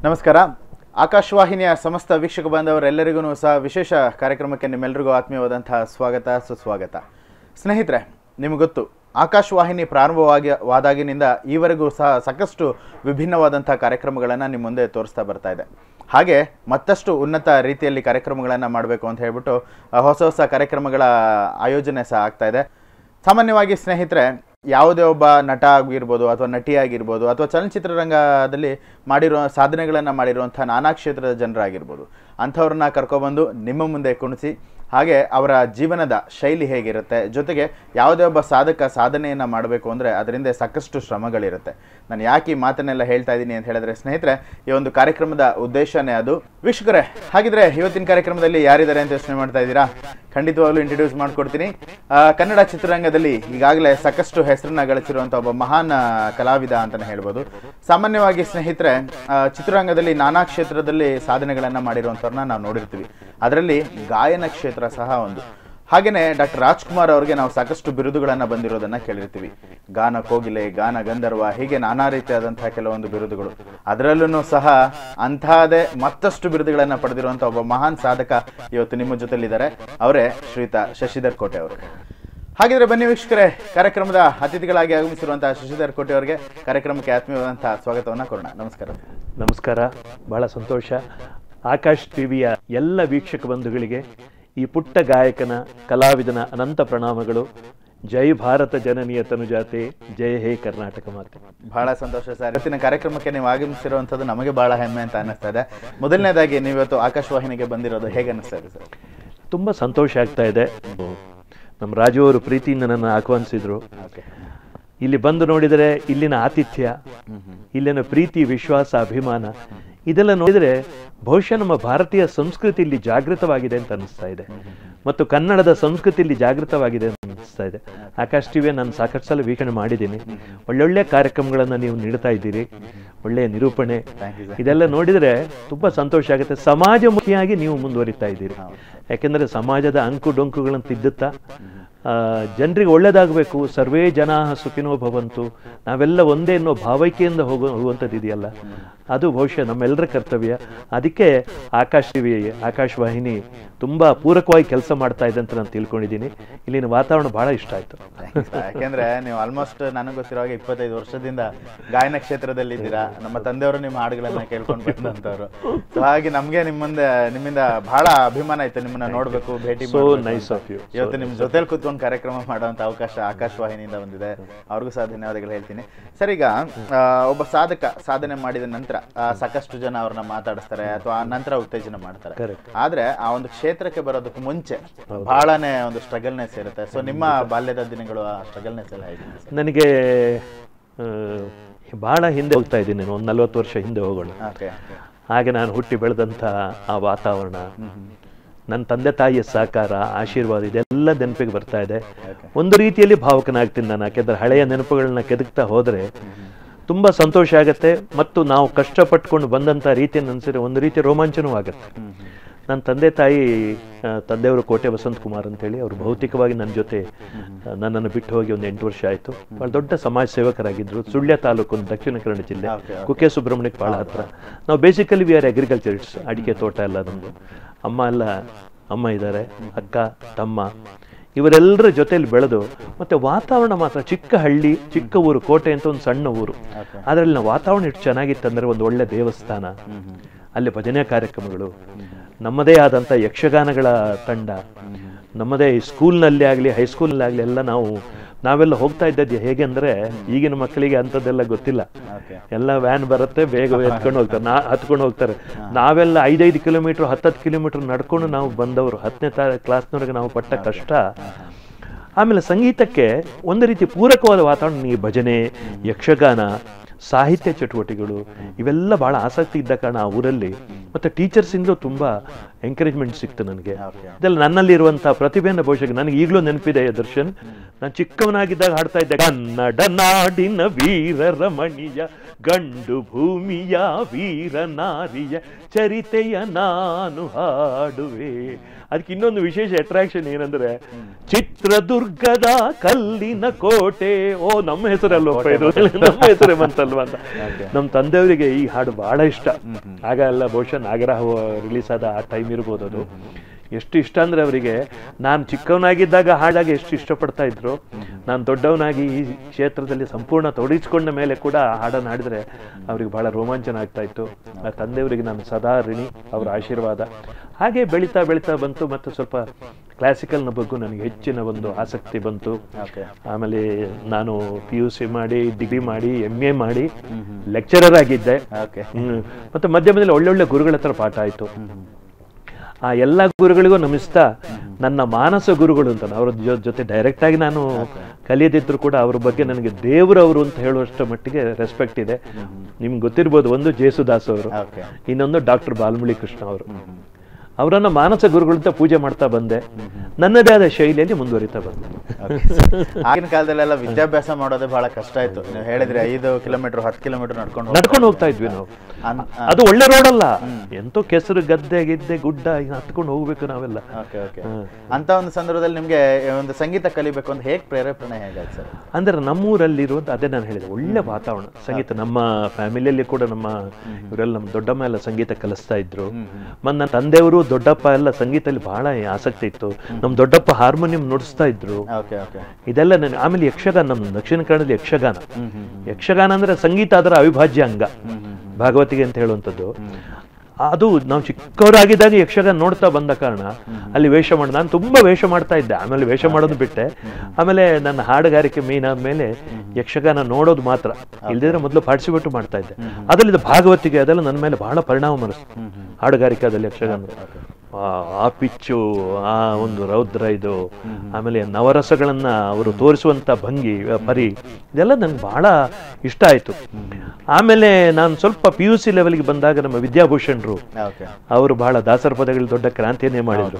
ನಮಸ್ಕಾರ ಆಕಾಶವಾಹಿನಿಯ ಸಮಸ್ತ ವೀಕ್ಷಕ ಬಾಂಧವರೆಲ್ಲರಿಗೂ ಸಹ ವಿಶೇಷ ಕಾರ್ಯಕ್ರಮಕ್ಕೆ ನಿಮ್ಮೆಲ್ಲರಿಗೂ ಆತ್ಮೀಯವಾದಂತಹ ಸ್ವಾಗತ ಸುಸ್ವಾಗತ ಸ್ನೇಹಿತರೆ ನಿಮಗೆ ಗೊತ್ತು ಆಕಾಶವಾಹಿನಿ ಪ್ರಾರಂಭವಾಗಿ ವಾದಾಗಿನಿಂದ ಈವರೆಗೂ ಸಹ ಸಾಕಷ್ಟು ವಿಭಿನ್ನವಾದಂಥ ಕಾರ್ಯಕ್ರಮಗಳನ್ನು ನಿಮ್ಮ ಮುಂದೆ ತೋರಿಸ್ತಾ ಬರ್ತಾ ಇದೆ ಹಾಗೆ ಮತ್ತಷ್ಟು ಉನ್ನತ ರೀತಿಯಲ್ಲಿ ಕಾರ್ಯಕ್ರಮಗಳನ್ನು ಮಾಡಬೇಕು ಅಂತ ಹೇಳ್ಬಿಟ್ಟು ಆ, ಹೊಸ ಹೊಸ ಕಾರ್ಯಕ್ರಮಗಳ ಆಯೋಜನೆ ಸಹ ಆಗ್ತಾ ಇದೆ ಸಾಮಾನ್ಯವಾಗಿ ಸ್ನೇಹಿತರೆ ಯಾವುದೇ ಒಬ್ಬ ನಟ ಆಗಿರ್ಬೋದು ಅಥವಾ ನಟಿ ಆಗಿರ್ಬೋದು ಅಥವಾ ಚಲನಚಿತ್ರರಂಗದಲ್ಲಿ ಮಾಡಿರೋ ಸಾಧನೆಗಳನ್ನು ಮಾಡಿರುವಂಥ ನಾನಾ ಕ್ಷೇತ್ರದ ಜನರಾಗಿರ್ಬೋದು ಅಂಥವ್ರನ್ನ ಕರ್ಕೊಬಂದು ನಿಮ್ಮ ಮುಂದೆ ಕುಣಿಸಿ ಹಾಗೆ ಅವರ ಜೀವನದ ಶೈಲಿ ಹೇಗಿರುತ್ತೆ ಜೊತೆಗೆ ಯಾವುದೇ ಒಬ್ಬ ಸಾಧಕ ಸಾಧನೆಯನ್ನು ಮಾಡಬೇಕು ಅಂದರೆ ಅದರಿಂದ ಸಾಕಷ್ಟು ಶ್ರಮಗಳಿರುತ್ತೆ ನಾನು ಯಾಕೆ ಈ ಮಾತನ್ನೆಲ್ಲ ಹೇಳ್ತಾ ಇದ್ದೀನಿ ಅಂತ ಹೇಳಿದ್ರೆ ಸ್ನೇಹಿತರೆ ಈ ಒಂದು ಕಾರ್ಯಕ್ರಮದ ಉದ್ದೇಶನೇ ಅದು ವೀಕ್ಷಕರೇ ಹಾಗಿದ್ರೆ ಇವತ್ತಿನ ಕಾರ್ಯಕ್ರಮದಲ್ಲಿ ಯಾರಿದ್ದಾರೆ ಅಂತ ಯೋಚನೆ ಮಾಡ್ತಾ ಇದ್ದೀರಾ ಖಂಡಿತವಾಗ್ಲೂ ಇಂಟ್ರೊಡ್ಯೂಸ್ ಮಾಡ್ಕೊಡ್ತೀನಿ ಆ, ಕನ್ನಡ ಚಿತ್ರರಂಗದಲ್ಲಿ ಈಗಾಗಲೇ ಸಾಕಷ್ಟು ಹೆಸರನ್ನ ಗಳಿಸಿರುವಂಥ ಒಬ್ಬ ಮಹಾನ್ ಆ, ಕಲಾವಿದ ಅಂತಲೇ ಹೇಳ್ಬೋದು ಸಾಮಾನ್ಯವಾಗಿ ಸ್ನೇಹಿತರೆ ಆ, ಚಿತ್ರರಂಗದಲ್ಲಿ ನಾನಾ ಕ್ಷೇತ್ರದಲ್ಲಿ ಸಾಧನೆಗಳನ್ನು ಮಾಡಿರುವಂಥವ್ರನ್ನ ನಾವು ನೋಡಿರ್ತೀವಿ ಅದರಲ್ಲಿ ಗಾಯನ ಕ್ಷೇತ್ರ ಸಹ ಒಂದು ಹಾಗೇನೆ ಡಾಕ್ಟರ್ ರಾಜ್ಕುಮಾರ್ ಅವರಿಗೆ ನಾವು ಸಾಕಷ್ಟು ಬಿರುದುಗಳನ್ನು ಬಂದಿರೋದನ್ನ ಕೇಳಿರ್ತೀವಿ ಗಾನ ಕೋಗಿಲೆ ಗಾನ ಗಂಧರ್ವ ಹೀಗೆ ನಾನಾ ರೀತಿಯಾದಂತಹ ಕೆಲವೊಂದು ಬಿರುದುಗಳು ಅದರಲ್ಲೂ ಸಹ ಅಂತಹದೇ ಮತ್ತಷ್ಟು ಬಿರುದುಗಳನ್ನು ಪಡೆದಿರುವಂತಹ ಒಬ್ಬ ಮಹಾನ್ ಸಾಧಕ ಇವತ್ತು ನಿಮ್ಮ ಜೊತೆಲಿದ್ದಾರೆ ಅವರೇ ಶ್ರೀಯುತ ಶಶಿಧರ್ ಕೋಟೆ ಅವರು ಹಾಗಿದ್ರೆ ಬನ್ನಿ ವೀಕ್ಷಕರೇ ಕಾರ್ಯಕ್ರಮದ ಅತಿಥಿಗಳಾಗಿ ಆಗಮಿಸಿರುವಂತಹ ಶಶಿಧರ್ ಕೋಟೆ ಅವರಿಗೆ ಕಾರ್ಯಕ್ರಮಕ್ಕೆ ಆತ್ಮೀಯವಾದಂತಹ ಸ್ವಾಗತವನ್ನ ಕೊಡೋಣ ನಮಸ್ಕಾರ ನಮಸ್ಕಾರ ಬಹಳ ಸಂತೋಷ ಆಕಾಶ್ ಟಿವಿಯ ಎಲ್ಲ ವೀಕ್ಷಕ ಬಂಧುಗಳಿಗೆ ಈ ಪುಟ್ಟ ಗಾಯಕನ ಕಲಾವಿದನ ಅನಂತ ಪ್ರಣಾಮಗಳು ಜೈ ಭಾರತ ಜನನಿಯ ತನುಜಾತೆ ಜಯ ಹೇ ಕರ್ನಾಟಕ ಮಾತೆ ಬಹಳ ಸಂತೋಷ ಸರ್ ಇವತ್ತಿನ ಕಾರ್ಯಕ್ರಮಕ್ಕೆ ನೀವು ಆಗಮಿಸಿರುವಂಥದ್ದು ನಮಗೆ ಬಹಳ ಹೆಮ್ಮೆ ಅಂತ ಅನ್ನಿಸ್ತಾ ಇದೆ ಮೊದಲನೇದಾಗಿ ನೀವು ಇವತ್ತು ಆಕಾಶವಾಹಿನಿಗೆ ಬಂದಿರೋದು ಹೇಗೆ ಅನ್ನಿಸ್ತಾ ಇದೆ ಸರ್ ತುಂಬ ಸಂತೋಷ ಆಗ್ತಾ ಇದೆ ನಮ್ಮ ರಾಜು ಅವರು ಪ್ರೀತಿಯಿಂದ ನನ್ನ ಆಹ್ವಾನಿಸಿದ್ರು ಓಕೆ ಇಲ್ಲಿ ಬಂದು ನೋಡಿದರೆ ಇಲ್ಲಿನ ಆತಿಥ್ಯ ಇಲ್ಲಿನ ಪ್ರೀತಿ ವಿಶ್ವಾಸ ಅಭಿಮಾನ ಇದೆಲ್ಲ ನೋಡಿದರೆ ಬಹುಶಃ ನಮ್ಮ ಭಾರತೀಯ ಸಂಸ್ಕೃತಿ ಇಲ್ಲಿ ಜಾಗೃತವಾಗಿದೆ ಅಂತ ಅನಿಸ್ತಾ ಇದೆ ಮತ್ತು ಕನ್ನಡದ ಸಂಸ್ಕೃತಿ ಇಲ್ಲಿ ಜಾಗೃತವಾಗಿದೆ ಅಂತ ಅನಿಸ್ತಾ ಇದೆ ಆಕಾಶ್ ಟಿವಿ ನಾನು ಸಾಕಷ್ಟು ಸಲ ವೀಕ್ಷಣೆ ಮಾಡಿದ್ದೀನಿ ಒಳ್ಳೊಳ್ಳೆ ಕಾರ್ಯಕ್ರಮಗಳನ್ನು ನೀವು ನೀಡ್ತಾ ಇದ್ದೀರಿ ಒಳ್ಳೆಯ ನಿರೂಪಣೆ Thank you, sir. ಇದೆಲ್ಲ ನೋಡಿದರೆ ತುಂಬ ಸಂತೋಷ ಆಗುತ್ತೆ ಸಮಾಜಮುಖಿಯಾಗಿ ನೀವು ಮುಂದುವರಿತಾ ಇದ್ದೀರಿ ಯಾಕೆಂದರೆ ಸಮಾಜದ ಅಂಕು ಡೊಂಕುಗಳನ್ನು ತಿದ್ದುತ್ತಾ ಜನರಿಗೆ ಒಳ್ಳೇದಾಗಬೇಕು ಸರ್ವೇ ಜನಾ ಸುಖಿನೋ ಭವಂತು ನಾವೆಲ್ಲ ಒಂದೇ ಅನ್ನೋ ಭಾವೈಕೆಯಿಂದ ಹೋಗೋ ಹೋಗುವಂಥದ್ದು ಇದೆಯಲ್ಲ ಅದು ಬಹುಶಃ ನಮ್ಮೆಲ್ಲರ ಕರ್ತವ್ಯ ಅದಕ್ಕೆ ಆಕಾಶ್ ಟಿವಿ ಆಕಾಶವಾಹಿನಿ ತುಂಬ ಪೂರಕವಾಗಿ ಕೆಲಸ ಮಾಡ್ತಾ ಇದೆ ಅಂತ ನಾನು ತಿಳ್ಕೊಂಡಿದ್ದೀನಿ ಇಲ್ಲಿನ ವಾತಾವರಣ ಬಹಳ ಇಷ್ಟ ಆಯಿತು ಯಾಕೆಂದ್ರೆ ನೀವು ಆಲ್ಮೋಸ್ಟ್ ನನಗೆ ಗೊತ್ತಿರೋ ಹಾಗೆ ಇಪ್ಪತ್ತೈದು ವರ್ಷದಿಂದ ಗಾಯನ ಕ್ಷೇತ್ರದಲ್ಲಿ ಇದ್ದೀರಾ ನಮ್ಮ ತಂದೆಯವರು ನಿಮ್ಮ ಹಾಡುಗಳನ್ನ ಕೇಳ್ಕೊಂಡು ಬಂದಂತವ್ರು ಸೊ ಹಾಗೆ ನಮ್ಗೆ ನಿಮ್ಮಿಂದ ನಿಮ್ಮಿಂದ ಬಹಳ ಅಭಿಮಾನ ಇತ್ತು ನಿಮ್ಮನ್ನ ನೋಡ್ಬೇಕು ಭೇಟಿ So ಮಾಡ್ಬೇಕು nice ಅಂತ. of you. So ಇವತ್ತು ನಿಮ್ ಜೊತೆಲಿ ಕೂತ್ಕೊಂಡು ಕಾರ್ಯಕ್ರಮ ಮಾಡುವಂತ ಅವಕಾಶ ಆಕಾಶವಾಹಿನಿಯಿಂದ ಬಂದಿದೆ ಅವ್ರಿಗೂ ಸಹ ಧನ್ಯವಾದಗಳು ಹೇಳ್ತೀನಿ ಸರ್ ಈಗ ಆ, ಒಬ್ಬ ಸಾಧಕ ಸಾಧನೆ ಮಾಡಿದ ನಂತರ ಆ, ಸಾಕಷ್ಟು ಜನ ಅವ್ರನ್ನ ಮಾತಾಡಿಸ್ತಾರೆ ಅಥವಾ ನಂತರ ಉತ್ತೇಜನ ಮಾಡ್ತಾರೆ Correct. ಆದ್ರೆ ಆ ಒಂದು ಕ್ಷೇತ್ರಕ್ಕೆ ಬರೋದಕ್ಕೆ ಮುಂಚೆ ಬಹಳನೇ ಒಂದು ಸ್ಟ್ರಗಲ್ನೆಸ್ ಇರುತ್ತೆ ಸೊ ನಿಮ್ಮ ಬಾಲ್ಯದ ದಿನಗಳು ಆ ಸ್ಟ್ರಗಲ್ನೆಸ್ ಎಲ್ಲ ಹೇಗೆ ನನಗೆ ಆ, ಬಹಳ ಹಿಂದೆ ಹೋಗ್ತಾ ಇದ್ದೀನಿ ನಾನು ಒಂದು ನಲ್ವತ್ತು ವರ್ಷ ಹಿಂದೆ ಹೋಗೋಣ ಓಕೆ ಹಾಗೆ ನಾನು ಹುಟ್ಟಿ ಬೆಳೆದಂಥ ಆ ವಾತಾವರಣ ನನ್ನ ತಂದೆ ತಾಯಿಯ ಸಹಕಾರ ಆಶೀರ್ವಾದ ಇದೆಲ್ಲ ನೆನಪಿಗೆ ಬರ್ತಾ ಇದೆ ಒಂದು ರೀತಿಯಲ್ಲಿ ಭಾವುಕನಾಗ್ತೀನಿ ನಾನು ಯಾಕೆಂದ್ರೆ ಹಳೆಯ ನೆನಪುಗಳನ್ನ ಕೆದಕ್ತಾ ಹೋದರೆ ತುಂಬ ಸಂತೋಷ ಆಗುತ್ತೆ ಮತ್ತು ನಾವು ಕಷ್ಟಪಟ್ಕೊಂಡು ಬಂದಂಥ ರೀತಿಯನ್ನು ಅನಿಸಿದ್ರೆ ಒಂದು ರೀತಿ ರೋಮಾಂಚನವೂ ಆಗುತ್ತೆ ನನ್ನ ತಂದೆ ತಾಯಿ ಆ, ತಂದೆಯವರು ಕೋಟೆ ವಸಂತ್ ಕುಮಾರ್ ಅಂತೇಳಿ ಅವರು ಭೌತಿಕವಾಗಿ ನನ್ನ ಜೊತೆ ಆ, ನನ್ನನ್ನು ಬಿಟ್ಟು ಹೋಗಿ ಒಂದು ಎಂಟು ವರ್ಷ ಆಯಿತು ಭಾಳ ದೊಡ್ಡ ಸಮಾಜ ಸೇವಕರಾಗಿದ್ದರು ಸುಳ್ಯ ತಾಲೂಕು ದಕ್ಷಿಣ ಕನ್ನಡ ಜಿಲ್ಲೆ Okay, ಕುಕ್ಕೆ ಸುಬ್ರಹ್ಮಣ್ಯಕ್ಕೆ ಭಾಳ ಹತ್ರ ನಾವು ಬೇಸಿಕಲಿ ವಿ ಆರ್ ಅಗ್ರಿಕಲ್ಚರಿಸ್ಟ್ ಅಡಿಕೆ ತೋಟ ಎಲ್ಲ ನಮ್ಮದು ಅಮ್ಮ ಎಲ್ಲ ಅಮ್ಮ ಇದ್ದಾರೆ ಅಕ್ಕ ತಮ್ಮ ಇವರೆಲ್ಲರ ಜೊತೆಲಿ ಬೆಳೆದು ಮತ್ತೆ ವಾತಾವರಣ ಮಾತ್ರ ಚಿಕ್ಕ ಹಳ್ಳಿ ಚಿಕ್ಕ ಊರು ಕೋಟೆ ಅಂತ ಒಂದು ಸಣ್ಣ ಊರು ಅದರಲ್ಲಿ ನಾವು ವಾತಾವರಣ ಎಷ್ಟು ಚೆನ್ನಾಗಿತ್ತಂದ್ರೆ ಒಂದು ಒಳ್ಳೆ ದೇವಸ್ಥಾನ ಅಲ್ಲಿ ಭಜನೆ ಕಾರ್ಯಕ್ರಮಗಳು ನಮ್ಮದೇ ಆದಂಥ ಯಕ್ಷಗಾನಗಳ ತಂಡ ನಮ್ಮದೇ ಸ್ಕೂಲ್ನಲ್ಲಿ ಆಗಲಿ ಹೈಸ್ಕೂಲ್ನಲ್ಲಿ ಆಗಲಿ ಎಲ್ಲ ನಾವು ನಾವೆಲ್ಲ ಹೋಗ್ತಾ ಇದ್ದದ್ದು ಹೇಗೆ ಅಂದರೆ ಈಗಿನ ಮಕ್ಕಳಿಗೆ ಅಂಥದ್ದೆಲ್ಲ ಗೊತ್ತಿಲ್ಲ ಓಕೆ ಎಲ್ಲ ವ್ಯಾನ್ ಬರುತ್ತೆ ಬೇಗ ಎತ್ಕೊಂಡು ಹೋಗ್ತಾರೆ ನಾ ಹತ್ಕೊಂಡು ಹೋಗ್ತಾರೆ ನಾವೆಲ್ಲ ಐದೈದು ಕಿಲೋಮೀಟ್ರ್ ಹತ್ತತ್ತು ಕಿಲೋಮೀಟ್ರ್ ನಡ್ಕೊಂಡು ನಾವು ಬಂದವರು ಹತ್ತನೇ ತಾ ಕ್ಲಾಸ್ನವರೆಗೆ ನಾವು ಪಟ್ಟ ಕಷ್ಟ ಆಮೇಲೆ ಸಂಗೀತಕ್ಕೆ ಒಂದು ರೀತಿ ಪೂರಕವಾದ ವಾತಾವರಣ ಈ ಭಜನೆ ಯಕ್ಷಗಾನ ಸಾಹಿತ್ಯ ಚಟುವಟಿಕೆಗಳು ಇವೆಲ್ಲ ಬಹಳ ಆಸಕ್ತಿ ಇದ್ದ ಕಾರಣ ಆ ಊರಲ್ಲಿ ಮತ್ತು ಟೀಚರ್ಸಿಂದಲೂ ತುಂಬ ಎಂಕರೇಜ್ಮೆಂಟ್ ಸಿಕ್ತು ನನಗೆ ಇದೆಲ್ಲ ನನ್ನಲ್ಲಿರುವಂಥ ಪ್ರತಿಭೆಯನ್ನು ಬಹುಶಃ ನನಗೆ ಈಗಲೂ ನೆನಪಿದೆ ದರ್ಶನ್ ನಾನು ಚಿಕ್ಕವನಾಗಿದ್ದಾಗ ಹಾಡ್ತಾ ಇದ್ದೆ ಕನ್ನಡ ನಾಡಿನ ವೀರ ರಮಣೀಯ ಗಂಡು ಭೂಮಿಯ ವೀರ ನಾರಿಯ ಚರಿತೆಯ ನಾನು ಹಾಡುವೆ ಅದಕ್ಕೆ ಇನ್ನೊಂದು ವಿಶೇಷ ಅಟ್ರಾಕ್ಷನ್ ಏನಂದ್ರೆ ಚಿತ್ರದುರ್ಗದ ಕಲ್ಲಿನ ಕೋಟೆ ಓ ನಮ್ಮ ಹೆಸರಲ್ಲಪ್ಪ ಇದು ನಮ್ಮ ಹೆಸರೇ ಬಂತಲ್ವಾ ಅಂತ Okay. ನಮ್ಮ ತಂದೆಯವರಿಗೆ ಈ ಹಾಡು ಬಹಳ ಇಷ್ಟ ಆಗ ಎಲ್ಲ ಬಹುಶಃ ನಾಗರಹ ರಿಲೀಸ್ ಆದ ಆ ಟೈಮ್ ಇರ್ಬೋದು ಅದು ಎಷ್ಟು ಇಷ್ಟ ಅಂದ್ರೆ ಅವರಿಗೆ ನಾನು ಚಿಕ್ಕವನಾಗಿದ್ದಾಗ ಹಾಡಾಗ ಎಷ್ಟು ಇಷ್ಟಪಡ್ತಾ ಇದ್ರು ನಾನು ದೊಡ್ಡವನಾಗಿ ಈ ಕ್ಷೇತ್ರದಲ್ಲಿ ಸಂಪೂರ್ಣ ತೊಡಗಿಸ್ಕೊಂಡ ಮೇಲೆ ಕೂಡ ಆ ಹಾಡನ್ನು ಹಾಡಿದ್ರೆ ಅವ್ರಿಗೆ ಬಹಳ ರೋಮಾಂಚನ ಆಗ್ತಾ ಇತ್ತು ಆ ತಂದೆಯವರಿಗೆ ನಾನು ಸದಾ ಋಣಿ ಅವರ ಆಶೀರ್ವಾದ ಹಾಗೆ ಬೆಳೀತಾ ಬೆಳೀತಾ ಬಂತು ಮತ್ತು ಸ್ವಲ್ಪ ಕ್ಲಾಸಿಕಲ್ನ ಬಗ್ಗೆ ನನಗೆ ಹೆಚ್ಚಿನ ಒಂದು ಆಸಕ್ತಿ ಬಂತು ಓಕೆ ಆಮೇಲೆ ನಾನು ಪಿ ಯು ಸಿ ಮಾಡಿ ಡಿಗ್ರಿ ಮಾಡಿ ಎಮ್ ಎ ಮಾಡಿ ಲೆಕ್ಚರರ್ ಆಗಿದ್ದೆ ಓಕೆ ಹ್ಮ್. ಮತ್ತೆ ಮಧ್ಯ ಮಧ್ಯದಲ್ಲಿ ಒಳ್ಳೊಳ್ಳೆ ಗುರುಗಳ ಹತ್ರ ಪಾಠ ಆಯ್ತು ಆ ಎಲ್ಲ ಗುರುಗಳಿಗೂ ನಮಿಸ್ತಾ ನನ್ನ ಮಾನಸ ಗುರುಗಳು ಅಂತ ಅವ್ರ ಜೊ- ಜೊತೆ ಡೈರೆಕ್ಟ್ ಆಗಿ ನಾನು ಕಲಿಯದಿದ್ರು ಕೂಡ ಅವ್ರ ಬಗ್ಗೆ ನನಗೆ ದೇವರವರು ಅಂತ ಹೇಳುವಷ್ಟು ಮಟ್ಟಿಗೆ ರೆಸ್ಪೆಕ್ಟ್ ಇದೆ ನಿಮ್ಗೆ ಗೊತ್ತಿರ್ಬೋದು ಒಂದು ಜೇಸುದಾಸ್ ಅವರು ಓಕೆ ಇನ್ನೊಂದು ಡಾಕ್ಟರ್ ಬಾಲ್ಮುಳಿ ಕೃಷ್ಣ ಅವರು ಅವರನ್ನ ಮಾನಸ ಗುರುಗಳಂತ ಪೂಜೆ ಮಾಡ್ತಾ ಬಂದೆ ನನ್ನದೇ ಆದ ಶೈಲಿಯಲ್ಲಿ ಮುಂದುವರಿತಾ ಬಂದೆ ಆಗಿನ ಕಾಲದಲ್ಲೆಲ್ಲ ವಿದ್ಯಾಭ್ಯಾಸ ಮಾಡೋದೇ ಬಹಳ ಕಷ್ಟ ಇತ್ತು ನೀವು ಹೇಳಿದ್ರಿ ಐದು ಕಿಲೋಮೀಟರ್ ಹತ್ತು ಕಿಲೋಮೀಟರ್ ನಡ್ಕೊಂಡು ನಡ್ಕೊಂಡು ಹೋಗ್ತಾ ಇದ್ವಿ ನಾವು ಅನ್- ಅದು ಒಳ್ಳೆ ರೋಡ್ ಅಲ್ಲ ಎಂತೋ ಕೆಸರು ಗದ್ದೆ ಗಿದ್ದೆ ಗುಡ್ಡ ಹಿಂಗ್ ಹತ್ಕೊಂಡು ಹೋಗ್ಬೇಕು ನಾವೆಲ್ಲ ಓಕೆ ಓಕೆ ಅಂತ ಒಂದು ಸಂದರ್ಭದಲ್ಲಿ ನಿಮ್ಗೆ ಒಂದು ಸಂಗೀತ ಕಲಿಬೇಕು ಅಂತ ಹೇಗೆ ಪ್ರೇರೇಪಣೆ ಹೇಗಾಯ್ತು ಸರ್ ಅಂದ್ರೆ ನಮ್ಮೂರಲ್ಲಿರುವಂತ ಅದೇ ನಾನು ಹೇಳಿದೆ ಒಳ್ಳೆ ವಾತಾವರಣ ಸಂಗೀತ ನಮ್ಮ ಫ್ಯಾಮಿಲಿಯಲ್ಲಿ ಕೂಡ ನಮ್ಮ ಇವರೆಲ್ಲ ನಮ್ಮ ದೊಡ್ಡಮ್ಮ ಎಲ್ಲ ಸಂಗೀತ ಕಲಿಸ್ತಾ ಇದ್ರು ಮತ್ತು ನನ್ನ ತಂದೆಯವರು ದೊಡ್ಡಪ್ಪ ಎಲ್ಲ ಸಂಗೀತದಲ್ಲಿ ಬಹಳ ಆಸಕ್ತಿ ಇತ್ತು ನಮ್ಮ ದೊಡ್ಡಪ್ಪ ಹಾರ್ಮೋನಿಯಂ ನುಡಿಸ್ತಾ ಇದ್ರು ಓಕೆ ಓಕೆ ಇದೆಲ್ಲ ನನಗೆ ಆಮೇಲೆ ಯಕ್ಷಗಾನ ನಮ್ಮ ದಕ್ಷಿಣ ಕನ್ನಡದಲ್ಲಿ ಯಕ್ಷಗಾನ ಯಕ್ಷಗಾನ ಅಂದ್ರೆ ಸಂಗೀತ ಅದರ ಅವಿಭಾಜ್ಯ ಅಂಗ ಭಾಗವತಿಗೆ ಅಂತ ಹೇಳುವಂಥದ್ದು ಅದು ನಾವು ಚಿಕ್ಕವರಾಗಿದ್ದಾಗ ಯಕ್ಷಗಾನ ನೋಡ್ತಾ ಬಂದ ಕಾರಣ ಅಲ್ಲಿ ವೇಷ ಮಾಡಿ ನಾನು ತುಂಬಾ ವೇಷ ಮಾಡ್ತಾ ಇದ್ದೆ ಆಮೇಲೆ ವೇಷ ಮಾಡೋದು ಬಿಟ್ಟೆ ಆಮೇಲೆ ನನ್ನ ಹಾಡುಗಾರಿಕೆ ಮೇನ್ ಆದ್ಮೇಲೆ ಯಕ್ಷಗಾನ ನೋಡೋದು ಮಾತ್ರ ಇಲ್ದಿದ್ರೆ ಮೊದಲು ಪಾರ್ಟಿಸಿಪೇಟ್ ಮಾಡ್ತಾ ಇದ್ದೆ ಅದರಲ್ಲಿ ಇದು ಭಾಗವತಿಗೆ ಅದೆಲ್ಲ ನನ್ನ ಮೇಲೆ ಬಹಳ ಪರಿಣಾಮ ಬರೆಸ್ತು ಹಾಡುಗಾರಿಕೆ ಅದಲ್ಲಿ ಯಕ್ಷಗಾನ ಆ- ಆ ಪಿಚ್ಚು ಆ ಒಂದು ರೌದ್ರ ಇದು ಆಮೇಲೆ ನವರಸಗಳನ್ನ ಅವರು ತೋರಿಸುವಂತ ಭಂಗಿ ಆ ಪರಿ ಇದೆಲ್ಲ ನನ್ಗೆ ಬಹಳ ಇಷ್ಟ ಆಯ್ತು ಆಮೇಲೆ ನಾನು ಸ್ವಲ್ಪ ಪಿ ಯು ಸಿ ಲೆವೆಲ್ಗೆ ಬಂದಾಗ ನಮ್ಮ ವಿದ್ಯಾಭೂಷಣರು ಓಕೆ ಅವರು ಬಹಳ ದಾಸರ ಪದಗಳು ದೊಡ್ಡ ಕ್ರಾಂತಿಯನ್ನೇ ಮಾಡಿದ್ರು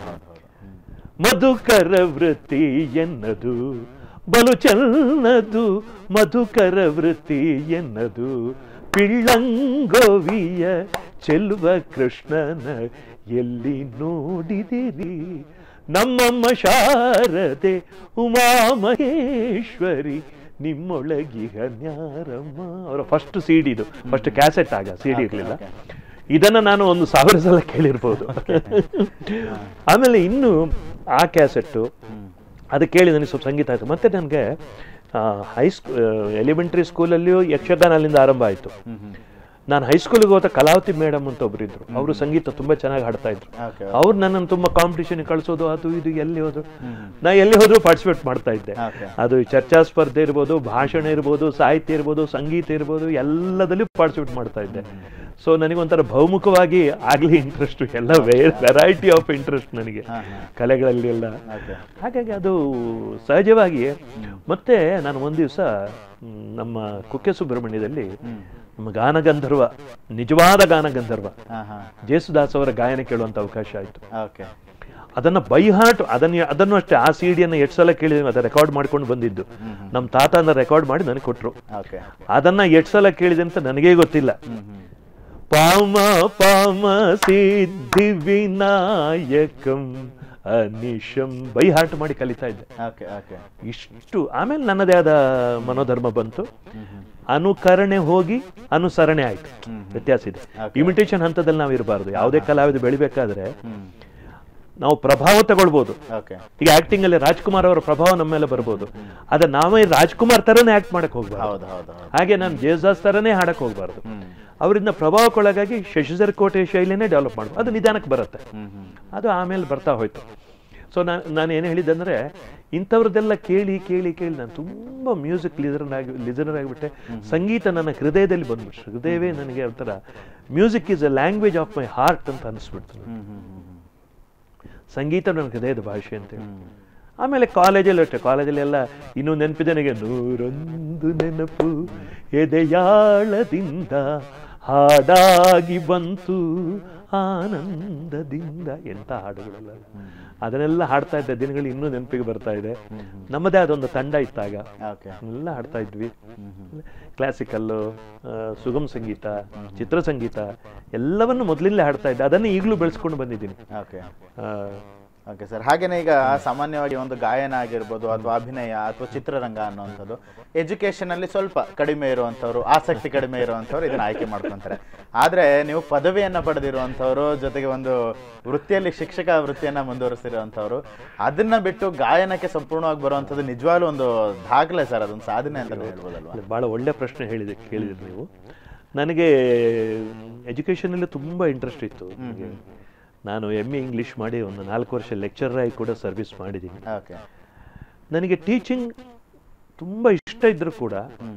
ಮಧುಕರ ವೃತ್ತಿ ಎನ್ನದು ಬಲು ಚೆನ್ನದು ಮಧುಕರ ವೃತ್ತಿ ಎನ್ನದು ಪಿಳ್ಳಂಗೋವಿಯ ಚೆಲುವ ಕೃಷ್ಣನ ಎಲ್ಲಿ ನೋಡಿದಿರಿ ನಮ್ಮಮ್ಮ ಶಾರದೆ ಉಮಾ ಮಹೇಶ್ವರಿ ನಿಮ್ಮೊಳಗಿಹ ನ್ಯಾರಮ್ಮ ಅವರ ಫಸ್ಟ್ ಸಿಡಿ ಇದು ಫಸ್ಟ್ ಕ್ಯಾಸೆಟ್ ಆಗ ಸಿಡಿ ಇರಲಿಲ್ಲ ಇದನ್ನ ನಾನು ಒಂದು ಸಾವಿರ ಸಲ ಕೇಳಿರ್ಬೋದು ಆಮೇಲೆ ಇನ್ನು ಆ ಕ್ಯಾಸೆಟ್ಟು ಅದು ಕೇಳಿ ನನಗೆ ಸ್ವಲ್ಪ ಸಂಗೀತ ಆಯಿತು ಮತ್ತೆ ನನಗೆ ಹೈಸ್ಕೂ ಎಲಿಮೆಂಟ್ರಿ ಸ್ಕೂಲಲ್ಲಿಯೂ ಯಕ್ಷಗಾನ ಅಲ್ಲಿಂದ ಆರಂಭ ಆಯಿತು ನಾನು ಹೈಸ್ಕೂಲಿಗೆ ಹೋದ ಕಲಾವತಿ ಮೇಡಮ್ ಅಂತ ಒಬ್ರು ಇದ್ರು ಅವರು ಸಂಗೀತ ತುಂಬಾ ಚೆನ್ನಾಗಿ ಹಾಡ್ತಾ ಇದ್ರು ಓಕೆ ಅವ್ರು ನನ್ನನ್ನು ತುಂಬಾ ಕಾಂಪಿಟೇಷನ್ ಕಳಿಸೋದು ಅದು ಇದು ಎಲ್ಲಿ ಹೋದ್ರು ನಾ ಎಲ್ಲಿ ಹೋದ್ರು ಪಾರ್ಟಿಸಿಪೇಟ್ ಮಾಡ್ತಾ ಇದ್ದೆ ಓಕೆ ಅದು ಚರ್ಚಾ ಸ್ಪರ್ಧೆ ಇರ್ಬೋದು ಭಾಷಣ ಇರ್ಬೋದು ಸಾಹಿತ್ಯ ಇರ್ಬೋದು ಸಂಗೀತ ಇರ್ಬೋದು ಎಲ್ಲದಲ್ಲೂ ಪಾರ್ಟಿಸಿಪೇಟ್ ಮಾಡ್ತಾ ಇದ್ದೆ ಸೊ ನನಗೊಂಥರ ಬಹುಮುಖವಾಗಿ ಆಗ್ಲಿ ಇಂಟ್ರೆಸ್ಟ್ ಎಲ್ಲ ವೆರೈಟಿ ಆಫ್ ಇಂಟ್ರೆಸ್ಟ್ ನನಗೆ ಕಲೆಗಳಲ್ಲಿ ಎಲ್ಲ ಓಕೆ ಹಾಗಾಗಿ ಅದು ಸಹಜವಾಗಿ ಮತ್ತೆ ನಾನು ಒಂದು ದಿವಸ ನಮ್ಮ ಕುಕ್ಕೆ ಸುಬ್ರಹ್ಮಣ್ಯದಲ್ಲಿ ನಮ್ಮ ಗಾನಗಂಧರ್ವ ನಿಜವಾದ ಗಾನಗಂಧರ್ವ ಹಾಂ ಹಾಂ ಜೇಸುದಾಸ್ ಅವರ ಗಾಯನ ಕೇಳುವಂತ ಅವಕಾಶ ಆಯಿತು ಓಕೆ ಅದನ್ನ ಬೈ ಹಾರ್ಟ್ ಅದನ್ನ ಅದನ್ನು ಅಷ್ಟೇ ಆ ಸಿಡಿಯನ್ನು ಎಷ್ಟು ಸಲ ಕೇಳಿದ್ವಿ ಅದನ್ನ ರೆಕಾರ್ಡ್ ಮಾಡ್ಕೊಂಡು ಬಂದಿದ್ದು ನಮ್ಮ ತಾತನ ರೆಕಾರ್ಡ್ ಮಾಡಿ ನನಗೆ ಕೊಟ್ರು ಓಕೆ ಅದನ್ನ ಎಷ್ಟು ಸಲ ಕೇಳಿದೆ ಅಂತ ನನಗೇ ಗೊತ್ತಿಲ್ಲ ಪಾಮ ಪಾಮ ಸಿದ್ಧಿ ವಿನಾಯಕಂ ಅನಿಶಂ ಬೈ ಹಾರ್ಟ್ ಮಾಡಿ ಕಲಿತಾ ಇದ್ದೆ ಓಕೆ ಓಕೆ ಇಷ್ಟು ಆಮೇಲೆ ನನ್ನದೇ ಆದ ಮನೋಧರ್ಮ ಬಂತು ಅನುಕರಣೆ ಹೋಗಿ ಅನುಸರಣೆ ಆಯ್ತು ವ್ಯತ್ಯಾಸ ಇದೆ ಇಮಿಟೇಷನ್ ಹಂತದಲ್ಲಿ ನಾವು ಇರಬಾರ್ದು ಯಾವುದೇ ಕಲಾವಿದ ಬೆಳಿಬೇಕಾದ್ರೆ ನಾವು ಪ್ರಭಾವ ತಗೊಳ್ಬೋದು ಓಕೆ ಈಗ ಆಕ್ಟಿಂಗ್ ಅಲ್ಲಿ ರಾಜ್ಕುಮಾರ್ ಅವರ ಪ್ರಭಾವ ನಮ್ಮ ಮೇಲೆ ಬರ್ಬೋದು ಆದ್ರೆ ನಾವೇ ರಾಜ್ಕುಮಾರ್ ತರನೇ ಆಕ್ಟ್ ಮಾಡಕ್ ಹೋಗ್ಬಾರ್ದು ಹೌದು ಹೌದು ಹೌದು ಹಾಗೆ ನಾನು ಜೇಸಾಸ್ ತರನೇ ಹಾಡಕ್ ಹೋಗ್ಬಾರ್ದು ಹ್ಮ್ ಅವರಿಂದ ಪ್ರಭಾವಕ್ಕೊಳಗಾಗಿ ಶಶಿಧರ್ ಕೋಟೆ ಶೈಲಿನೇ ಡೆವಲಪ್ ಮಾಡ್ಬೋದು ಅದು ನಿಧಾನಕ್ಕೆ ಬರುತ್ತೆ ಹ್ಮ್ ಹ್ಮ್ ಅದು ಆಮೇಲೆ ಬರ್ತಾ ಹೋಯ್ತು ಸೊ ನಾನು ನಾನು ಏನು ಹೇಳಿದ್ದಂದ್ರೆ ಇಂಥವ್ರದ್ದೆಲ್ಲ ಕೇಳಿ ಕೇಳಿ ಕೇಳಿ ನಾನು ತುಂಬ ಮ್ಯೂಸಿಕ್ ಲಿಸನರ್ ಆಗಿ ಲಿಸನರ್ ಆಗಿಬಿಟ್ಟೆ ಸಂಗೀತ ನನ್ನ ಹೃದಯದಲ್ಲಿ ಬಂದ್ಬಿಟ್ಟು ಹೃದಯವೇ ನನಗೆ ಒಂಥರ music is a language of my heart ಅಂತ ಅನಿಸ್ಬಿಡ್ತು ನನಗೆ. ಹ್ಮ್ ಹ್ಮ್ ಹ್ಮ್ ಸಂಗೀತ ನನ್ನ ಹೃದಯದ ಭಾಷೆ ಅಂತೇಳಿ ಹ್ಮ್ ಆಮೇಲೆ ಕಾಲೇಜಲ್ಲಿ ಅಷ್ಟೇ ಕಾಲೇಜಲ್ಲಿ ಎಲ್ಲ ಇನ್ನೂ ನೆನಪಿದೆ ನನಗೆ ನೂರೊಂದು ನೆನಪು ಎದೆಯಾಳದಿಂದ ಹಾಡಾಗಿ ಬಂತು ಆನಂದದಿಂದ ಎಂತ ಹಾಡುಗಳೆಲ್ಲ ಅದನ್ನೆಲ್ಲ ಹಾಡ್ತಾ ಇದ್ದ ದಿನಗಳು ಇನ್ನೂ ನೆನಪಿಗೆ ಬರ್ತಾ ಇದೆ ನಮ್ಮದೇ ಅದೊಂದು ತಂಡ ಇತ್ತಾಗ ಓಕೆ ಎಲ್ಲ ಹಾಡ್ತಾ ಇದ್ವಿ ಕ್ಲಾಸಿಕಲ್ಲು ಸುಗಮ ಸಂಗೀತ ಚಿತ್ರ ಸಂಗೀತ ಎಲ್ಲವನ್ನು ಮೊದಲಿಂದಲೇ ಹಾಡ್ತಾ ಇದ್ದೆ ಅದನ್ನು ಈಗಲೂ ಬೆಳೆಸ್ಕೊಂಡು ಬಂದಿದ್ದೀನಿ ಓಕೆ ಆ, ಓಕೆ ಸರ್ ಹಾಗೇನೆ ಈಗ ಸಾಮಾನ್ಯವಾಗಿ ಒಂದು ಗಾಯನ ಆಗಿರ್ಬೋದು ಅಥವಾ ಅಭಿನಯ ಅಥವಾ ಚಿತ್ರರಂಗ ಅನ್ನುವಂಥದ್ದು ಎಜುಕೇಶನ್ ಅಲ್ಲಿ ಸ್ವಲ್ಪ ಕಡಿಮೆ ಇರುವಂಥವ್ರು ಆಸಕ್ತಿ ಕಡಿಮೆ ಇರುವಂಥವ್ರು ಇದನ್ನ ಆಯ್ಕೆ ಮಾಡ್ಕೊಂತಾರೆ ಆದ್ರೆ ನೀವು ಪದವಿಯನ್ನ ಪಡೆದಿರುವಂಥವ್ರು ಜೊತೆಗೆ ಒಂದು ವೃತ್ತಿಯಲ್ಲಿ ಶಿಕ್ಷಕ ವೃತ್ತಿಯನ್ನ ಮುಂದುವರಿಸಿರುವಂಥವ್ರು ಅದನ್ನ ಬಿಟ್ಟು ಗಾಯನಕ್ಕೆ ಸಂಪೂರ್ಣವಾಗಿ ಬರುವಂಥದ್ದು ನಿಜವಾಗ್ಲೂ ಒಂದು ದಾಖಲೆ ಸರ್ ಅದೊಂದು ಸಾಧನೆ ಅಂತ ಹೇಳ್ಬೋದಲ್ವಾ ಭಾಳ ಒಳ್ಳೆ ಪ್ರಶ್ನೆ ಹೇಳಿದೆ ಕೇಳಿದ್ರಿ ನೀವು ನನಗೆ ಎಜುಕೇಷನಲ್ಲಿ ತುಂಬ ಇಂಟ್ರೆಸ್ಟ್ ಇತ್ತು ನನಗೆ ನಾನು ಎಮ್ ಎ ಇಂಗ್ಲೀಷ್ ಮಾಡಿ ಒಂದು ನಾಲ್ಕು ವರ್ಷ ಲೆಕ್ಚರರ್ ಆಗಿ ಕೂಡ ಸರ್ವಿಸ್ ಮಾಡಿದ್ದೀನಿ ಓಕೆ ನನಗೆ ಟೀಚಿಂಗ್ ತುಂಬ ಇಷ್ಟ ಇದ್ದರೂ ಕೂಡ ಹ್ಮ್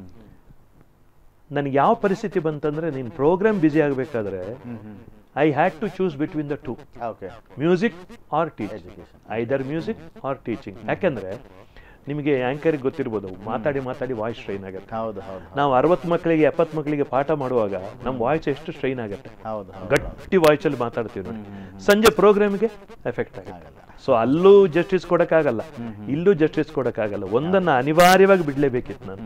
ನನಗೆ ಯಾವ ಪರಿಸ್ಥಿತಿ ಬಂತಂದ್ರೆ ನೀನು ಪ್ರೋಗ್ರಾಮ್ ಬ್ಯುಸಿ ಆಗಬೇಕಾದ್ರೆ hmm hmm I had to choose between the two okay music or teaching either music or teaching ಯಾಕೆಂದ್ರೆ ನಿಮಗೆ ಆ್ಯಂಕರಿಗೆ ಗೊತ್ತಿರ್ಬೋದು ಮಾತಾಡಿ ಮಾತಾಡಿ ವಾಯ್ಸ್ ಸ್ಟ್ರೈನ್ ಆಗುತ್ತೆ ಹೌದು ಹೌದು ನಾವು ಅರವತ್ತು ಮಕ್ಕಳಿಗೆ ಎಪ್ಪತ್ತು ಮಕ್ಕಳಿಗೆ ಪಾಠ ಮಾಡುವಾಗ ನಮ್ಮ ವಾಯ್ಸ್ ಎಷ್ಟು ಸ್ಟ್ರೈನ್ ಆಗುತ್ತೆ ಹೌದು ಹೌದು ಗಟ್ಟಿ ವಾಯ್ಸಲ್ಲಿ ಮಾತಾಡ್ತೀವಿ ನೋಡಿ ಸಂಜೆ ಪ್ರೋಗ್ರಾಮ್ಗೆ ಎಫೆಕ್ಟ್ ಆಗುತ್ತೆ ಸೊ ಅಲ್ಲೂ ಜಸ್ಟಿಸ್ ಕೊಡೋಕ್ಕಾಗಲ್ಲ ಇಲ್ಲೂ ಜಸ್ಟಿಸ್ ಕೊಡೋಕ್ಕಾಗಲ್ಲ ಒಂದನ್ನು ಅನಿವಾರ್ಯವಾಗಿ ಬಿಡಲೇಬೇಕಿತ್ತು ನಾನು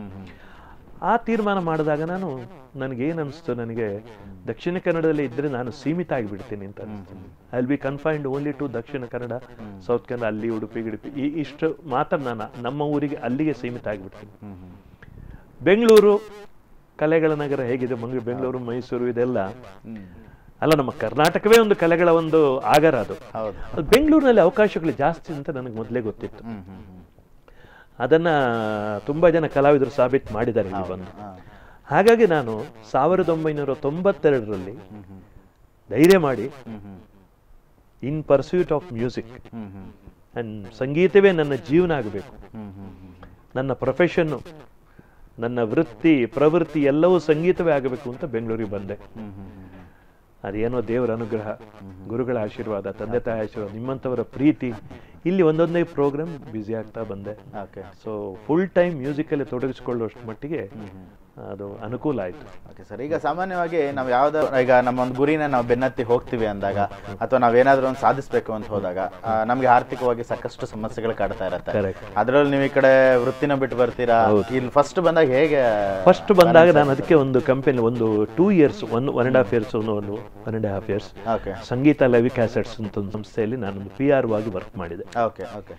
ಆ ತೀರ್ಮಾನ ಮಾಡಿದಾಗ ನಾನು ನನಗೇನು ಅನಿಸ್ತು ನನಗೆ ದಕ್ಷಿಣ ಕನ್ನಡದಲ್ಲಿ ಇದ್ದರೆ ನಾನು ಸೀಮಿತ ಆಗಿಬಿಡ್ತೀನಿ ಅಂತ ಅನಿಸ್ತು I will be confined only to Dakshina Kannada south Kannada ಅಲ್ಲಿ ಉಡುಪಿ ಗಿಡುಪಿ ಈ ಇಷ್ಟು ಮಾತ್ರ ನಾನು ನಮ್ಮ ಊರಿಗೆ ಅಲ್ಲಿಗೆ ಸೀಮಿತ ಆಗಿಬಿಡ್ತೀನಿ ಹ್ಮ್ ಹ್ಮ್ ಬೆಂಗಳೂರು ಕಲೆಗಳ ನಗರ ಹೇಗಿದೆ ಮಂಗಳೂರು ಬೆಂಗಳೂರು ಮೈಸೂರು ಇದೆಲ್ಲ ಹ್ಮ್ ಅಲ್ಲ ನಮ್ಮ ಕರ್ನಾಟಕವೇ ಒಂದು ಕಲೆಗಳ ಒಂದು ಆಗರ ಅದು ಹೌದು ಅದು ಬೆಂಗಳೂರಿನಲ್ಲಿ ಅವಕಾಶಗಳು ಜಾಸ್ತಿ ಅಂತ ನನಗೆ ಮೊದಲೇ ಗೊತ್ತಿತ್ತು ಹ್ಮ್ ಹ್ಮ್ ಹ್ಮ್ ಅದನ್ನ ತುಂಬಾ ಜನ ಕಲಾವಿದರು ಸಾಬೀತು ಮಾಡಿದ್ದಾರೆ ಇಲ್ಲಿ ಬಂದು ಹಾ. ಹಾಗಾಗಿ ನಾನು ಸಾವಿರದ ಒಂಬೈನೂರ ತೊಂಬತ್ತೆರಡರಲ್ಲಿ ಹ್ಮ್ ಹ್ಮ್ ಧೈರ್ಯ ಮಾಡಿ hmm hmm in pursuit of music hmm hmm and ಸಂಗೀತವೇ ನನ್ನ ಜೀವನ ಆಗಬೇಕು ಹ್ಮ್ ಹ್ಮ್ ಹ್ಮ್ ನನ್ನ ಪ್ರೊಫೆಷನ್ನು ನನ್ನ ವೃತ್ತಿ ಪ್ರವೃತ್ತಿ ಎಲ್ಲವೂ ಸಂಗೀತವೇ ಆಗಬೇಕು ಅಂತ ಬೆಂಗಳೂರಿಗೆ ಬಂದೆ ಹ್ಮ್ ಹ್ಮ್ ಹ್ಮ್ ಅದೇನೋ ದೇವರ ಅನುಗ್ರಹ ಗುರುಗಳ ಆಶೀರ್ವಾದ ತಂದೆ ತಾಯಿ ಆಶೀರ್ವಾದ ನಿಮ್ಮಂಥವರ ಪ್ರೀತಿ ಇಲ್ಲಿ ಒಂದೊಂದೇ ಪ್ರೋಗ್ರಾಮ್ ಬ್ಯುಸಿ ಆಗ್ತಾ ಬಂದೆ ಓಕೆ ಸೊ ಫುಲ್ ಟೈಮ್ ಮ್ಯೂಸಿಕಲ್ಲಿ ತೊಡಗಿಸ್ಕೊಳ್ಳುವಷ್ಟು ಮಟ್ಟಿಗೆ ಅದು ಅನುಕೂಲ ಆಯಿತು ಓಕೆ ಸರ್ ಈಗ ಸಾಮಾನ್ಯವಾಗಿ ನಾವು ಯಾವ್ದಾದ್ರು ಈಗ ನಮ್ಮ ಒಂದು ಗುರಿನ ನಾವು ಬೆನ್ನತ್ತಿ ಹೋಗ್ತೀವಿ ಅಂದಾಗ ಅಥವಾ ನಾವೇನಾದ್ರೂ ಒಂದು ಸಾಧಿಸ್ಬೇಕು ಅಂತ ಹೋದಾಗ ಆ, ನಮ್ಗೆ ಆರ್ಥಿಕವಾಗಿ ಸಾಕಷ್ಟು ಸಮಸ್ಯೆಗಳು ಕಾಡ್ತಾ ಇರತ್ತೆ Correct. ಅದ್ರಲ್ಲಿ ನೀವು ಈ ಕಡೆ ವೃತ್ತಿನ ಬಿಟ್ಟು ಬರ್ತೀರಾ ಇಲ್ಲಿ ಫಸ್ಟ್ ಬಂದಾಗ ಹೇಗೆ ಫಸ್ಟ್ ಬಂದಾಗ ನಾನು ಅದಕ್ಕೆ ಒಂದು ಕಂಪನಿ ಒಂದು two years one one and half years ಒಂದು one and half years okay ಸಂಗೀತ ಲವಿ ಕ್ಯಾಸೆಟ್ಸ್ ಅಂತ ಒಂದು ಸಂಸ್ಥೆಯಲ್ಲಿ ನಾನೊಂದು ಪಿ ಆರ್ ಆಗಿ ವರ್ಕ್ ಮಾಡಿದೆ ಓಕೆ ಓಕೆ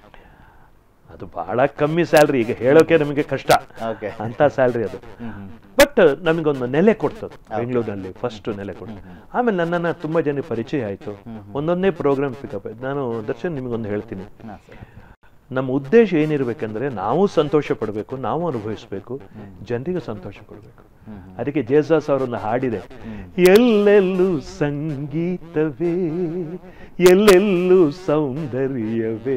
ಅದು ಬಹಳ ಕಮ್ಮಿ ಸ್ಯಾಲ್ರಿ ಈಗ ಹೇಳೋಕೆ ನಮಗೆ ಕಷ್ಟ ಓಕೆ ಅಂತ ಸ್ಯಾಲ್ರಿ ಅದು ಬಟ್ ನಮಗೊಂದು ನೆಲೆ ಕೊಡ್ತದೆ ಬೆಂಗಳೂರಿನಲ್ಲಿ ಫಸ್ಟ್ ನೆಲೆ ಕೊಡ್ತು ಆಮೇಲೆ ನನ್ನನ್ನು ತುಂಬ ಜನ ಪರಿಚಯ ಆಯಿತು ಒಂದೊಂದೇ ಪ್ರೋಗ್ರಾಮ್ ಪಿಕಪ್ ನಾನು ದರ್ಶನ್ ನಿಮಗೊಂದು ಹೇಳ್ತೀನಿ ಹಾಂ ಸರ್ ನಮ್ಮ ಉದ್ದೇಶ ಏನಿರಬೇಕಂದ್ರೆ ನಾವು ಸಂತೋಷ ಪಡಬೇಕು ನಾವು ಅನುಭವಿಸ್ಬೇಕು ಜನರಿಗೆ ಸಂತೋಷ ಕೊಡಬೇಕು ಅದಕ್ಕೆ ಜೇಸಸ್ ಅವರೊಂದು ಹಾಡಿದೆ ಎಲ್ಲೆಲ್ಲೂ ಸಂಗೀತವೇ ಎಲ್ಲೆಲ್ಲೂ ಸೌಂದರ್ಯವೇ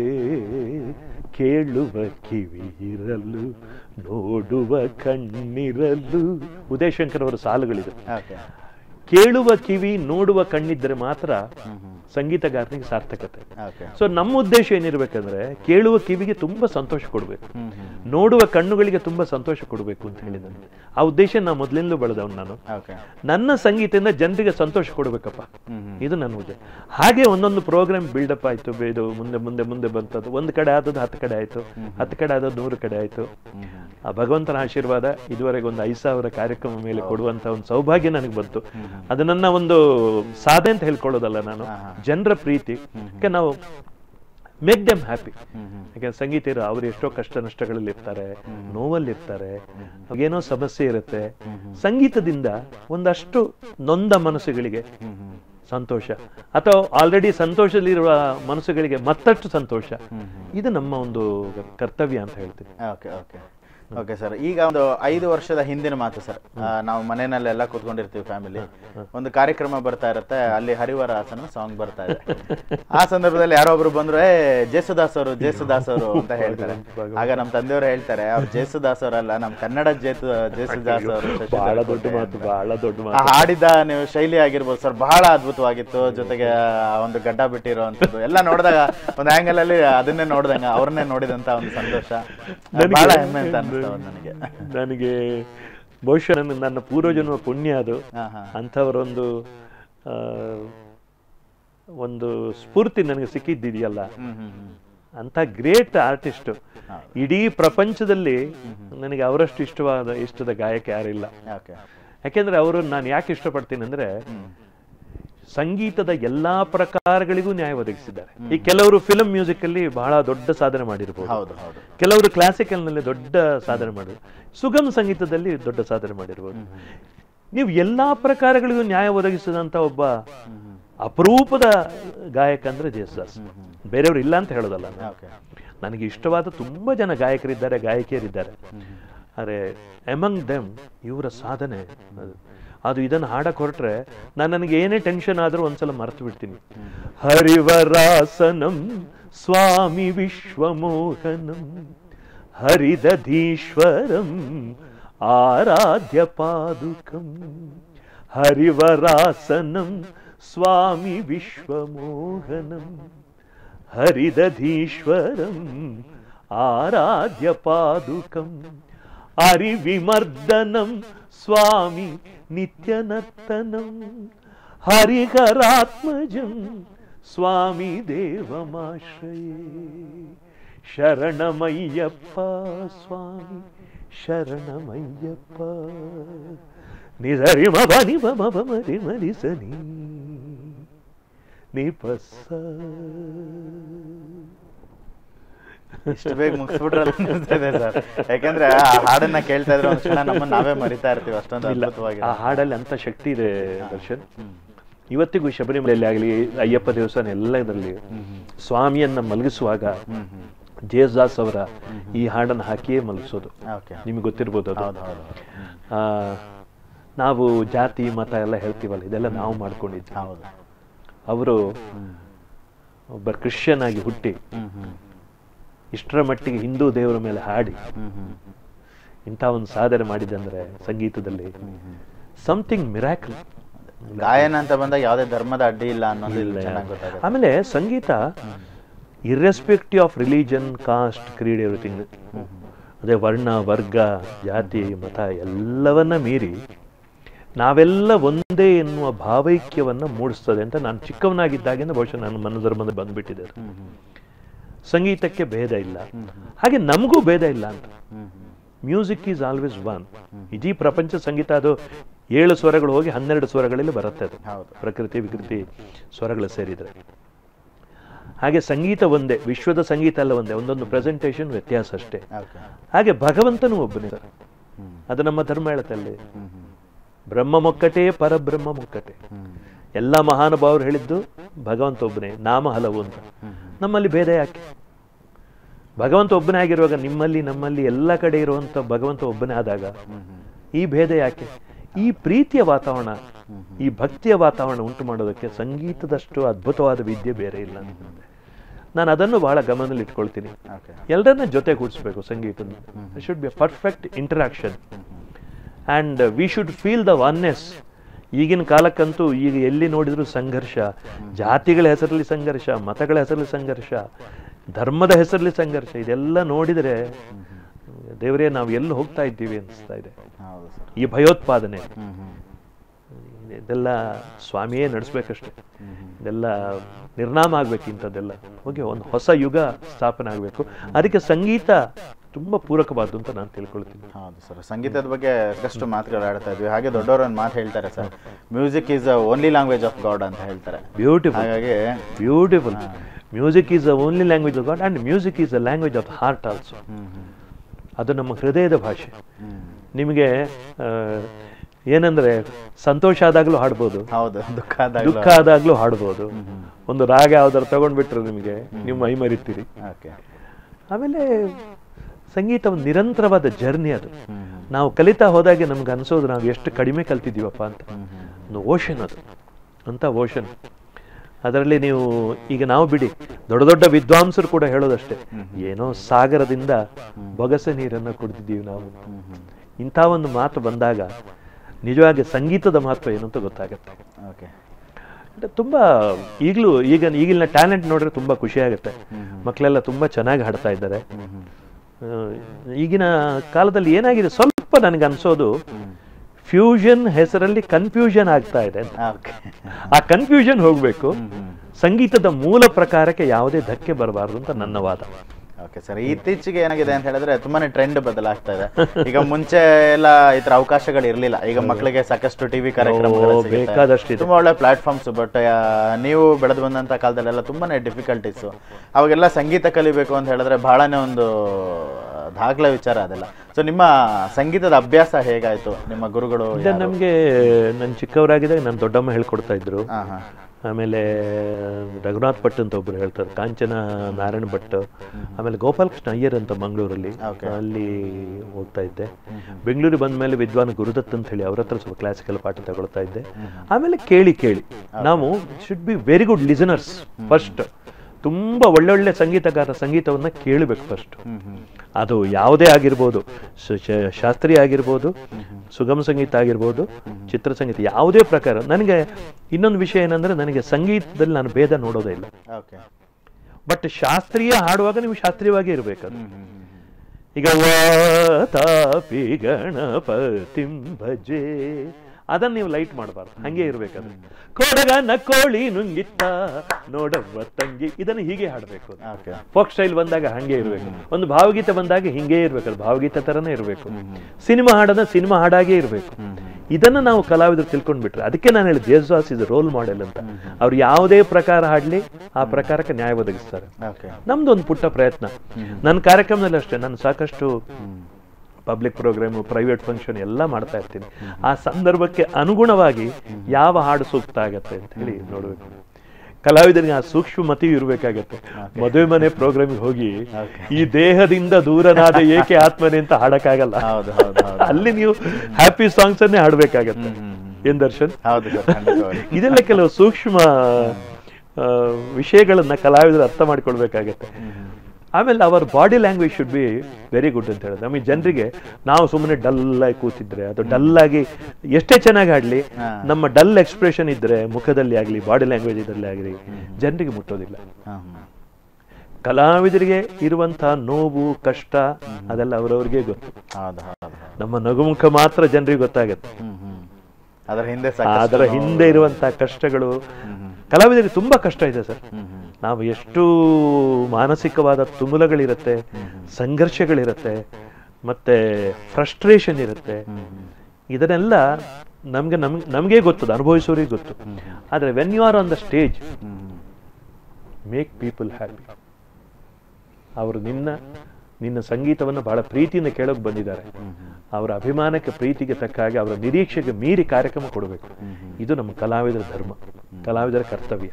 ಕೇಳುವ ಕಿವಿ ಇರಲು ನೋಡುವ ಕಣ್ಣಿರಲು ಉದಯಶಂಕರ್ ಅವರ ಸಾಲುಗಳಿದೆ ಓಕೆ ಕೇಳುವ ಕಿವಿ ನೋಡುವ ಕಣ್ಣಿದ್ರೆ ಮಾತ್ರ ಸಂಗೀತಗಾರನಿಗೆ ಸಾರ್ಥಕತೆ ಓಕೆ ಸೊ ನಮ್ಮ ಉದ್ದೇಶ ಏನಿರ್ಬೇಕಂದ್ರೆ ಕೇಳುವ ಕಿವಿಗೆ ತುಂಬಾ ಸಂತೋಷ ಕೊಡಬೇಕು ಹ್ಮ್ ಹ್ಮ್ ನೋಡುವ ಕಣ್ಣುಗಳಿಗೆ ತುಂಬಾ ಸಂತೋಷ ಕೊಡಬೇಕು ಅಂತ ಹೇಳಿದಂತೆ ಆ ಉದ್ದೇಶ ನಾ ಮೊದಲಿಂದಲೂ ಬೆಳೆದವನು ನಾನು ಓಕೆ ನನ್ನ ಸಂಗೀತದಿಂದ ಜನರಿಗೆ ಸಂತೋಷ ಕೊಡಬೇಕಪ್ಪ ಹ್ಮ್ ಹ್ಮ್ ಇದು ನನ್ನ ಉದ್ದೇಶ ಹಾಗೆ ಒಂದೊಂದು ಪ್ರೋಗ್ರಾಮ್ ಬಿಲ್ಡಪ್ ಆಯ್ತು ಇದು ಮುಂದೆ ಮುಂದೆ ಮುಂದೆ ಬಂತದ್ದು ಒಂದು ಕಡೆ ಆದದ್ದು ಹತ್ತು ಕಡೆ ಆಯ್ತು ಹತ್ತು ಕಡೆ ಆದದ್ದು ನೂರು ಕಡೆ ಆಯ್ತು ಹ್ಮ್ ಹ್ಮ್ ಆ ಭಗವಂತನ ಆಶೀರ್ವಾದ ಇದುವರೆಗೆ ಒಂದು ಐದು ಸಾವಿರ ಕಾರ್ಯಕ್ರಮ ಮೇಲೆ ಕೊಡುವಂತ ಒಂದು ಸೌಭಾಗ್ಯ ನನಗೆ ಬಂತು ಅದು ನನ್ನ ಒಂದು ಸಾಧನೆ ಅಂತ ಹೇಳ್ಕೊಳ್ಳೋದಲ್ಲ ನಾನು ಜನರ ಪ್ರೀತಿ ಯಾಕೆ ನಾವು make them happy hmm hmm ಯಾಕಂದ್ರೆ ಸಂಗೀತರು ಅವ್ರು ಎಷ್ಟೋ ಕಷ್ಟ ನಷ್ಟಗಳಲ್ಲಿ ಇರ್ತಾರೆ ನೋವಲ್ಲಿ ಇರ್ತಾರೆ ಏನೋ ಸಮಸ್ಯೆ ಇರುತ್ತೆ ಸಂಗೀತದಿಂದ ಒಂದಷ್ಟು ನೊಂದ ಮನಸ್ಸುಗಳಿಗೆ ಹ್ಮ್ ಹ್ಮ್ ಸಂತೋಷ ಅಥವಾ ಆಲ್ರೆಡಿ ಸಂತೋಷದಲ್ಲಿರುವ ಮನಸ್ಸುಗಳಿಗೆ ಮತ್ತಷ್ಟು ಸಂತೋಷ ಇದು ನಮ್ಮ ಒಂದು ಕರ್ತವ್ಯ ಅಂತ ಹೇಳ್ತೀನಿ ಓಕೆ ಓಕೆ ಓಕೆ ಸರ್ ಈಗ ಒಂದು ಐದು ವರ್ಷದ ಹಿಂದಿನ ಮಾತು ಸರ್ ನಾವು ಮನೆಯಲ್ಲೆಲ್ಲ ಕೂತ್ಕೊಂಡಿರ್ತೀವಿ ಫ್ಯಾಮಿಲಿ ಒಂದು ಕಾರ್ಯಕ್ರಮ ಬರ್ತಾ ಇರುತ್ತೆ ಅಲ್ಲಿ ಹರಿವರ ಹಾಸನ ಸಾಂಗ್ ಬರ್ತಾ ಇದೆ ಆ ಸಂದರ್ಭದಲ್ಲಿ ಯಾರೋ ಒಬ್ರು ಬಂದ್ರು ಏ ಜೇಸುದಾಸ್ ಅವರು ಜೇಸುದಾಸ್ ಅವರು ಅಂತ ಹೇಳ್ತಾರೆ ಆಗ ನಮ್ಮ ತಂದೆಯವರು ಹೇಳ್ತಾರೆ ಅವ್ರು ಜೇಸುದಾಸ್ ಅವರಲ್ಲ ನಮ್ಮ ಕನ್ನಡ ಜೇಸು ಜೇಸುದಾಸ್ ಅವರು ಬಹಳ ದೊಡ್ಡ ಮಾತು ಬಹಳ ದೊಡ್ಡ ಆ ಮಾತು ಹಾಡಿದ ನೀವು ಶೈಲಿ ಆಗಿರ್ಬೋದು ಸರ್ ಬಹಳ ಅದ್ಭುತವಾಗಿತ್ತು ಜೊತೆಗೆ ಆ ಒಂದು ಗಡ್ಡ ಬಿಟ್ಟಿರುವಂತದ್ದು ಎಲ್ಲ ನೋಡಿದಾಗ ಒಂದು ಆಂಗಲ್ ಅಲ್ಲಿ ಅದನ್ನೇ ನೋಡ್ದಂಗ ಅವ್ರನ್ನೇ ನೋಡಿದಂತ ಒಂದು ಸಂತೋಷ ಅದು ಬಹಳ ಹೆಮ್ಮೆ ಅಂತ ಅನಿಸ್ತಾ ಒಂದು ನನಗೆ ನನಗೆ ಬಹುಶಃ ನನ್ನ ನನ್ನ ಪೂರ್ವಜನ್ಮ ಪುಣ್ಯ ಅದು ಹಾ ಹಾ ಅಂಥವರೊಂದು ಆ, ಒಂದು ಸ್ಫೂರ್ತಿ ನನಗೆ ಸಿಕ್ಕಿದ್ದಿದೆಯಲ್ಲ ಹ್ಮ್ ಹ್ಮ್ ಹ್ಮ್ ಅಂತ ಗ್ರೇಟ್ ಆರ್ಟಿಸ್ಟ್ ಇಡೀ ಪ್ರಪಂಚದಲ್ಲಿ ನನಗೆ ಅವರಷ್ಟು ಇಷ್ಟವಾದ ಇಷ್ಟದ ಗಾಯಕ ಯಾರಿಲ್ಲ ಓಕೆ ಯಾಕೆಂದ್ರೆ ಅವರು ನಾನು ಯಾಕೆ ಇಷ್ಟಪಡ್ತೀನಿ ಅಂದ್ರೆ ಸಂಗೀತದ ಎಲ್ಲಾ ಪ್ರಕಾರಗಳಿಗೂ ನ್ಯಾಯ ಒದಗಿಸಿದ್ದಾರೆ ಈ ಕೆಲವರು ಫಿಲ್ಮ್ ಮ್ಯೂಸಿಕ್ ಅಲ್ಲಿ ಬಹಳ ದೊಡ್ಡ ಸಾಧನೆ ಮಾಡಿರ್ಬೋದು ಹೌದು ಹೌದು ಕೆಲವರು ಕ್ಲಾಸಿಕಲ್ ನಲ್ಲಿ ದೊಡ್ಡ ಸಾಧನೆ ಮಾಡಿದ್ರು ಸುಗಮ ಸಂಗೀತದಲ್ಲಿ ದೊಡ್ಡ ಸಾಧನೆ ಮಾಡಿರ್ಬೋದು ನೀವು ಎಲ್ಲಾ ಪ್ರಕಾರಗಳಿಗೂ ನ್ಯಾಯ ಒದಗಿಸಿದಂತ ಒಬ್ಬ ಅಪರೂಪದ ಗಾಯಕ ಅಂದ್ರೆ ಜೇಸುದಾಸ್ ಬೇರೆಯವರು ಇಲ್ಲ ಅಂತ ಹೇಳೋದಲ್ಲ ನಾನು. ಓಕೆ ನನಗೆ ಇಷ್ಟವಾದ ತುಂಬಾ ಜನ ಗಾಯಕರಿದ್ದಾರೆ ಗಾಯಕಿಯರಿದ್ದಾರೆ ಆದರೆ ಎಮಂಗ್ ದೆಮ್ ಇವರ ಸಾಧನೆ ಅದು ಅದು ಇದನ್ನು ಹಾಡಕ್ ಹೊರಟ್ರೆ ನಾನು ನನಗೆ ಏನೇ ಟೆನ್ಷನ್ ಆದರೂ ಒಂದ್ಸಲ ಮರೆತು ಬಿಡ್ತೀನಿ ಹರಿವರಾಸನಂ ಸ್ವಾಮಿ ವಿಶ್ವಮೋಹನಂ ಹರಿದಧೀಶ್ವರಂ ಆರಾಧ್ಯ ಪಾದುಕಂ ಹರಿವರಾಸನಂ ಸ್ವಾಮಿ ವಿಶ್ವಮೋಹನಂ ಹರಿದಧೀಶ್ವರಂ ಆರಾಧ್ಯ ಪಾದುಕಂ ಅರಿವಿಮರ್ದನಂ ಸ್ವಾಮಿ ನಿತ್ಯನರ್ತನಂ ಹರಿಹರಾತ್ಮಜಂ ಸ್ವಾಮಿ ದೇವಮಾಶ್ರಯೇ ಶರಣಮಯ್ಯಪ್ಪ ಸ್ವಾಮಿ ಶರಣಮಯ್ಯಪ್ಪ ನಿಧರಿ ಮಬ ನಿಬ ಮಬ ಮರಿ ಮರಿ ಸನಿ ನಿಪಸ್ಸ ಇಷ್ಟು ಬೇಗ ಮುಗಿಸ್ಬಿಟ್ರಲ್ಲ ಅನ್ಸ್ತಿದೆ ಸರ್ ಯಾಕಂದ್ರೆ ಆ ಹಾಡನ್ನ ಕೇಳ್ತಾ ಇದ್ರೆ ಒಂದ್ ಕ್ಷಣ ನಮ್ಮನ್ನ ನಾವೇ ಮರಿತಾ ಇರ್ತೀವಿ ಅಷ್ಟೊಂದು ಇಲ್ಲ ಅದ್ಭುತವಾಗಿ ಆ ಹಾಡಲ್ಲಿ ಅಂತ ಶಕ್ತಿ ಇದೆ ದರ್ಶನ್ ಇವತ್ತಿಗೂ ಶಬರಿಮಲೆಯಲ್ಲಿ ಆಗಲಿ ಅಯ್ಯಪ್ಪ ದೇವಸ್ಥಾನ ಎಲ್ಲ ಇದರಲ್ಲಿ ಸ್ವಾಮಿಯನ್ನ ಮಲಗಿಸುವಾಗ ಜೇಸುದಾಸ್ ಅವರ ಈ ಹಾಡನ್ನು ಹಾಕಿಯೇ ಮಲಗಿಸೋದು ಓಕೆ ನಿಮಗೆ ಗೊತ್ತಿರ್ಬೋದು ಅದು ಹೌದು ಹೌದು ಆ, ನಾವು ಜಾತಿ ಮತ ಎಲ್ಲ ಹೇಳ್ತೀವಲ್ಲ ಇದೆಲ್ಲ ನಾವು ಮಾಡ್ಕೊಂಡಿದ್ವಿ ಹೌದು ಅವರು ಒಬ್ಬ ಕ್ರಿಶ್ಚಿಯನ್ ಆಗಿ ಹುಟ್ಟಿ ಹ್ಮ್ ಹ್ಮ್ ಇಷ್ಟರ ಮಟ್ಟಿಗೆ ಹಿಂದೂ ದೇವರ ಮೇಲೆ ಹಾಡಿ ಹ್ಮ್ ಹ್ಮ್ ಇಂಥ ಒಂದು ಸಾಧನೆ ಮಾಡಿದಂದ್ರೆ ಸಂಗೀತದಲ್ಲಿ ಸಮಥಿಂಗ್ ಮಿರಾಕಲ್ ಗಾಯನ ಅಂತ ಬಂದಾಗ ಯಾವುದೇ ಧರ್ಮದ ಅಡ್ಡಿ ಇಲ್ಲ ಅನ್ನೋದು ಇಲ್ಲಿ ಚೆನ್ನಾಗಿ ಗೊತ್ತಾಗುತ್ತೆ ಆಮೇಲೆ ಸಂಗೀತ irrespective of religion caste creed everything ಅದೇ ವರ್ಣ ವರ್ಗ ಜಾತಿ ಮತ ಎಲ್ಲವನ್ನ ಮೀರಿ ನಾವೆಲ್ಲ ಒಂದೇ ಎನ್ನುವ ಭಾವೈಕ್ಯವನ್ನ ಮೂಡಿಸ್ತದೆ ಅಂತ ನಾನು ಚಿಕ್ಕವನಾಗಿದ್ದಾಗಿಂದ ಬಹುಶಃ ನಾನು ಮನ ಧರ್ಮದ ಬಂದ್ಬಿಟ್ಟಿದೆ ಅದು. ಹ್ಮ್ ಹ್ಮ್ ಸಂಗೀತಕ್ಕೆ ಭೇದ ಇಲ್ಲ ಹಾಗೆ ನಮಗೂ ಭೇದ ಇಲ್ಲ ಅಂತ hmm hmm music is always one ಇಡೀ ಪ್ರಪಂಚ ಸಂಗೀತ ಅದು ಏಳು ಸ್ವರಗಳು ಹೋಗಿ ಹನ್ನೆರಡು ಸ್ವರಗಳಲ್ಲಿ ಬರುತ್ತೆ ಅದು ಹೌದು ಪ್ರಕೃತಿ ವಿಕೃತಿ ಸ್ವರಗಳು ಸೇರಿದ್ರೆ ಹಾಗೆ ಸಂಗೀತ ಒಂದೇ ವಿಶ್ವದ ಸಂಗೀತ ಎಲ್ಲ ಒಂದೇ ಒಂದೊಂದು ಪ್ರೆಸೆಂಟೇಷನ್ ವ್ಯತ್ಯಾಸ ಅಷ್ಟೇ ಓಕೆ ಹಾಗೆ ಭಗವಂತನೂ ಒಬ್ಬನೇ ಹ್ಮ್ ಅದು ನಮ್ಮ ಧರ್ಮ ಹೇಳುತ್ತೆ ಅಲ್ಲಿ ಹ್ಮ್ ಹ್ಮ್ ಬ್ರಹ್ಮ ಮೊಕ್ಕಟೆ ಪರಬ್ರಹ್ಮ ಮೊಕ್ಕಟೆ ಹ್ಮ್ ಎಲ್ಲ ಮಹಾನುಭಾವರು ಹೇಳಿದ್ದು ಭಗವಂತ ಒಬ್ಬನೇ ನಾಮ ಹಲವು ಅಂತ ನಮ್ಮಲ್ಲಿ ಭೇದ ಯಾಕೆ ಭಗವಂತ ಒಬ್ಬನೇ ಆಗಿರುವಾಗ ನಿಮ್ಮಲ್ಲಿ ನಮ್ಮಲ್ಲಿ ಎಲ್ಲ ಕಡೆ ಇರುವಂತ ಭಗವಂತ ಒಬ್ಬನೇ ಆದಾಗ ಹ್ಮ್ ಹ್ಮ್ ಈ ಭೇದ ಯಾಕೆ ಈ ಪ್ರೀತಿಯ ವಾತಾವರಣ ಈ ಭಕ್ತಿಯ ವಾತಾವರಣ ಉಂಟು ಮಾಡೋದಕ್ಕೆ ಸಂಗೀತದಷ್ಟು ಅದ್ಭುತವಾದ ವಿದ್ಯೆ ಬೇರೆ ಇಲ್ಲ ನಾನು ಅದನ್ನು ಬಹಳ ಗಮನದಲ್ಲಿ ಇಟ್ಕೊಳ್ತೀನಿ ಓಕೆ ಎಲ್ಲರನ್ನ ಜೊತೆ ಕೂಡಿಸ್ಬೇಕು ಸಂಗೀತದ should be perfect interaction and we should feel the oneness ಈಗಿನ ಕಾಲಕ್ಕಂತೂ ಈಗ ಎಲ್ಲಿ ನೋಡಿದ್ರು ಸಂಘರ್ಷ ಜಾತಿಗಳ ಹೆಸರಲ್ಲಿ ಸಂಘರ್ಷ ಮತಗಳ ಹೆಸರಲ್ಲಿ ಸಂಘರ್ಷ ಧರ್ಮದ ಹೆಸರಲ್ಲಿ ಸಂಘರ್ಷ ಇದೆಲ್ಲ ನೋಡಿದರೆ ದೇವರೇ ನಾವು ಎಲ್ಲಿ ಹೋಗ್ತಾ ಇದ್ದೀವಿ ಅನಿಸ್ತಾ ಇದೆ ಹೌದು ಸರ್ ಈ ಭಯೋತ್ಪಾದನೆ ಹ್ಮ್ ಹ್ಮ್ ಇದೆಲ್ಲ ಸ್ವಾಮಿಯೇ ನಡೆಸ್ಬೇಕಷ್ಟೆ ಇದೆಲ್ಲ ನಿರ್ನಾಮ ಆಗ್ಬೇಕು ಇಂಥದ್ದೆಲ್ಲ ಹೋಗಿ ಒಂದು ಹೊಸ ಯುಗ ಸ್ಥಾಪನೆ ಆಗಬೇಕು ಅದಕ್ಕೆ ಸಂಗೀತ ತುಂಬಾ ಪೂರಕವಾದ್ದು ಅಂತ ನಾನು ತಿಳ್ಕೊಳ್ತೀನಿ ಹೌದು ಸರ್ ಸಂಗೀತದ ಬಗ್ಗೆ ಸಾಕಷ್ಟು ಮಾತುಗಳು ಆಡ್ತಾ ಇದ್ವಿ ಹಾಗೆ ದೊಡ್ಡವರು ಒಂದು ಮಾತು ಹೇಳ್ತಾರೆ sir music is only language of God ಅಂತ ಹೇಳ್ತಾರೆ ಬ್ಯೂಟಿಫುಲ್ ಹಾಗಾಗಿ beautiful music is the only language of God and music is the language of heart also hmm hmm ಅದು ನಮ್ಮ ಹೃದಯದ ಭಾಷೆ ಹ್ಮ್ ನಿಮಗೆ ಆ, ಏನಂದ್ರೆ ಸಂತೋಷ ಆದಾಗಲೂ ಹಾಡ್ಬೋದು ಹೌದು ದುಃಖ ಆದಾಗ ದುಃಖ ಆದಾಗ್ಲೂ ಹಾಡ್ಬೋದು ಒಂದು ರಾಗ ಯಾವ್ದಾರು ತಗೊಂಡ್ಬಿಟ್ರೆ ನಿಮಗೆ ನೀವು ಮೈ ಮರಿತೀರಿ ಓಕೆ ಆಮೇಲೆ ಸಂಗೀತ ಒಂದು ನಿರಂತರವಾದ ಜರ್ನಿ ಅದು ಹ್ಮ್ ನಾವು ಕಲಿತಾ ಹೋದಾಗೆ ನಮ್ಗೆ ಅನ್ಸೋದು ನಾವು ಎಷ್ಟು ಕಡಿಮೆ ಕಲ್ತಿದ್ದೀವಪ್ಪ ಅಂತ ಹ್ಮ್ ಹ್ಮ್ ಒಂದು ಓಷನ್ ಅದು ಅಂತ ಓಷನ್ ಅದರಲ್ಲಿ ನೀವು ಈಗ ನಾವು ಬಿಡಿ ದೊಡ್ಡ ದೊಡ್ಡ ವಿದ್ವಾಂಸರು ಕೂಡ ಹೇಳೋದಷ್ಟೇ ಏನೋ ಸಾಗರದಿಂದ ಬೊಗಸೆ ನೀರನ್ನು ಕುಡಿದಿದ್ದೀವಿ ನಾವು ಹ್ಮ್ ಹ್ಮ್ ಇಂಥ ಒಂದು ಮಾತು ಬಂದಾಗ ನಿಜವಾಗಿ ಸಂಗೀತದ ಮಹತ್ವ ಏನು ಅಂತ ಗೊತ್ತಾಗುತ್ತೆ ಓಕೆ ಅಂದ್ರೆ ತುಂಬಾ ಈಗಲೂ ಈಗ ಈಗಿನ ಟ್ಯಾಲೆಂಟ್ ನೋಡಿದ್ರೆ ತುಂಬಾ ಖುಷಿ ಆಗುತ್ತೆ ಮಕ್ಕಳೆಲ್ಲ ತುಂಬಾ ಚೆನ್ನಾಗಿ ಹಾಡ್ತಾ ಇದ್ದಾರೆ ಹ್ಮ್ ಹ್ಮ್ ಆ, ಈಗಿನ ಕಾಲದಲ್ಲಿ ಏನಾಗಿದೆ ಸ್ವಲ್ಪ ನನಗೆ ಅನ್ಸೋದು ಫ್ಯೂಷನ್ ಹೆಸರಲ್ಲಿ ಕನ್ಫ್ಯೂಷನ್ ಆಗ್ತಾ ಇದೆ ಅಂತ. ಓಕೆ ಆ ಕನ್ಫ್ಯೂಷನ್ ಹೋಗ್ಬೇಕು ಸಂಗೀತದ ಮೂಲ ಪ್ರಕಾರಕ್ಕೆ ಯಾವುದೇ ಧಕ್ಕೆ ಬರಬಾರ್ದು ಅಂತ ನನ್ನ ವಾದ ಓಕೆ ಸರ್ ಇತ್ತೀಚೆಗೆ ಏನಾಗಿದೆ ಅಂತ ಹೇಳಿದ್ರೆ ತುಂಬಾನೇ ಟ್ರೆಂಡ್ ಬದಲಾಗ್ತಾ ಇದೆ ಈಗ ಮುಂಚೆ ಎಲ್ಲ ಈ ತರ ಅವಕಾಶಗಳು ಇರ್ಲಿಲ್ಲ ಈಗ ಮಕ್ಕಳಿಗೆ ಸಾಕಷ್ಟು ಟಿವಿ ಕಾರ್ಯಕ್ರಮಗಳು ಓ, ಸಿಗುತ್ತೆ. ಬೇಕಾದಷ್ಟಿದೆ. ತುಂಬಾ ಒಳ್ಳೆ ಪ್ಲಾಟ್ಫಾರ್ಮ್ಸ್ ಬಟ್ ನೀವು ಬೆಳೆದು ಬಂದಂತ ಕಾಲದಲ್ಲೆಲ್ಲ ತುಂಬಾನೇ ಡಿಫಿಕಲ್ಟೀಸ್ ಅವಾಗೆಲ್ಲ ಸಂಗೀತ ಕಲಿಬೇಕು ಅಂತ ಹೇಳಿದ್ರೆ ಬಹಳನೇ ಒಂದು ದಾಖಲೆ ವಿಚಾರ ಅದೆಲ್ಲ ಸೊ ನಿಮ್ಮ ಸಂಗೀತದ ಅಭ್ಯಾಸ ಹೇಗಾಯ್ತು ನಿಮ್ಮ ಗುರುಗಳು ಇಲ್ಲ ನಮಗೆ ನನ್ನ ಚಿಕ್ಕವರಾಗಿದ್ದಾಗ ನನ್ನ ದೊಡ್ಡಮ್ಮ ಹೇಳ್ಕೊಡ್ತಾ ಇದ್ರು ಹಾ ಹಾ ಆಮೇಲೆ ರಘುನಾಥ್ ಭಟ್ ಅಂತ ಒಬ್ರು ಹೇಳ್ತಾರೆ ಕಾಂಚನ ನಾರಾಯಣ ಭಟ್ ಆಮೇಲೆ ಗೋಪಾಲಕೃಷ್ಣ ಅಯ್ಯರ್ ಅಂತ ಮಂಗಳೂರಲ್ಲಿ ಅಲ್ಲಿ ಹೋಗ್ತಾ ಇದ್ದೆ ಬೆಂಗಳೂರಿಗೆ ಬಂದ ಮೇಲೆ ವಿದ್ವಾನ್ ಗುರುದತ್ ಅಂತ ಹೇಳಿ ಅವ್ರ ಹತ್ರ ಸ್ವಲ್ಪ ಕ್ಲಾಸಿಕಲ್ ಪಾಠ ತಗೊಳ್ತಾ ಇದ್ದೆ ಆಮೇಲೆ ಕೇಳಿ ಕೇಳಿ ನಾವು should be very good listeners first ತುಂಬಾ ಒಳ್ಳೊಳ್ಳೆ ಸಂಗೀತಗಾರ ಸಂಗೀತವನ್ನ ಕೇಳಬೇಕು ಫಸ್ಟ್ ಹ್ಮ್ ಹ್ಮ್ ಅದು ಯಾವುದೇ ಆಗಿರ್ಬೋದು ಶ- ಶ- ಶಾಸ್ತ್ರೀಯ ಆಗಿರ್ಬೋದು ಸುಗಮ ಸಂಗೀತ ಆಗಿರ್ಬೋದು ಚಿತ್ರ ಸಂಗೀತ ಯಾವುದೇ ಪ್ರಕಾರ ನನಗೆ ಇನ್ನೊಂದು ವಿಷಯ ಏನಂದ್ರೆ ನನಗೆ ಸಂಗೀತದಲ್ಲಿ ನಾನು ಭೇದ ನೋಡೋದೇ ಇಲ್ಲ ಓಕೆ ಬಟ್ ಶಾಸ್ತ್ರೀಯ ಹಾಡುವಾಗ ನೀವು ಶಾಸ್ತ್ರೀಯವಾಗಿ ಇರಬೇಕು ಹ್ಮ್ ಹ್ಮ್ ಹ್ಮ್ ಈಗ ವಾತಾಪಿ ಗಣಪತಿಂ ಭಜೆ ಅದನ್ನ ನೀವು ಲೈಟ್ ಮಾಡಬಾರ್ದು ಹಂಗೆ ಇರ್ಬೇಕದು ಕೊಡಗನ ಕೋಳಿ ನುಂಗಿತ್ತ ನೋಡವ್ವ ತಂಗಿ ಇದನ್ನು ಹೀಗೆ ಹಾಡಬೇಕು ಓಕೆ ಫೋಕ್ ಸ್ಟೈಲ್ ಬಂದಾಗ ಹಂಗೆ ಇರಬೇಕು ಒಂದು ಭಾವಗೀತೆ ಬಂದಾಗ ಹಿಂಗೆ ಇರ್ಬೇಕು ಅದು ಭಾವಗೀತೆ ತರನೇ ಇರಬೇಕು ಸಿನಿಮಾ ಹಾಡನ್ನ ಸಿನಿಮಾ ಹಾಡಾಗೆ ಇರಬೇಕು ಇದನ್ನ ನಾವು ಕಲಾವಿದರು ತಿಳ್ಕೊಂಡ್ಬಿಟ್ರೆ ಅದಕ್ಕೆ ನಾನು ಹೇಳಿದ ಯೇಸುದಾಸ್ ಇದು ರೋಲ್ ಮಾಡೆಲ್ ಅಂತ ಅವ್ರು ಯಾವುದೇ ಪ್ರಕಾರ ಹಾಡ್ಲಿ ಆ ಪ್ರಕಾರಕ್ಕೆ ನ್ಯಾಯ ಒದಗಿಸ್ತಾರೆ ಓಕೆ ನಮ್ದು ಒಂದು ಪುಟ್ಟ ಪ್ರಯತ್ನ ನನ್ನ ಕಾರ್ಯಕ್ರಮದಲ್ಲಿ ಅಷ್ಟೇ ನಾನು ಸಾಕಷ್ಟು ಪಬ್ಲಿಕ್ ಪ್ರೋಗ್ರಾಮು ಪ್ರೈವೇಟ್ ಫಂಕ್ಷನ್ ಎಲ್ಲ ಮಾಡ್ತಾ ಇರ್ತೀನಿ ಆ ಸಂದರ್ಭಕ್ಕೆ ಅನುಗುಣವಾಗಿ ಯಾವ ಹಾಡು ಸೂಕ್ತ ಆಗತ್ತೆ ಅಂತ ಹೇಳಿ ನೋಡ್ಬೇಕು ಕಲಾವಿದರಿಗೆ ಆ ಸೂಕ್ಷ್ಮ ಮತಿ ಇರಬೇಕಾಗತ್ತೆ ಮದುವೆ ಮನೆ ಪ್ರೋಗ್ರಾಮಿಗೆ ಹೋಗಿ ಈ ದೇಹದಿಂದ ದೂರನಾದ ಏಕೆ ಆತ್ಮನೆ ಅಂತ ಹಾಡಕ್ಕಾಗಲ್ಲ ಹೌದು ಹೌದು ಹೌದು ಅಲ್ಲಿ ನೀವು ಹ್ಯಾಪಿ ಸಾಂಗ್ಸ್ ಅನ್ನೇ ಹಾಡ್ಬೇಕಾಗತ್ತೆ ಏನ್ ದರ್ಶನ್ ಹೌದು ಸರ್ ಖಂಡಿತವಾಗಿ ಇದೆಲ್ಲ ಕೆಲವು ಸೂಕ್ಷ್ಮ ಆ, ವಿಷಯಗಳನ್ನ ಕಲಾವಿದರು ಅರ್ಥ ಮಾಡ್ಕೊಳ್ಬೇಕಾಗತ್ತೆ ಆಮೇಲೆ ಅವರ್ body language should be very good ಅಂತ ಹೇಳಿದ್ರೆ ನಮಗೆ ಜನರಿಗೆ ನಾವು ಸುಮ್ಮನೆ ಡಲ್ ಆಗಿ ಕೂತಿದ್ರೆ ಅದು ಡಲ್ ಆಗಿ ಎಷ್ಟೇ ಚೆನ್ನಾಗಿ ಆಡ್ಲಿ ನಮ್ಮ ಡಲ್ ಎಕ್ಸ್ಪ್ರೆಷನ್ ಇದ್ರೆ ಮುಖದಲ್ಲಿ ಆಗಲಿ ಬಾಡಿ ಲ್ಯಾಂಗ್ವೇಜ್ ಇದರಲ್ಲಿ ಆಗಲಿ ಜನರಿಗೆ ಮುಟ್ಟೋದಿಲ್ಲ ಹಾಂ ಹ್ಮ್ ಕಲಾವಿದರಿಗೆ ಇರುವಂತಹ ನೋವು ಕಷ್ಟ ಅದೆಲ್ಲ ಅವರವ್ರಿಗೆ ಗೊತ್ತು ಹೌದು ಹೌದು ಹೌದು ನಮ್ಮ ನಗುಮುಖ ಮಾತ್ರ ಜನರಿಗೆ ಗೊತ್ತಾಗತ್ತೆ ಹ್ಮ್ ಹ್ಮ್ ಅದರ ಹಿಂದೆ ಸಾಕಷ್ಟು ಅದರ ಹಿಂದೆ ಇರುವಂತಹ ಕಷ್ಟಗಳು ಕಲಾವಿದರಿಗೆ ತುಂಬಾ ಕಷ್ಟ ಇದೆ ಸರ್ ನಾವು ಎಷ್ಟು ಮಾನಸಿಕವಾದ ತುಮುಲಗಳಿರುತ್ತೆ ಸಂಘರ್ಷಗಳಿರುತ್ತೆ ಮತ್ತೆ ಫ್ರಸ್ಟ್ರೇಷನ್ ಇರುತ್ತೆ ಇದನ್ನೆಲ್ಲ ನಮ್ಗೆ ನಮ್ ನಮಗೆ ಗೊತ್ತದು ಅನುಭವಿಸೋರಿಗೆ ಗೊತ್ತು ಆದ್ರೆ when you are on the stage make people happy ಅವರು ನಿನ್ನ ನಿನ್ನ ಸಂಗೀತವನ್ನು ಬಹಳ ಪ್ರೀತಿಯಿಂದ ಕೇಳೋಕೆ ಬಂದಿದ್ದಾರೆ ಅವರ ಅಭಿಮಾನಕ್ಕೆ ಪ್ರೀತಿಗೆ ತಕ್ಕ ಹಾಗೆ ಅವರ ನಿರೀಕ್ಷೆಗೆ ಮೀರಿ ಕಾರ್ಯಕ್ರಮ ಕೊಡಬೇಕು ಇದು ನಮ್ಮ ಕಲಾವಿದರ ಧರ್ಮ ಕಲಾವಿದರ ಕರ್ತವ್ಯ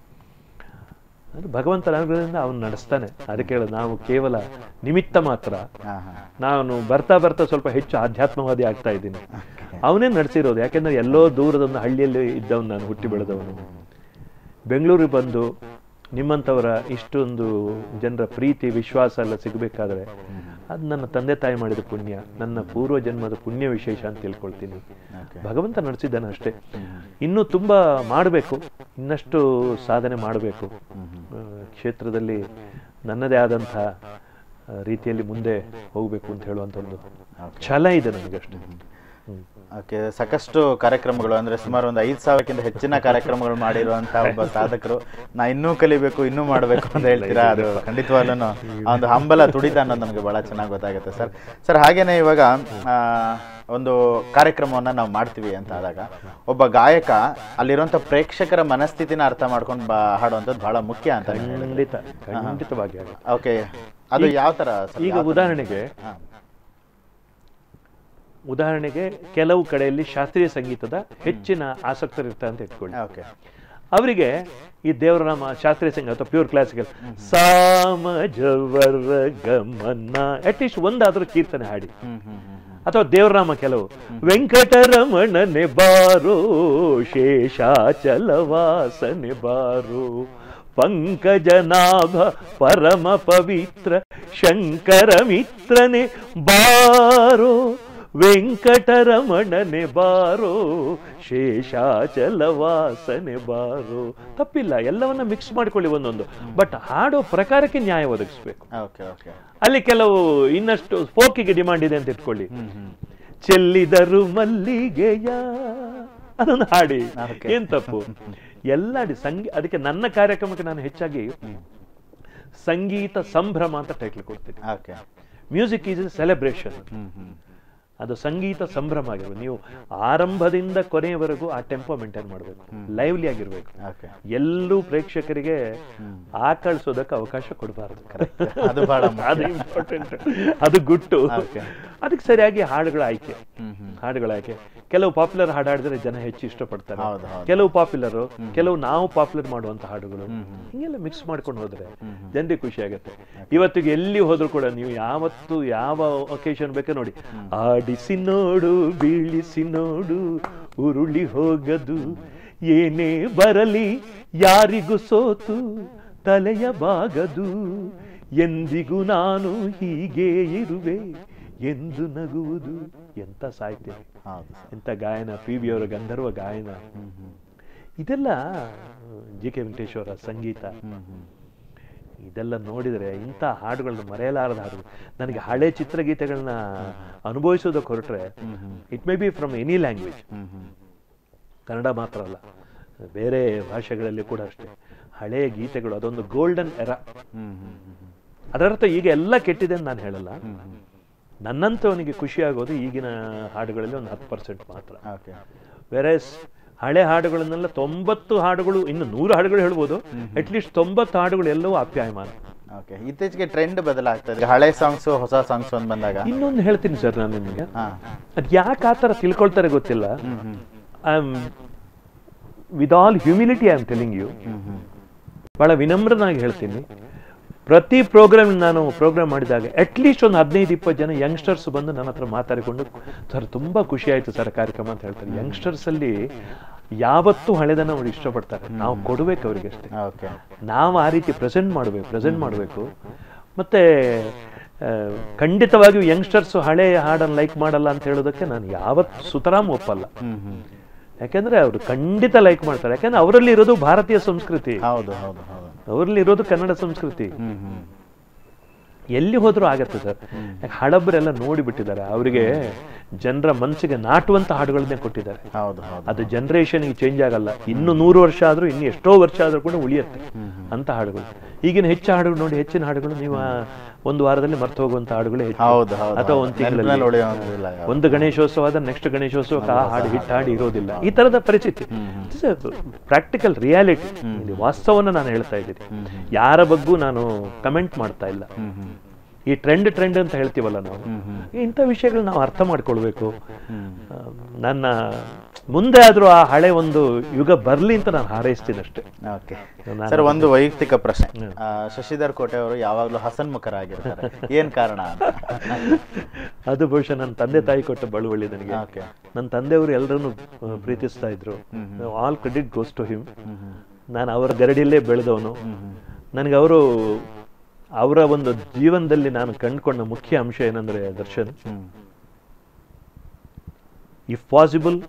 ಅದು ಭಗವಂತನ ಅನುಗ್ರಹದಿಂದ ಅವನು ನಡೆಸ್ತಾನೆ ಅದಕ್ಕೆ ಹೇಳೋದು ನಾವು ಕೇವಲ ನಿಮಿತ್ತ ಮಾತ್ರ ಹಾಂ ಹಾಂ ನಾನು ಬರ್ತಾ ಬರ್ತಾ ಸ್ವಲ್ಪ ಹೆಚ್ಚು ಆಧ್ಯಾತ್ಮವಾದಿ ಆಗ್ತಾ ಇದ್ದೀನಿ ಅವನೇ ನಡೆಸಿರೋದು ಯಾಕೆಂದ್ರೆ ಎಲ್ಲೋ ದೂರದೊಂದು ಹಳ್ಳಿಯಲ್ಲಿ ಇದ್ದವನು ನಾನು ಹುಟ್ಟಿ ಬೆಳೆದವನು ಬೆಂಗಳೂರಿಗೆ ಬಂದು ನಿಮ್ಮಂಥವರ ಇಷ್ಟೊಂದು ಜನರ ಪ್ರೀತಿ ವಿಶ್ವಾಸ ಎಲ್ಲ ಸಿಗಬೇಕಾದ್ರೆ ಅದು ನನ್ನ ತಂದೆ ತಾಯಿ ಮಾಡಿದ ಪುಣ್ಯ ನನ್ನ ಪೂರ್ವ ಜನ್ಮದ ಪುಣ್ಯ ವಿಶೇಷ ಅಂತ ತಿಳ್ಕೊಳ್ತೀನಿ ಭಗವಂತ ನಡೆಸಿದ್ದಾನೆ ಅಷ್ಟೇ ಇನ್ನೂ ತುಂಬಾ ಮಾಡಬೇಕು ಇನ್ನಷ್ಟು ಸಾಧನೆ ಮಾಡಬೇಕು ಕ್ಷೇತ್ರದಲ್ಲಿ ನನ್ನದೇ ಆದಂಥ ಆ, ರೀತಿಯಲ್ಲಿ ಮುಂದೆ ಹೋಗಬೇಕು ಅಂತ ಹೇಳುವಂಥ ಒಂದು ಛಲ ಇದೆ ನನಗಷ್ಟೇ ಹ್ಮ್. ಓಕೆ ಸಾಕಷ್ಟು ಕಾರ್ಯಕ್ರಮಗಳು ಅಂದ್ರೆ ಸುಮಾರು ಒಂದು ಐದು ಸಾವಿರಕ್ಕಿಂತ ಹೆಚ್ಚಿನ ಕಾರ್ಯಕ್ರಮಗಳು ಮಾಡಿರುವಂತಹ ಒಬ್ಬ ಸಾಧಕರು ನಾ ಇನ್ನೂ ಕಲಿಬೇಕು ಇನ್ನೂ ಮಾಡಬೇಕು ಅಂತ ಹೇಳ್ತೀರಾ ಅದು ಖಂಡಿತವಾಗ್ಲೂ ಆ ಒಂದು ಹಂಬಲ ತುಡಿತ ಅನ್ನೋದು ನಮಗೆ ಬಹಳ ಚೆನ್ನಾಗಿ ಗೊತ್ತಾಗುತ್ತೆ ಸರ್ ಸರ್ ಹಾಗೇನೆ ಇವಾಗ ಆ, ಒಂದು ಕಾರ್ಯಕ್ರಮವನ್ನ ನಾವು ಮಾಡ್ತೀವಿ ಅಂತ ಆದಾಗ ಒಬ್ಬ ಗಾಯಕ ಅಲ್ಲಿರುವಂತ ಪ್ರೇಕ್ಷಕರ ಮನಸ್ಥಿತಿನ ಅರ್ಥ ಮಾಡ್ಕೊಂಡು ಬಾ ಹಾಡುವಂಥದ್ದು ಬಹಳ ಮುಖ್ಯ ಅಂತ ನೀವು ಹೇಳಿದ್ರಿ. ಖಂಡಿತ ಖಂಡಿತವಾಗಿ ಆಗುತ್ತೆ. ಓಕೆ ಅದು ಯಾವ ತರ ಸರ್? ಈಗ ಯಾವ ತರ? ಉದಾಹರಣೆಗೆ ಹಾ. ಉದಾಹರಣೆಗೆ ಕೆಲವು ಕಡೆಯಲ್ಲಿ ಶಾಸ್ತ್ರೀಯ ಸಂಗೀತದ ಹೆಚ್ಚಿನ ಆಸಕ್ತರಿರ್ತಾರೆ ಅಂತ ಇಟ್ಕೊಳ್ಳಿ ಓಕೆ ಅವರಿಗೆ ಈ ದೇವರನಾಮ ಶಾಸ್ತ್ರೀಯ ಸಂಗೀತ ಅಥವಾ ಪ್ಯೂರ್ ಕ್ಲಾಸಿಕಲ್ ಸಾಮ ಜವರ ಗಮನ ಅಟ್ಲೀಸ್ಟ್ ಒಂದಾದ್ರೂ ಕೀರ್ತನೆ ಹಾಡಿ ಹ್ಮ್ ಹ್ಮ್ ಹ್ಮ್ ಹ್ಮ್ ಅಥವಾ ದೇವರಾಮ ಕೆಲವು ವೆಂಕಟರಮಣನೆ ಬಾರೋ ಶೇಷಾಚಲವಾಸನೆ ಬಾರೋ ಪಂಕಜನಾಭ ಪರಮ ಪವಿತ್ರ ಶಂಕರ ಮಿತ್ರನೆ ಬಾರೋ ವೆಂಕಟರಮಣನೆ ಬಾರೋ ಶೇಷಾಚಲವಾಸನೆ ಬಾರೋ ತಪ್ಪಿಲ್ಲ ಎಲ್ಲವನ್ನ ಮಿಕ್ಸ್ ಮಾಡ್ಕೊಳ್ಳಿ ಒಂದೊಂದು ಬಟ್ ಹಾಡೋ ಪ್ರಕಾರಕ್ಕೆ ನ್ಯಾಯ ಒದಗಿಸ್ಬೇಕು ಓಕೆ ಓಕೆ ಅಲ್ಲಿ ಕೆಲವು ಇನ್ನಷ್ಟು ಫೋಕಿಗೆ ಡಿಮಾಂಡ್ ಇದೆ ಅಂತ ಇಟ್ಕೊಳ್ಳಿ ಹ್ಮ್ ಹ್ಮ್ ಚೆಲ್ಲಿದರು ಮಲ್ಲಿಗೆಯ ಅದೊಂದು ಹಾಡಿ Okay. ಏನ್ ತಪ್ಪು ಎಲ್ಲ ಹಾಡಿ ಸಂಗೀ ಅದಕ್ಕೆ ನನ್ನ ಕಾರ್ಯಕ್ರಮಕ್ಕೆ ನಾನು ಹೆಚ್ಚಾಗಿ ಸಂಗೀತ ಸಂಭ್ರಮ ಅಂತ ಟೈಟ್ಲ್ ಕೊಡ್ತೀನಿ okay music is a celebration hmm hmm ಅದು ಸಂಗೀತ ಸಂಭ್ರಮ ಆಗಿರ್ಬೇಕು ನೀವು ಆರಂಭದಿಂದ ಕೊನೆಯವರೆಗೂ ಆ ಟೆಂಪೋ ಮೇಂಟೈನ್ ಮಾಡಬೇಕು ಲೈವ್ಲಿ ಆಗಿರ್ಬೇಕು ಓಕೆ ಎಲ್ಲೂ ಪ್ರೇಕ್ಷಕರಿಗೆ ಆಕಳಿಸೋದಕ್ಕೆ ಅವಕಾಶ ಕೊಡಬಾರದು ಅದು ಬಹಳ ಮುಖ್ಯ. ಅದು ಇಂಪಾರ್ಟೆಂಟ್ ಅದು ಗುಟ್ಟು Okay. ಅದಕ್ಕೆ ಸರಿಯಾಗಿ ಹಾಡುಗಳ ಆಯ್ಕೆ ಹ್ಮ್ ಹ್ಮ್ ಹಾಡುಗಳ ಆಯ್ಕೆ ಕೆಲವು ಪಾಪ್ಯುಲರ್ ಹಾಡು ಹಾಡಿದ್ರೆ ಜನ ಹೆಚ್ಚು ಇಷ್ಟಪಡ್ತಾರೆ ಹೌದು, ಹೌದು. ಕೆಲವು ಪಾಪ್ಯುಲರ್ ಕೆಲವು ನಾವು ಪಾಪ್ಯುಲರ್ ಮಾಡುವಂತ ಹಾಡುಗಳು ಹಿಂಗೆಲ್ಲ ಮಿಕ್ಸ್ ಮಾಡ್ಕೊಂಡು ಹೋದ್ರೆ ಜನರಿಗೆ ಖುಷಿ ಆಗುತ್ತೆ ಇವತ್ತಿಗೆ ಎಲ್ಲಿ ಹೋದ್ರು ಕೂಡ ನೀವು ಯಾವತ್ತು ಯಾವ ಒಕೇಶನ್ ಬೇಕೋ ನೋಡಿ ಆಡಿಸಿ ನೋಡು ಬೀಳಿಸಿ ನೋಡು ಉರುಳಿ ಹೋಗದು ಏನೇ ಬರಲಿ ಯಾರಿಗೂ ಸೋತು ತಲೆಯ ಬಾಗದು ಎಂದಿಗೂ ನಾನು ಹೀಗೆ ಇರುವೆ ಎಂದು ನಗುವುದು ಎಂತ ಸಾಹಿತ್ಯ ಹೌದು ಎಂತ ಗಾಯನ ಪಿ ವಿ ಅವರ ಗಂಧರ್ವ ಗಾಯನ ಇದೆಲ್ಲ ಜಿ ಕೆ ವೆಂಕಟೇಶ್ವರ ಸಂಗೀತ ಹ್ಮ್ ಹ್ಮ್ ಇದೆಲ್ಲ ನೋಡಿದರೆ ಇಂಥ ಹಾಡುಗಳನ್ನ ಮರೆಯಲಾರದ ಹಾಡುಗಳು ನನಗೆ ಹಳೆ ಚಿತ್ರಗೀತೆಗಳನ್ನ ಅನುಭವಿಸೋದಕ್ಕೆ ಹೊರಟ್ರೆ it may be from any language hmm hmm Kannada ಮಾತ್ರ ಅಲ್ಲ ಬೇರೆ ಭಾಷೆಗಳಲ್ಲಿ ಕೂಡ ಅಷ್ಟೇ ಹಳೆಯ ಗೀತೆಗಳು ಅದೊಂದು ಗೋಲ್ಡನ್ ಎರ ಹ್ಮ್ ಹ್ಮ್ ಹ್ಮ್ ಅದರರ್ಥ ಈಗ ಎಲ್ಲ ಕೆಟ್ಟಿದೆ ಅಂತ ನಾನು ಹೇಳಲ್ಲ ಹ್ಮ್ ಹ್ಮ್ ನನ್ನಂಥವನಿಗೆ ಖುಷಿ ಆಗೋದು ಈಗಿನ ಹಾಡುಗಳಲ್ಲಿ ಒಂದು ಹತ್ತು ಪರ್ಸೆಂಟ್ ಮಾತ್ರ ಓಕೆ ವೆರಸ್ ಹಳೆ ಹಾಡುಗಳನ್ನೆಲ್ಲ ತೊಂಬತ್ತು ಹಾಡುಗಳು ಇನ್ನು ನೂರು ಹಾಡುಗಳು ಹೇಳ್ಬೋದು ಅಟ್ಲೀಸ್ಟ್ ತೊಂಬತ್ತು ಹಾಡುಗಳು ಎಲ್ಲವೂ ಆಪ್ಯಾಯಮಾನ ಓಕೆ ಇತ್ತೀಚೆಗೆ ಟ್ರೆಂಡ್ ಬದಲಾಗ್ತಾ ಇದೆ ಹಳೆ ಸಾಂಗ್ಸ್ ಹೊಸ ಸಾಂಗ್ಸ್ ಅಂತ ಬಂದಾಗ ಇನ್ನೊಂದು ಹೇಳ್ತೀನಿ ಸರ್ ನಾನು ನಿಮಗೆ ಹಾ ಅದು ಯಾಕೆ ಆ ಥರ ತಿಳ್ಕೊಳ್ತಾರೆ ಗೊತ್ತಿಲ್ಲ hmm hmm I am with all humility I am telling you hmm hmm ಬಹಳ ವಿನಮ್ರನಾಗಿ ಹೇಳ್ತೀನಿ ಪ್ರತಿ ಪ್ರೋಗ್ರಾಮ್ ನಾನು ಪ್ರೋಗ್ರಾಮ್ ಮಾಡಿದಾಗ ಅಟ್ಲೀಸ್ಟ್ ಒಂದು ಹದಿನೈದು ಇಪ್ಪತ್ತು ಜನ ಯಂಗ್ಸ್ಟರ್ಸ್ ಬಂದು ನನ್ನ ಹತ್ರ ಮಾತಾಡಿಕೊಂಡು ಸರ್ ತುಂಬಾ ಖುಷಿ ಆಯ್ತು ಸರ್ ಕಾರ್ಯಕ್ರಮ ಅಂತ ಹೇಳ್ತಾರೆ ಯಂಗ್ಸ್ಟರ್ಸ್ ಅಲ್ಲಿ ಯಾವತ್ತೂ ಹಳೆದನ್ನ ಅವ್ರು ಇಷ್ಟಪಡ್ತಾರೆ ನಾವು ಕೊಡ್ಬೇಕು ಅವ್ರಿಗೆ ಅಷ್ಟೇ ಓಕೆ ನಾವು ಆ ರೀತಿ ಪ್ರೆಸೆಂಟ್ ಮಾಡಬೇಕು ಪ್ರೆಸೆಂಟ್ ಮಾಡಬೇಕು ಮತ್ತೆ ಆ, ಖಂಡಿತವಾಗಿಯೂ ಯಂಗ್ಸ್ಟರ್ಸ್ ಹಳೆ ಹಾಡನ್ನು ಲೈಕ್ ಮಾಡಲ್ಲ ಅಂತ ಹೇಳೋದಕ್ಕೆ ನಾನು ಯಾವತ್ತು ಸುತರಾಮ್ ಒಪ್ಪಲ್ಲ ಹ್ಮ್ ಹ್ಮ್ ಯಾಕಂದ್ರೆ ಅವರು ಖಂಡಿತ ಲೈಕ್ ಮಾಡ್ತಾರೆ ಯಾಕಂದ್ರೆ ಅವರಲ್ಲಿ ಇರೋದು ಭಾರತೀಯ ಸಂಸ್ಕೃತಿ ಹೌದು ಹೌದು ಹೌದು ಅವರಲ್ಲಿ ಇರೋದು ಕನ್ನಡ ಸಂಸ್ಕೃತಿ ಹ್ಮ್ ಹ್ಮ್ ಎಲ್ಲಿ ಹೋದ್ರೂ ಆಗತ್ತೆ ಸರ್ ಯಾಕೆ ಹಡಬರೆಲ್ಲ ನೋಡಿಬಿಟ್ಟಿದ್ದಾರೆ ಅವರಿಗೆ ಜನರ ಮನಸ್ಸಿಗೆ ನಾಟುವಂತ ಹಾಡುಗಳನ್ನೇ ಕೊಟ್ಟಿದ್ದಾರೆ ಹೌದು ಹೌದು ಅದು ಜನರೇಷನ್ಗೆ ಚೇಂಜ್ ಆಗಲ್ಲ ಇನ್ನು ನೂರು ವರ್ಷ ಆದ್ರೂ ಇನ್ನು ಎಷ್ಟೋ ವರ್ಷ ಆದ್ರೂ ಕೂಡ ಉಳಿಯುತ್ತೆ ಅಂತ ಹಾಡುಗಳು ಈಗಿನ ಹೆಚ್ಚು ಹಾಡುಗಳು ನೋಡಿ ಹೆಚ್ಚಿನ ಹಾಡುಗಳು ನೀವು ಆ ಒಂದು ವಾರದಲ್ಲಿ ಮರ್ತು ಹೋಗುವಂತ ಹಾಡುಗಳೇ ಹೆಚ್ಚು ಹೌದು ಹೌದು ಅಥವಾ ಒಂದು ನೆನಪಿನಲ್ಲಿ ತಿಂಗಳಲ್ಲಿ ಉಳಿಯೋದಿಲ್ಲ ಯಾವ್ದು. ಒಂದು ಗಣೇಶೋತ್ಸವ ಆದ್ರೆ ನೆಕ್ಸ್ಟ್ ಗಣೇಶೋತ್ಸವಕ್ಕೆ ಆ ಹಾಡು ಹಿಟ್ಟು ಹಾಡು ಇರೋದಿಲ್ಲ ಈ ತರದ ಪರಿಸ್ಥಿತಿ ಪ್ರಾಕ್ಟಿಕಲ್ ರಿಯಾಲಿಟಿ ಇಲ್ಲಿ ವಾಸ್ತವನ್ನ ನಾನು ಹೇಳ್ತಾ ಇದ್ದೀನಿ ಯಾರ ಬಗ್ಗೂ ನಾನು ಕಮೆಂಟ್ ಮಾಡ್ತಾ ಇಲ್ಲ ಹ್ಮ್ ಹ್ಮ್ ಈ ಟ್ರೆಂಡ್ ಟ್ರೆಂಡ್ ಅಂತ ಹೇಳ್ತೀವಲ್ಲ ನಾವು ಇಂಥ ವಿಷಯಗಳು ನಾವು ಅರ್ಥ ಮಾಡ್ಕೊಳ್ಬೇಕು ಆ, ನನ್ನ ಮುಂದೆ ಆದ್ರೂ ಆ ಹಳೆ ಒಂದು ಯುಗ ಬರ್ಲಿ ಅಂತ ನಾನು ಹಾರೈಸ್ತೀನಿ ಅಷ್ಟೇ ಓಕೆ ನಾನು- ಸರ್ ಒಂದು ವೈಯಕ್ತಿಕ ಪ್ರಶ್ನೆ ಆ, ಶಶಿಧರ್ ಕೋಟೆ ಅವರು ಯಾವಾಗಲೂ ಹಸನ್ಮುಖರಾಗಿರ್ತಾರೆ ಏನ್ ಕಾರಣ ಅಂತ ಅದು ಬಹುಶಃ ನನ್ನ ತಂದೆ ತಾಯಿ ಕೊಟ್ಟ ಬಳುವಳಿ ನನಗೆ ಓಕೆ ನನ್ನ ತಂದೆಯವರು ಎಲ್ಲರನ್ನು ಪ್ರೀತಿಸ್ತಾ ಇದ್ರು all credit goes to him ನಾನು ಅವರ ಗರಡಿಯಲ್ಲೇ ಬೆಳೆದವನು ನನಗೆ ಅವರು ಅವರ ಒಂದು ಜೀವನದಲ್ಲಿ ನಾನು ಕಂಡುಕೊಂಡ ಮುಖ್ಯ ಅಂಶ ಏನಂದ್ರೆ ದರ್ಶನ್ ಹ್ಮ್ ಇಫ್ ಪಾಸಿಬಲ್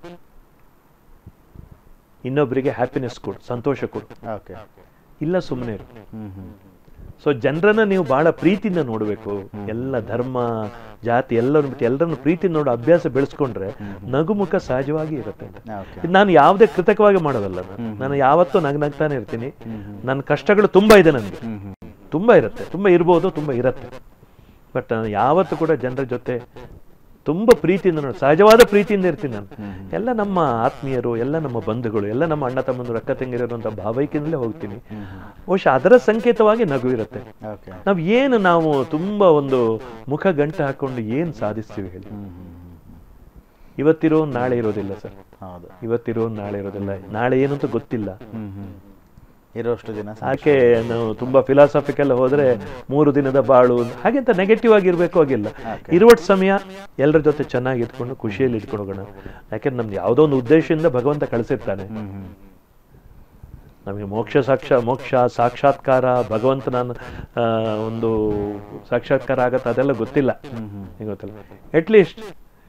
ಇನ್ನೊಬ್ಬರಿಗೆ ಹ್ಯಾಪಿನೆಸ್ ಕೊಡು ಸಂತೋಷ ಕೊಡು ಓಕೆ ಇಲ್ಲ ಸುಮ್ಮನೆ ಇರು ಹ್ಮ್ ಹ್ಮ್ ಸೊ ಜನರನ್ನ ನೀವು ಬಹಳ ಪ್ರೀತಿಯಿಂದ ನೋಡಬೇಕು ಎಲ್ಲ ಧರ್ಮ ಜಾತಿ ಎಲ್ಲರನ್ನು ಬಿಟ್ಟು ಎಲ್ಲರನ್ನು ಪ್ರೀತಿಯಿಂದ ನೋಡೋ ಅಭ್ಯಾಸ ಬೆಳೆಸ್ಕೊಂಡ್ರೆ ನಗುಮುಖ ಸಹಜವಾಗಿ ಇರುತ್ತೆ ಅಂತ ಓಕೆ ಇದು ನಾನು ಯಾವುದೇ ಕೃತಕವಾಗಿ ಮಾಡೋದಲ್ಲ ನಾನು. ನಾನು ಯಾವತ್ತೂ ನಗ್ನಗ್ತಾನೆ ಇರ್ತೀನಿ ನನ್ನ ಕಷ್ಟಗಳು ತುಂಬಾ ಇದೆ ನನಗೆ ಹ್ಮ್ ಹ್ಮ್ ತುಂಬಾ ಇರುತ್ತೆ ತುಂಬಾ ಇರ್ಬೋದು ತುಂಬಾ ಇರುತ್ತೆ ಬಟ್ ನಾನು ಯಾವತ್ತೂ ಕೂಡ ಜನರ ಜೊತೆ ತುಂಬಾ ಪ್ರೀತಿಯಿಂದ ನೋಡಿ ಸಹಜವಾದ ಪ್ರೀತಿಯಿಂದ ಇರ್ತೀನಿ ನಾನು ಎಲ್ಲ ನಮ್ಮ ಆತ್ಮೀಯರು ಎಲ್ಲ ನಮ್ಮ ಬಂಧುಗಳು ಎಲ್ಲ ನಮ್ಮ ಅಣ್ಣ ತಮ್ಮಂದರು ಅಕ್ಕ ತಂಗಿರು ಅಂತ ಭಾವೈಕ್ಯದಲ್ಲೇ ಹೋಗ್ತೀನಿ ಬಹುಶಃ ಅದರ ಸಂಕೇತವಾಗಿ ನಗು ಇರುತ್ತೆ ಓಕೆ ನಾವು ಏನು ನಾವು ತುಂಬಾ ಒಂದು ಮುಖ ಗಂಟೆ ಹಾಕೊಂಡು ಏನು ಸಾಧಿಸ್ತೀವಿ ಹೇಳಿ ಹ್ಮ್ ಹ್ಮ್ ಇವತ್ತಿರೋ ನಾಳೆ ಇರೋದಿಲ್ಲ ಸರ್ ಹೌದು ಇವತ್ತಿರೋ ನಾಳೆ ಇರೋದಿಲ್ಲ ನಾಳೆ ಏನು ಅಂತ ಗೊತ್ತಿಲ್ಲ ಹ್ಮ್ ಹ್ಮ್ ಇರೋಷ್ಟು ದಿನ ಸಾಕು. ಆಕೆ ನಾವು ತುಂಬಾ ಫಿಲಾಸಫಿಕಲ್ ಹೋದ್ರೆ ಮೂರು ದಿನದ ಬಾಳು ಹಾಗೆಂತ ನೆಗೆಟಿವ್ ಆಗಿರ್ಬೇಕು ಆಗಿಲ್ಲ ಇರುವಟ್ ಸಮಯ ಎಲ್ಲರ ಜೊತೆ ಚೆನ್ನಾಗಿ ಇಟ್ಕೊಂಡು ಖುಷಿಯಲ್ಲಿ ಇಟ್ಕೊಂಡು ಹೋಗೋಣ ಯಾಕೆಂದ್ರೆ ನಮ್ದು ಯಾವುದೋ ಒಂದು ಉದ್ದೇಶದಿಂದ ಭಗವಂತ ಕಳಿಸಿರ್ತಾನೆ ಹ್ಮ್ ಹ್ಮ್ ನಮಗೆ ಮೋಕ್ಷ ಸಾಕ್ಷ ಮೋಕ್ಷ ಸಾಕ್ಷಾತ್ಕಾರ ಭಗವಂತ ನಾನು ಆ, ಒಂದು ಸಾಕ್ಷಾತ್ಕಾರ ಆಗತ್ತೆ ಅದೆಲ್ಲ ಗೊತ್ತಿಲ್ಲ ಹ್ಮ್ ಹ್ಮ್ ನಿಂಗೆ ಗೊತ್ತಿಲ್ಲ ಅಟ್ಲೀಸ್ಟ್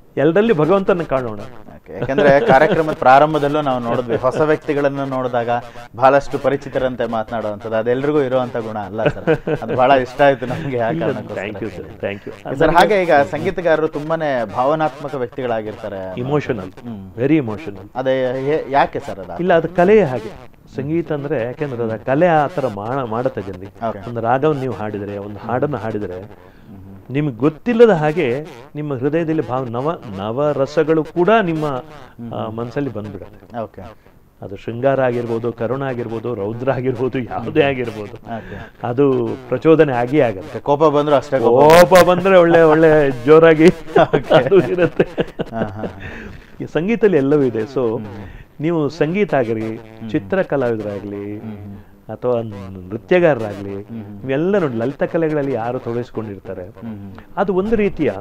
ಎಲ್ಲರಲ್ಲಿ ಭಗವಂತನ ಕಾಣೋಣ Okay. ಯಾಕಂದ್ರೆ ಕಾರ್ಯಕ್ರಮದ ಪ್ರಾರಂಭದಲ್ಲೂ ನಾವು ನೋಡಿದ್ವಿ ಹೊಸ ವ್ಯಕ್ತಿಗಳನ್ನು ನೋಡಿದಾಗ ಬಹಳಷ್ಟು ಪರಿಚಿತರಂತೆ ಮಾತನಾಡುವಂಥದ್ದು ಅದೆಲ್ಲರಿಗೂ ಇರುವಂತ ಗುಣ ಅಲ್ಲ ಸರ್ ಅದು ಬಹಳ ಇಷ್ಟ ಆಯ್ತು ನಮ್ಗೆ ಆ thank you sir thank you sir ಹಾಗೆ ಈಗ ಸಂಗೀತಗಾರರು ತುಂಬಾನೇ ಭಾವನಾತ್ಮಕ ವ್ಯಕ್ತಿಗಳಾಗಿರ್ತಾರೆ ಇಮೋಷನಲ್ ವೆರಿ ಇಮೋಷನಲ್ ಅದೇ ಹೇ- ಯಾಕೆ ಸರ್ ಅದ ಇಲ್ಲ ಅದು ಕಲೆಯೇ ಹಾಗೆ ಸಂಗೀತ ಅಂದ್ರೆ ಯಾಕೆಂದ್ರೆ ಅದು ಕಲೆ ಆ ಥರ ಮಾಡ ಮಾಡುತ್ತೆ ಜನರಿಗೆ Okay. ಒಂದು ರಾಗವನ್ನು ನೀವು ಹಾಡಿದರೆ ಒಂದು ಹಾಡನ್ನು ಹಾಡಿದರೆ ನಿಮ್ಗೆ ಗೊತ್ತಿಲ್ಲದ ಹಾಗೆ ನಿಮ್ಮ ಹೃದಯದಲ್ಲಿ ಭಾವ ನವ ನವರಸಗಳು ಕೂಡ ನಿಮ್ಮ ಆ, ಮನಸ್ಸಲ್ಲಿ ಬಂದ್ಬಿಡುತ್ತೆ ಓಕೆ ಅದು ಶೃಂಗಾರ ಆಗಿರ್ಬೋದು ಕರುಣ ಆಗಿರ್ಬೋದು ರೌದ್ರ ಆಗಿರ್ಬೋದು ಯಾವುದೇ ಆಗಿರ್ಬೋದು ಓಕೆ ಅದು ಪ್ರಚೋದನೆ ಆಗಿಯೇ ಆಗತ್ತೆ ಕೋಪ ಬಂದ್ರು ಅಷ್ಟೇ ಕೋಪ ಕೋಪ ಬಂದ್ರೆ ಒಳ್ಳೆ ಒಳ್ಳೆ ಜೋರಾಗಿ ಅದು ಇರುತ್ತೆ ಹಾ, ಹಾ, ಈ ಸಂಗೀತದಲ್ಲಿ ಎಲ್ಲವೂ ಇದೆ ಸೊ ನೀವು ಸಂಗೀತ ಆಗಲಿ ಚಿತ್ರ ಕಲಾವಿದರಾಗಲಿ ಅಥವಾ ನೃತ್ಯಗಾರರಾಗಲಿ ಇವೆಲ್ಲ ನೋಡಿ ಲಲಿತ ಕಲೆಗಳಲ್ಲಿ ಯಾರು ತೊಡಗಿಸ್ಕೊಂಡಿರ್ತಾರೆ ಅದು ಒಂದು ರೀತಿಯ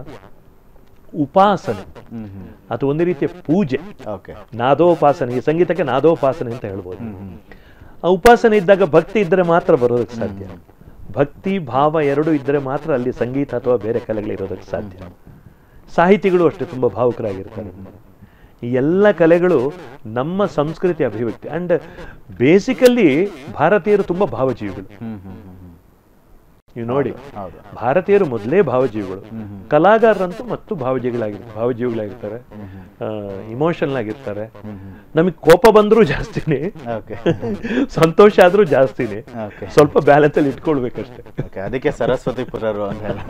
ಉಪಾಸನೆ ಹ್ಮ್ ಹ್ಮ್ ಅದು ಒಂದು ರೀತಿಯ ಪೂಜೆ ಓಕೆ ನಾದೋಪಾಸನೆ ಈ ಸಂಗೀತಕ್ಕೆ ನಾದೋಪಾಸನೆ ಅಂತ ಹೇಳ್ಬೋದು ಆ ಉಪಾಸನೆ ಇದ್ದಾಗ ಭಕ್ತಿ ಇದ್ದರೆ ಮಾತ್ರ ಬರೋದಕ್ಕೆ ಸಾಧ್ಯ ಭಕ್ತಿ ಭಾವ ಎರಡು ಇದ್ದರೆ ಮಾತ್ರ ಅಲ್ಲಿ ಸಂಗೀತ ಅಥವಾ ಬೇರೆ ಕಲೆಗಳಿರೋದಕ್ಕೆ ಸಾಧ್ಯ ಸಾಹಿತಿಗಳು ಅಷ್ಟೇ ತುಂಬ ಭಾವುಕರಾಗಿರ್ತಾರೆ ಈ ಎಲ್ಲ ಕಲೆಗಳು ನಮ್ಮ ಸಂಸ್ಕೃತಿ ಅಭಿವ್ಯಕ್ತಿ ಅಂಡ್ ಬೇಸಿಕಲಿ ಭಾರತೀಯರು ತುಂಬ ಭಾವಜೀವಿಗಳು ಹ್ಮ್ ಹ್ಮ್ ಹ್ಮ್ ಹ್ಮ್ ನೀವು ನೋಡಿ ಹೌದು ಭಾರತೀಯರು ಮೊದಲೇ ಭಾವಜೀವಿಗಳು ಕಲಾಗಾರರಂತೂ ಮತ್ತು ಭಾವಜೀವಿಗಳಾಗಿ ಭಾವಜೀವಿಗಳಾಗಿರ್ತಾರೆ ಇಮೋಷನಲ್ ಆಗಿರ್ತಾರೆ ನಮಗೆ ಕೋಪ ಬಂದರೂ ಜಾಸ್ತಿನೇ ಓಕೆ ಸಂತೋಷ ಆದ್ರೂ ಜಾಸ್ತಿನೇ ಓಕೆ ಸ್ವಲ್ಪ ಬ್ಯಾಲೆನ್ಸ್ ಅಲ್ಲಿ ಇಟ್ಕೊಳ್ಬೇಕಷ್ಟೇ ಓಕೆ ಅದಕ್ಕೆ ಸರಸ್ವತಿ ಪುರರು ಅಂತ ಹೇಳಿ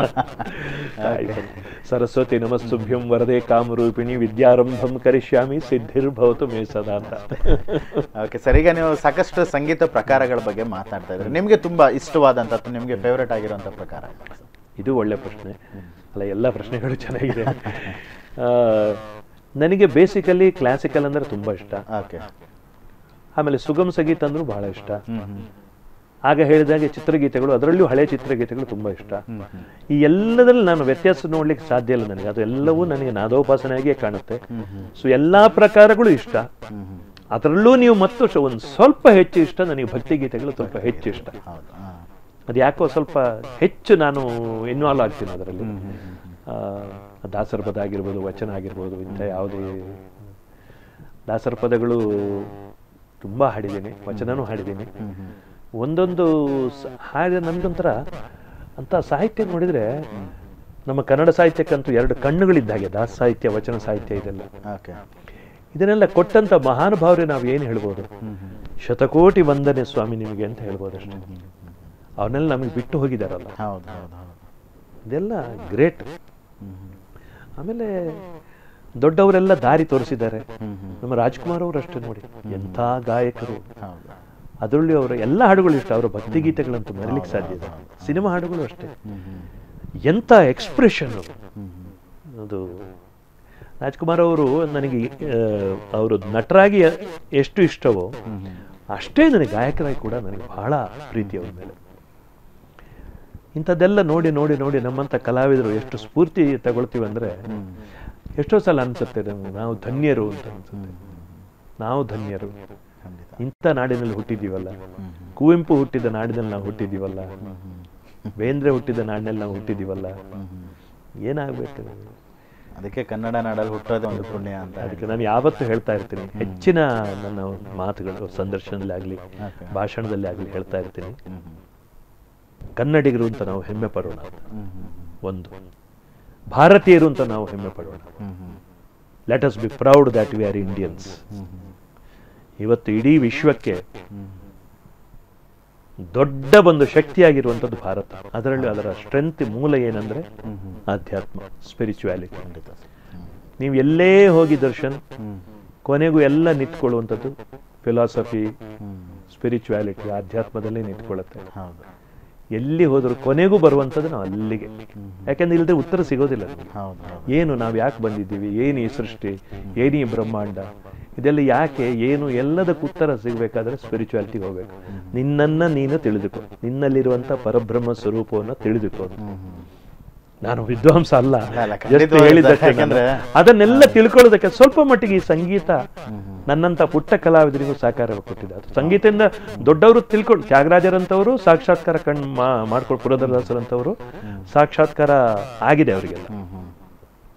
ಆಯ್ತು. ಸರಸ್ವತಿ ನಮಸ್ತುಭ್ಯಂ ವರದೆ ಕಾಮರೂಪಿಣಿ ವಿದ್ಯಾರಂಭಂ ಕರಿಷ್ಯಾಮಿ ಸಿದ್ಧಿರ್ಭವತು ಮೇ ಸದಾ ಅಂತ ಓಕೆ ಸರ್ ಈಗ ನೀವು ಸಾಕಷ್ಟು ಸಂಗೀತ ಪ್ರಕಾರಗಳ ಬಗ್ಗೆ ಮಾತನಾಡ್ತಾ ಇದ್ರಿ ನಿಮಗೆ ತುಂಬಾ ಇಷ್ಟವಾದಂತ ಅಥವಾ ನಿಮಗೆ ಫೇವ್ರೇಟ್ ಆಗಿರುವಂತ ಪ್ರಕಾರ ಇದು ಒಳ್ಳೆ ಪ್ರಶ್ನೆ ಅಲ್ಲ ಎಲ್ಲ ಪ್ರಶ್ನೆಗಳು ಚೆನ್ನಾಗಿದೆ ಆ, ನನಗೆ ಬೇಸಿಕಲಿ ಕ್ಲಾಸಿಕಲ್ ಅಂದ್ರೆ ತುಂಬಾ ಇಷ್ಟ ಓಕೆ ಆಮೇಲೆ ಸುಗಮ ಸಂಗೀತ ಅಂದ್ರೂ ಬಹಳ ಇಷ್ಟ ಹ್ಮ್ ಹ್ಮ್ ಆಗ ಹೇಳಿದಾಗೆ ಚಿತ್ರಗೀತೆಗಳು ಅದರಲ್ಲೂ ಹಳೆ ಚಿತ್ರಗೀತೆಗಳು ತುಂಬಾ ಇಷ್ಟ ಈ ಎಲ್ಲದಲ್ಲಿ ನಾನು ವ್ಯತ್ಯಾಸ ನೋಡ್ಲಿಕ್ಕೆ ಸಾಧ್ಯ ಇಲ್ಲ ನನಗೆ ಅದು ಎಲ್ಲವೂ ನನಗೆ ನಾದೋಪಾಸನೆಯಾಗಿಯೇ ಕಾಣುತ್ತೆ ಸೊ ಎಲ್ಲಾ ಪ್ರಕಾರಗಳು ಇಷ್ಟ ಹ್ಮ್ ಹ್ಮ್ ಅದರಲ್ಲೂ ನೀವು ಮತ್ತು ಶ- ಒಂದು ಸ್ವಲ್ಪ ಹೆಚ್ಚು ಇಷ್ಟ ನನಗೆ ಭಕ್ತಿಗೀತೆಗಳು ಸ್ವಲ್ಪ ಹೆಚ್ಚು ಇಷ್ಟ ಹೌದು ಹಾ. ಅದು ಯಾಕೋ ಸ್ವಲ್ಪ ಹೆಚ್ಚು ನಾನು ಇನ್ವಾಲ್ವ್ ಆಗ್ತೀನಿ ಅದರಲ್ಲಿ ಆ, ದಾಸರ ಪದ ಆಗಿರ್ಬೋದು ವಚನ ಆಗಿರ್ಬೋದು ಇಂಥ ಯಾವುದೇ ದಾಸರ ಪದಗಳು ತುಂಬ ಹಾಡಿದ್ದೀನಿ ವಚನನೂ ಹಾಡಿದ್ದೀನಿ ಒಂದೊಂದು ಸ- ಹಾಗೆ ನಮ್ಗೊಂಥರ ಅಂತ ಸಾಹಿತ್ಯ ನೋಡಿದ್ರೆ ನಮ್ಮ ಕನ್ನಡ ಸಾಹಿತ್ಯಕ್ಕಂತೂ ಎರಡು ಕಣ್ಣುಗಳಿದ್ದ ಹಾಗೆ ದಾಸ ಸಾಹಿತ್ಯ ವಚನ ಸಾಹಿತ್ಯ ಇದೆಲ್ಲ ಓಕೆ ಇದನ್ನೆಲ್ಲ ಕೊಟ್ಟಂತ ಮಹಾನುಭಾವರೇ ನಾವು ಏನು ಹೇಳ್ಬೋದು ಶತಕೋಟಿ ವಂದನೆ ಸ್ವಾಮಿ ನಿಮಗೆ ಅಂತ ಹೇಳ್ಬೋದು ಅಷ್ಟೇ ಅವನ್ನೆಲ್ಲ ನಮಗೆ ಬಿಟ್ಟು ಹೋಗಿದಾರಲ್ಲ ಹೌದು ಹೌದು ಹೌದು ಇದೆಲ್ಲ ಗ್ರೇಟ್ ಆಮೇಲೆ ದೊಡ್ಡವರೆಲ್ಲ ದಾರಿ ತೋರಿಸಿದ್ದಾರೆ ನಮ್ಮ ರಾಜ್ಕುಮಾರ್ ಅವರು ಅಷ್ಟೇ ನೋಡಿ ಎಂಥ ಗಾಯಕರು ಹೌದು ಅದರಲ್ಲಿ ಅವರ ಎಲ್ಲ ಹಾಡುಗಳು ಇಷ್ಟ ಅವರ ಭಕ್ತಿಗೀತೆಗಳಂತೂ ಮರೀಲಿಕ್ಕೆ ಸಾಧ್ಯ ಇದೆ ಸಿನಿಮಾ ಹಾಡುಗಳು ಅಷ್ಟೇ ಎಂಥ ಎಕ್ಸ್ಪ್ರೆಷನ್ ಅದು ರಾಜ್ಕುಮಾರ್ ಅವರು ನನಗೆ ಆ, ಅವರು ನಟರಾಗಿ ಎಷ್ಟು ಇಷ್ಟವೋ ಅಷ್ಟೇ ನನಗೆ ಗಾಯಕರಾಗಿ ಕೂಡ ನನಗೆ ಬಹಳ ಪ್ರೀತಿ ಅವ್ರ ಮೇಲೆ ಇಂಥದ್ದೆಲ್ಲ ನೋಡಿ ನೋಡಿ ನೋಡಿ ನಮ್ಮಂಥ ಕಲಾವಿದರು ಎಷ್ಟು ಸ್ಫೂರ್ತಿ ತಗೊಳ್ತೀವಿ ಅಂದರೆ ಎಷ್ಟೋ ಸಲ ಅನ್ಸುತ್ತೆ ನಮ್ಗೆ ನಾವು ಧನ್ಯರು ಅಂತ ಅನ್ಸುತ್ತೆ ನಾವು ಧನ್ಯರು ಖಂಡಿತ ಇಂಥ ನಾಡಿನಲ್ಲಿ ಹುಟ್ಟಿದ್ದೀವಲ್ಲ ಕುವೆಂಪು ಹುಟ್ಟಿದ ನಾಡಿನಲ್ಲಿ ನಾವು ಹುಟ್ಟಿದ್ದೀವಲ್ಲ ಬೇಂದ್ರೆ ಹುಟ್ಟಿದ ನಾಡಿನಲ್ಲಿ ನಾವು ಹುಟ್ಟಿದ್ದೀವಲ್ಲ ಏನಾಗಬೇಕು ಅದಕ್ಕೆ ಕನ್ನಡ ನಾಡಲ್ಲಿ ಹುಟ್ಟೋದೇ ಒಂದು ಪುಣ್ಯ ಅಂತ ಅದಕ್ಕೆ ನಾನು ಯಾವತ್ತೂ ಹೇಳ್ತಾ ಇರ್ತೀನಿ ಹೆಚ್ಚಿನ ನನ್ನ ಮಾತುಗಳು ಸಂದರ್ಶನದಲ್ಲಿ ಆಗಲಿ Okay. ಭಾಷಣದಲ್ಲಿ ಆಗಲಿ ಹೇಳ್ತಾ ಇರ್ತೀನಿ ಕನ್ನಡಿಗರು ಅಂತ ನಾವು ಹೆಮ್ಮೆ ಪಡೋಣ ಅಂತ. ಹ್ಮ್ ಹ್ಮ್ ಒಂದು ಭಾರತೀಯರು ಅಂತ ನಾವು ಹೆಮ್ಮೆ ಪಡೋಣ hmm hmm let us be proud that we are Indians ಇವತ್ತು ಇಡೀ ವಿಶ್ವಕ್ಕೆ ದೊಡ್ಡ ಒಂದು ಶಕ್ತಿಯಾಗಿರುವಂಥದ್ದು ಭಾರತ ಅದರಲ್ಲಿ ಅದರ ಸ್ಟ್ರೆಂತ್ ಮೂಲ ಏನಂದ್ರೆ ಆಧ್ಯಾತ್ಮ ಸ್ಪಿರಿಚುಯಾಲಿಟಿ ಖಂಡಿತ ಹ್ಮ್ ನೀವು ಎಲ್ಲೇ ಹೋಗಿ ದರ್ಶನ್ ಹ್ಮ್ ಕೊನೆಗೂ ಎಲ್ಲ ನಿಂತ್ಕೊಳ್ಳುವಂಥದ್ದು ಫಿಲಾಸಫಿ ಹ್ಮ್ ಸ್ಪಿರಿಚುಯಾಲಿಟಿ ಆಧ್ಯಾತ್ಮದಲ್ಲೇ ನಿಂತ್ಕೊಳ್ಳುತ್ತೆ ಹೌದು ಎಲ್ಲಿ ಹೋದ್ರು ಕೊನೆಗೂ ಬರುವಂಥದ್ದು ನಾವು ಅಲ್ಲಿಗೆ ಯಾಕೆಂದ್ರೆ ಇಲ್ಲದೆ ಉತ್ತರ ಸಿಗೋದಿಲ್ಲ ನಮ್ಗೆ. ಹೌದು ಹೌದು ಏನು ನಾವು ಯಾಕೆ ಬಂದಿದ್ದೀವಿ ಏನು ಈ ಸೃಷ್ಟಿ ಏನು ಈ ಬ್ರಹ್ಮಾಂಡ ಇದೆಲ್ಲ ಯಾಕೆ ಏನು ಎಲ್ಲದಕ್ಕೂ ಉತ್ತರ ಸಿಗಬೇಕಾದ್ರೆ ಸ್ಪಿರಿಚುಯಾಲಿಟಿಗೆ ಹೋಗ್ಬೇಕು ನಿನ್ನನ್ನ ನೀನು ತಿಳಿದುಕೋ ನಿನ್ನಲ್ಲಿರುವಂಥ ಪರಬ್ರಹ್ಮ ಸ್ವರೂಪವನ್ನು ತಿಳಿದುಕೋ ಹ್ಮ್ ಹ್ಮ್ ನಾನು ವಿದ್ವಾಂಸ ಅಲ್ಲ ಅಲ್ಲ, Just ಖಂಡಿತವಾಗಿ ಹೇಳಿದ್ದಷ್ಟೇ ನಾನು. ಯಾಕಂದ್ರೆ- ಅದನ್ನೆಲ್ಲ ತಿಳ್ಕೊಳ್ಳೋದಕ್ಕೆ ಸ್ವಲ್ಪ ಮಟ್ಟಿಗೆ ಈ ಸಂಗೀತ ನನ್ನಂತ ಪುಟ್ಟ ಕಲಾವಿದರಿಗೂ ಸಹಕಾರ ಕೊಟ್ಟಿದೆ ಅದು ಸಂಗೀತದಿಂದ ದೊಡ್ಡವರು ತಿಳ್ಕೊಂಡು ತ್ಯಾಗರಾಜರಂತವರು ಸಾಕ್ಷಾತ್ಕಾರ ಕಣ್ ಮಾ- ಮಾಡ್ಕೊಂಡು ಪುರದರದಾಸರಂತವರು ಸಾಕ್ಷಾತ್ಕಾರ ಆಗಿದೆ ಅವರಿಗೆಲ್ಲ ಹ್ಮ್ ಹ್ಮ್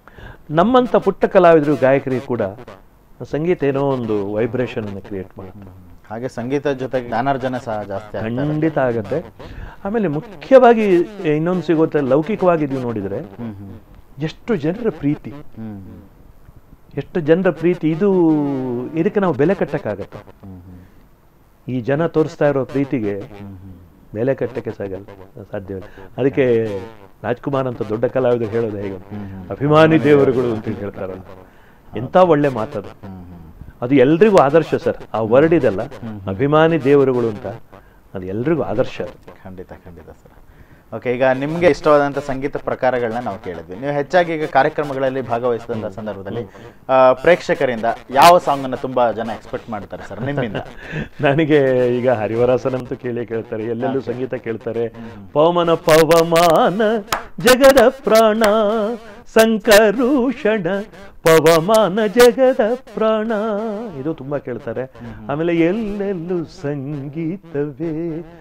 ನಮ್ಮಂಥ ಪುಟ್ಟ ಕಲಾವಿದರು ಗಾಯಕರಿಗೆ ಕೂಡ ಸಂಗೀತ ಏನೋ ಒಂದು ವೈಬ್ರೇಷನ್ ಅನ್ನು ಕ್ರಿಯೇಟ್ ಮಾಡುತ್ತೆ ಹಾಗೆ ಸಂಗೀತದ ಜೊತೆಗೆ ಜ್ಞಾನಾರ್ಜನೆ ಸಹ ಜಾಸ್ತಿ ಆಗ್ತಾ ಇದೆ. ಖಂಡಿತ ಆಗತ್ತೆ ಆಮೇಲೆ ಮುಖ್ಯವಾಗಿ ಇನ್ನೊಂದು ಸಿಗುತ್ತೆ ಲೌಕಿಕವಾಗಿ ನೀವು ನೋಡಿದರೆ ಹ್ಮ್ ಹ್ಮ್ ಎಷ್ಟು ಜನರ ಪ್ರೀತಿ ಹ್ಮ್ ಹ್ಮ್ ಎಷ್ಟು ಜನರ ಪ್ರೀತಿ ಇದು ಇದಕ್ಕೆ ನಾವು ಬೆಲೆ ಕಟ್ಟಕ್ಕಾಗತ್ತ ಹ್ಮ್ ಹ್ಮ್ ಈ ಜನ ತೋರಿಸ್ತಾ ಇರೋ ಪ್ರೀತಿಗೆ ಹ್ಮ್ ಹ್ಮ್ ಬೆಲೆ ಕಟ್ಟಕ್ಕೆ ಸಾಗಲ್ಲ ಸಾಧ್ಯವಿಲ್ಲ ಅದಕ್ಕೆ ರಾಜ್ಕುಮಾರ್ ಅಂತ ದೊಡ್ಡ ಕಲಾವಿದರು ಹೇಳೋದು ಹೇಗೆ ಅಭಿಮಾನಿ ದೇವರುಗಳು ಅಂತ ಹೇಳ್ತಾರಲ್ಲ ಎಂಥ ಒಳ್ಳೆ ಮಾತದು ಹ್ಮ್ ಹ್ಮ್ ಅದು ಎಲ್ರಿಗೂ ಆದರ್ಶ ಸರ್ ಆ ವರ್ಡ್ ಇದೆಲ್ಲ ಅಭಿಮಾನಿ ದೇವರುಗಳು ಅಂತ ಅದು ಎಲ್ರಿಗೂ ಆದರ್ಶ ಅದು ಖಂಡಿತ ಖಂಡಿತ ಸರ್ ಓಕೆ ಈಗ ನಿಮಗೆ ಇಷ್ಟವಾದಂಥ ಸಂಗೀತ ಪ್ರಕಾರಗಳನ್ನ ನಾವು ಕೇಳಿದ್ವಿ ನೀವು ಹೆಚ್ಚಾಗಿ ಈಗ ಕಾರ್ಯಕ್ರಮಗಳಲ್ಲಿ ಭಾಗವಹಿಸಿದಂಥ ಸಂದರ್ಭದಲ್ಲಿ ಆ, ಪ್ರೇಕ್ಷಕರಿಂದ ಯಾವ ಸಾಂಗ್ ಅನ್ನು ತುಂಬಾ ಜನ ಎಕ್ಸ್ಪೆಕ್ಟ್ ಮಾಡ್ತಾರೆ ಸರ್ ನಿಮ್ಮಿಂದ ನನಗೆ ಈಗ ಹರಿವರಾಸನ ಅಂತೂ ಕೇಳಿ ಕೇಳ್ತಾರೆ ಎಲ್ಲೆಲ್ಲೂ ಸಂಗೀತ ಕೇಳ್ತಾರೆ ಪವಮನ ಪವಮಾನ ಜಗದ ಪ್ರಾಣ ಸಂಕರುಷಣ ಪವಮಾನ ಜಗದ ಪ್ರಾಣ ಇದು ತುಂಬಾ ಕೇಳ್ತಾರೆ ಆಮೇಲೆ ಎಲ್ಲೆಲ್ಲೂ ಸಂಗೀತವೇ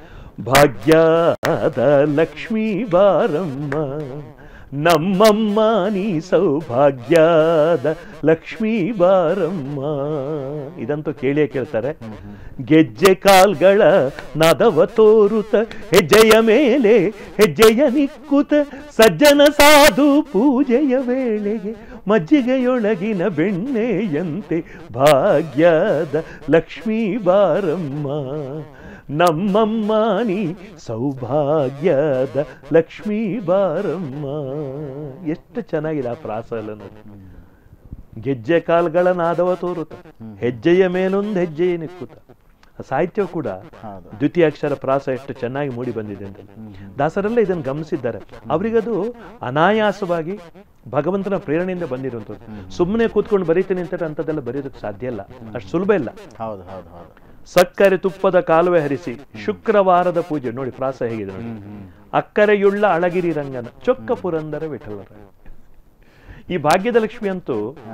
ಭಾಗ್ಯದ ಲಕ್ಷ್ಮೀ ಬಾರಮ್ಮ ನಮ್ಮಮ್ಮ ನೀ ಸೌಭಾಗ್ಯದ ಲಕ್ಷ್ಮೀ ಬಾರಮ್ಮ ಇದಂತೂ ಕೇಳಿಯೇ ಕೇಳ್ತಾರೆ ಗೆಜ್ಜೆ ಕಾಲ್ಗಳ ನಾದವ ತೋರುತ ಹೆಜ್ಜೆಯ ಮೇಲೆ ಹೆಜ್ಜೆಯ ನಿಕ್ಕುತ ಸಜ್ಜನ ಸಾಧು ಪೂಜೆಯ ವೇಳೆಗೆ ಮಜ್ಜಿಗೆಯೊಳಗಿನ ಬೆಣ್ಣೆಯಂತೆ ಭಾಗ್ಯದ ಲಕ್ಷ್ಮೀ ಬಾರಮ್ಮ ನಮ್ಮಮ್ಮ ನೀ ಸೌಭಾಗ್ಯದ ಲಕ್ಷ್ಮೀ ಬಾರಮ್ಮ ಎಷ್ಟು ಚೆನ್ನಾಗಿದೆ ಆ ಪ್ರಾಸ ಎಲ್ಲ ನೋಡಿ ಗೆಜ್ಜೆ ಕಾಲ್ಗಳ ನಾದವ ತೋರುತ್ತ ಹೆಜ್ಜೆಯ ಮೇಲೊಂದು ಹೆಜ್ಜೆಯ ನಿಕ್ಕುತ್ತ ಆ ಸಾಹಿತ್ಯ ಕೂಡ ಹೌದು ದ್ವಿತೀಯಾಕ್ಷರ ಪ್ರಾಸ ಎಷ್ಟು ಚೆನ್ನಾಗಿ ಮೂಡಿ ಬಂದಿದೆ ಅಂತ ದಾಸರೆಲ್ಲ ಇದನ್ನು ಗಮನಿಸಿದ್ದಾರೆ ಅವರಿಗದು ಅನಾಯಾಸವಾಗಿ ಭಗವಂತನ ಪ್ರೇರಣೆಯಿಂದ ಬಂದಿರುವಂಥದ್ದು ಸುಮ್ಮನೆ ಕೂತ್ಕೊಂಡು ಬರೀತೀನಿ ಅಂತ ಅಂಥದ್ದೆಲ್ಲ ಬರೆಯೋದಕ್ಕೆ ಸಾಧ್ಯ ಇಲ್ಲ ಅಷ್ಟು ಸುಲಭ ಇಲ್ಲ ಹೌದು ಹೌದು ಹೌದು ಸಕ್ಕರೆ ತುಪ್ಪದ ಕಾಲುವೆ ಹರಿಸಿ ಶುಕ್ರವಾರದ ಪೂಜೆ ನೋಡಿ ಪ್ರಾಸ ಹೇಗಿದೆ ನೋಡಿ ಅಕ್ಕರೆಯುಳ್ಳ ಅಳಗಿರಿ ರಂಗನ ಚೊಕ್ಕ ಪುರಂದರ ವಿಠಲರ ಈ ಭಾಗ್ಯದ ಲಕ್ಷ್ಮಿ ಅಂತೂ ಹಾ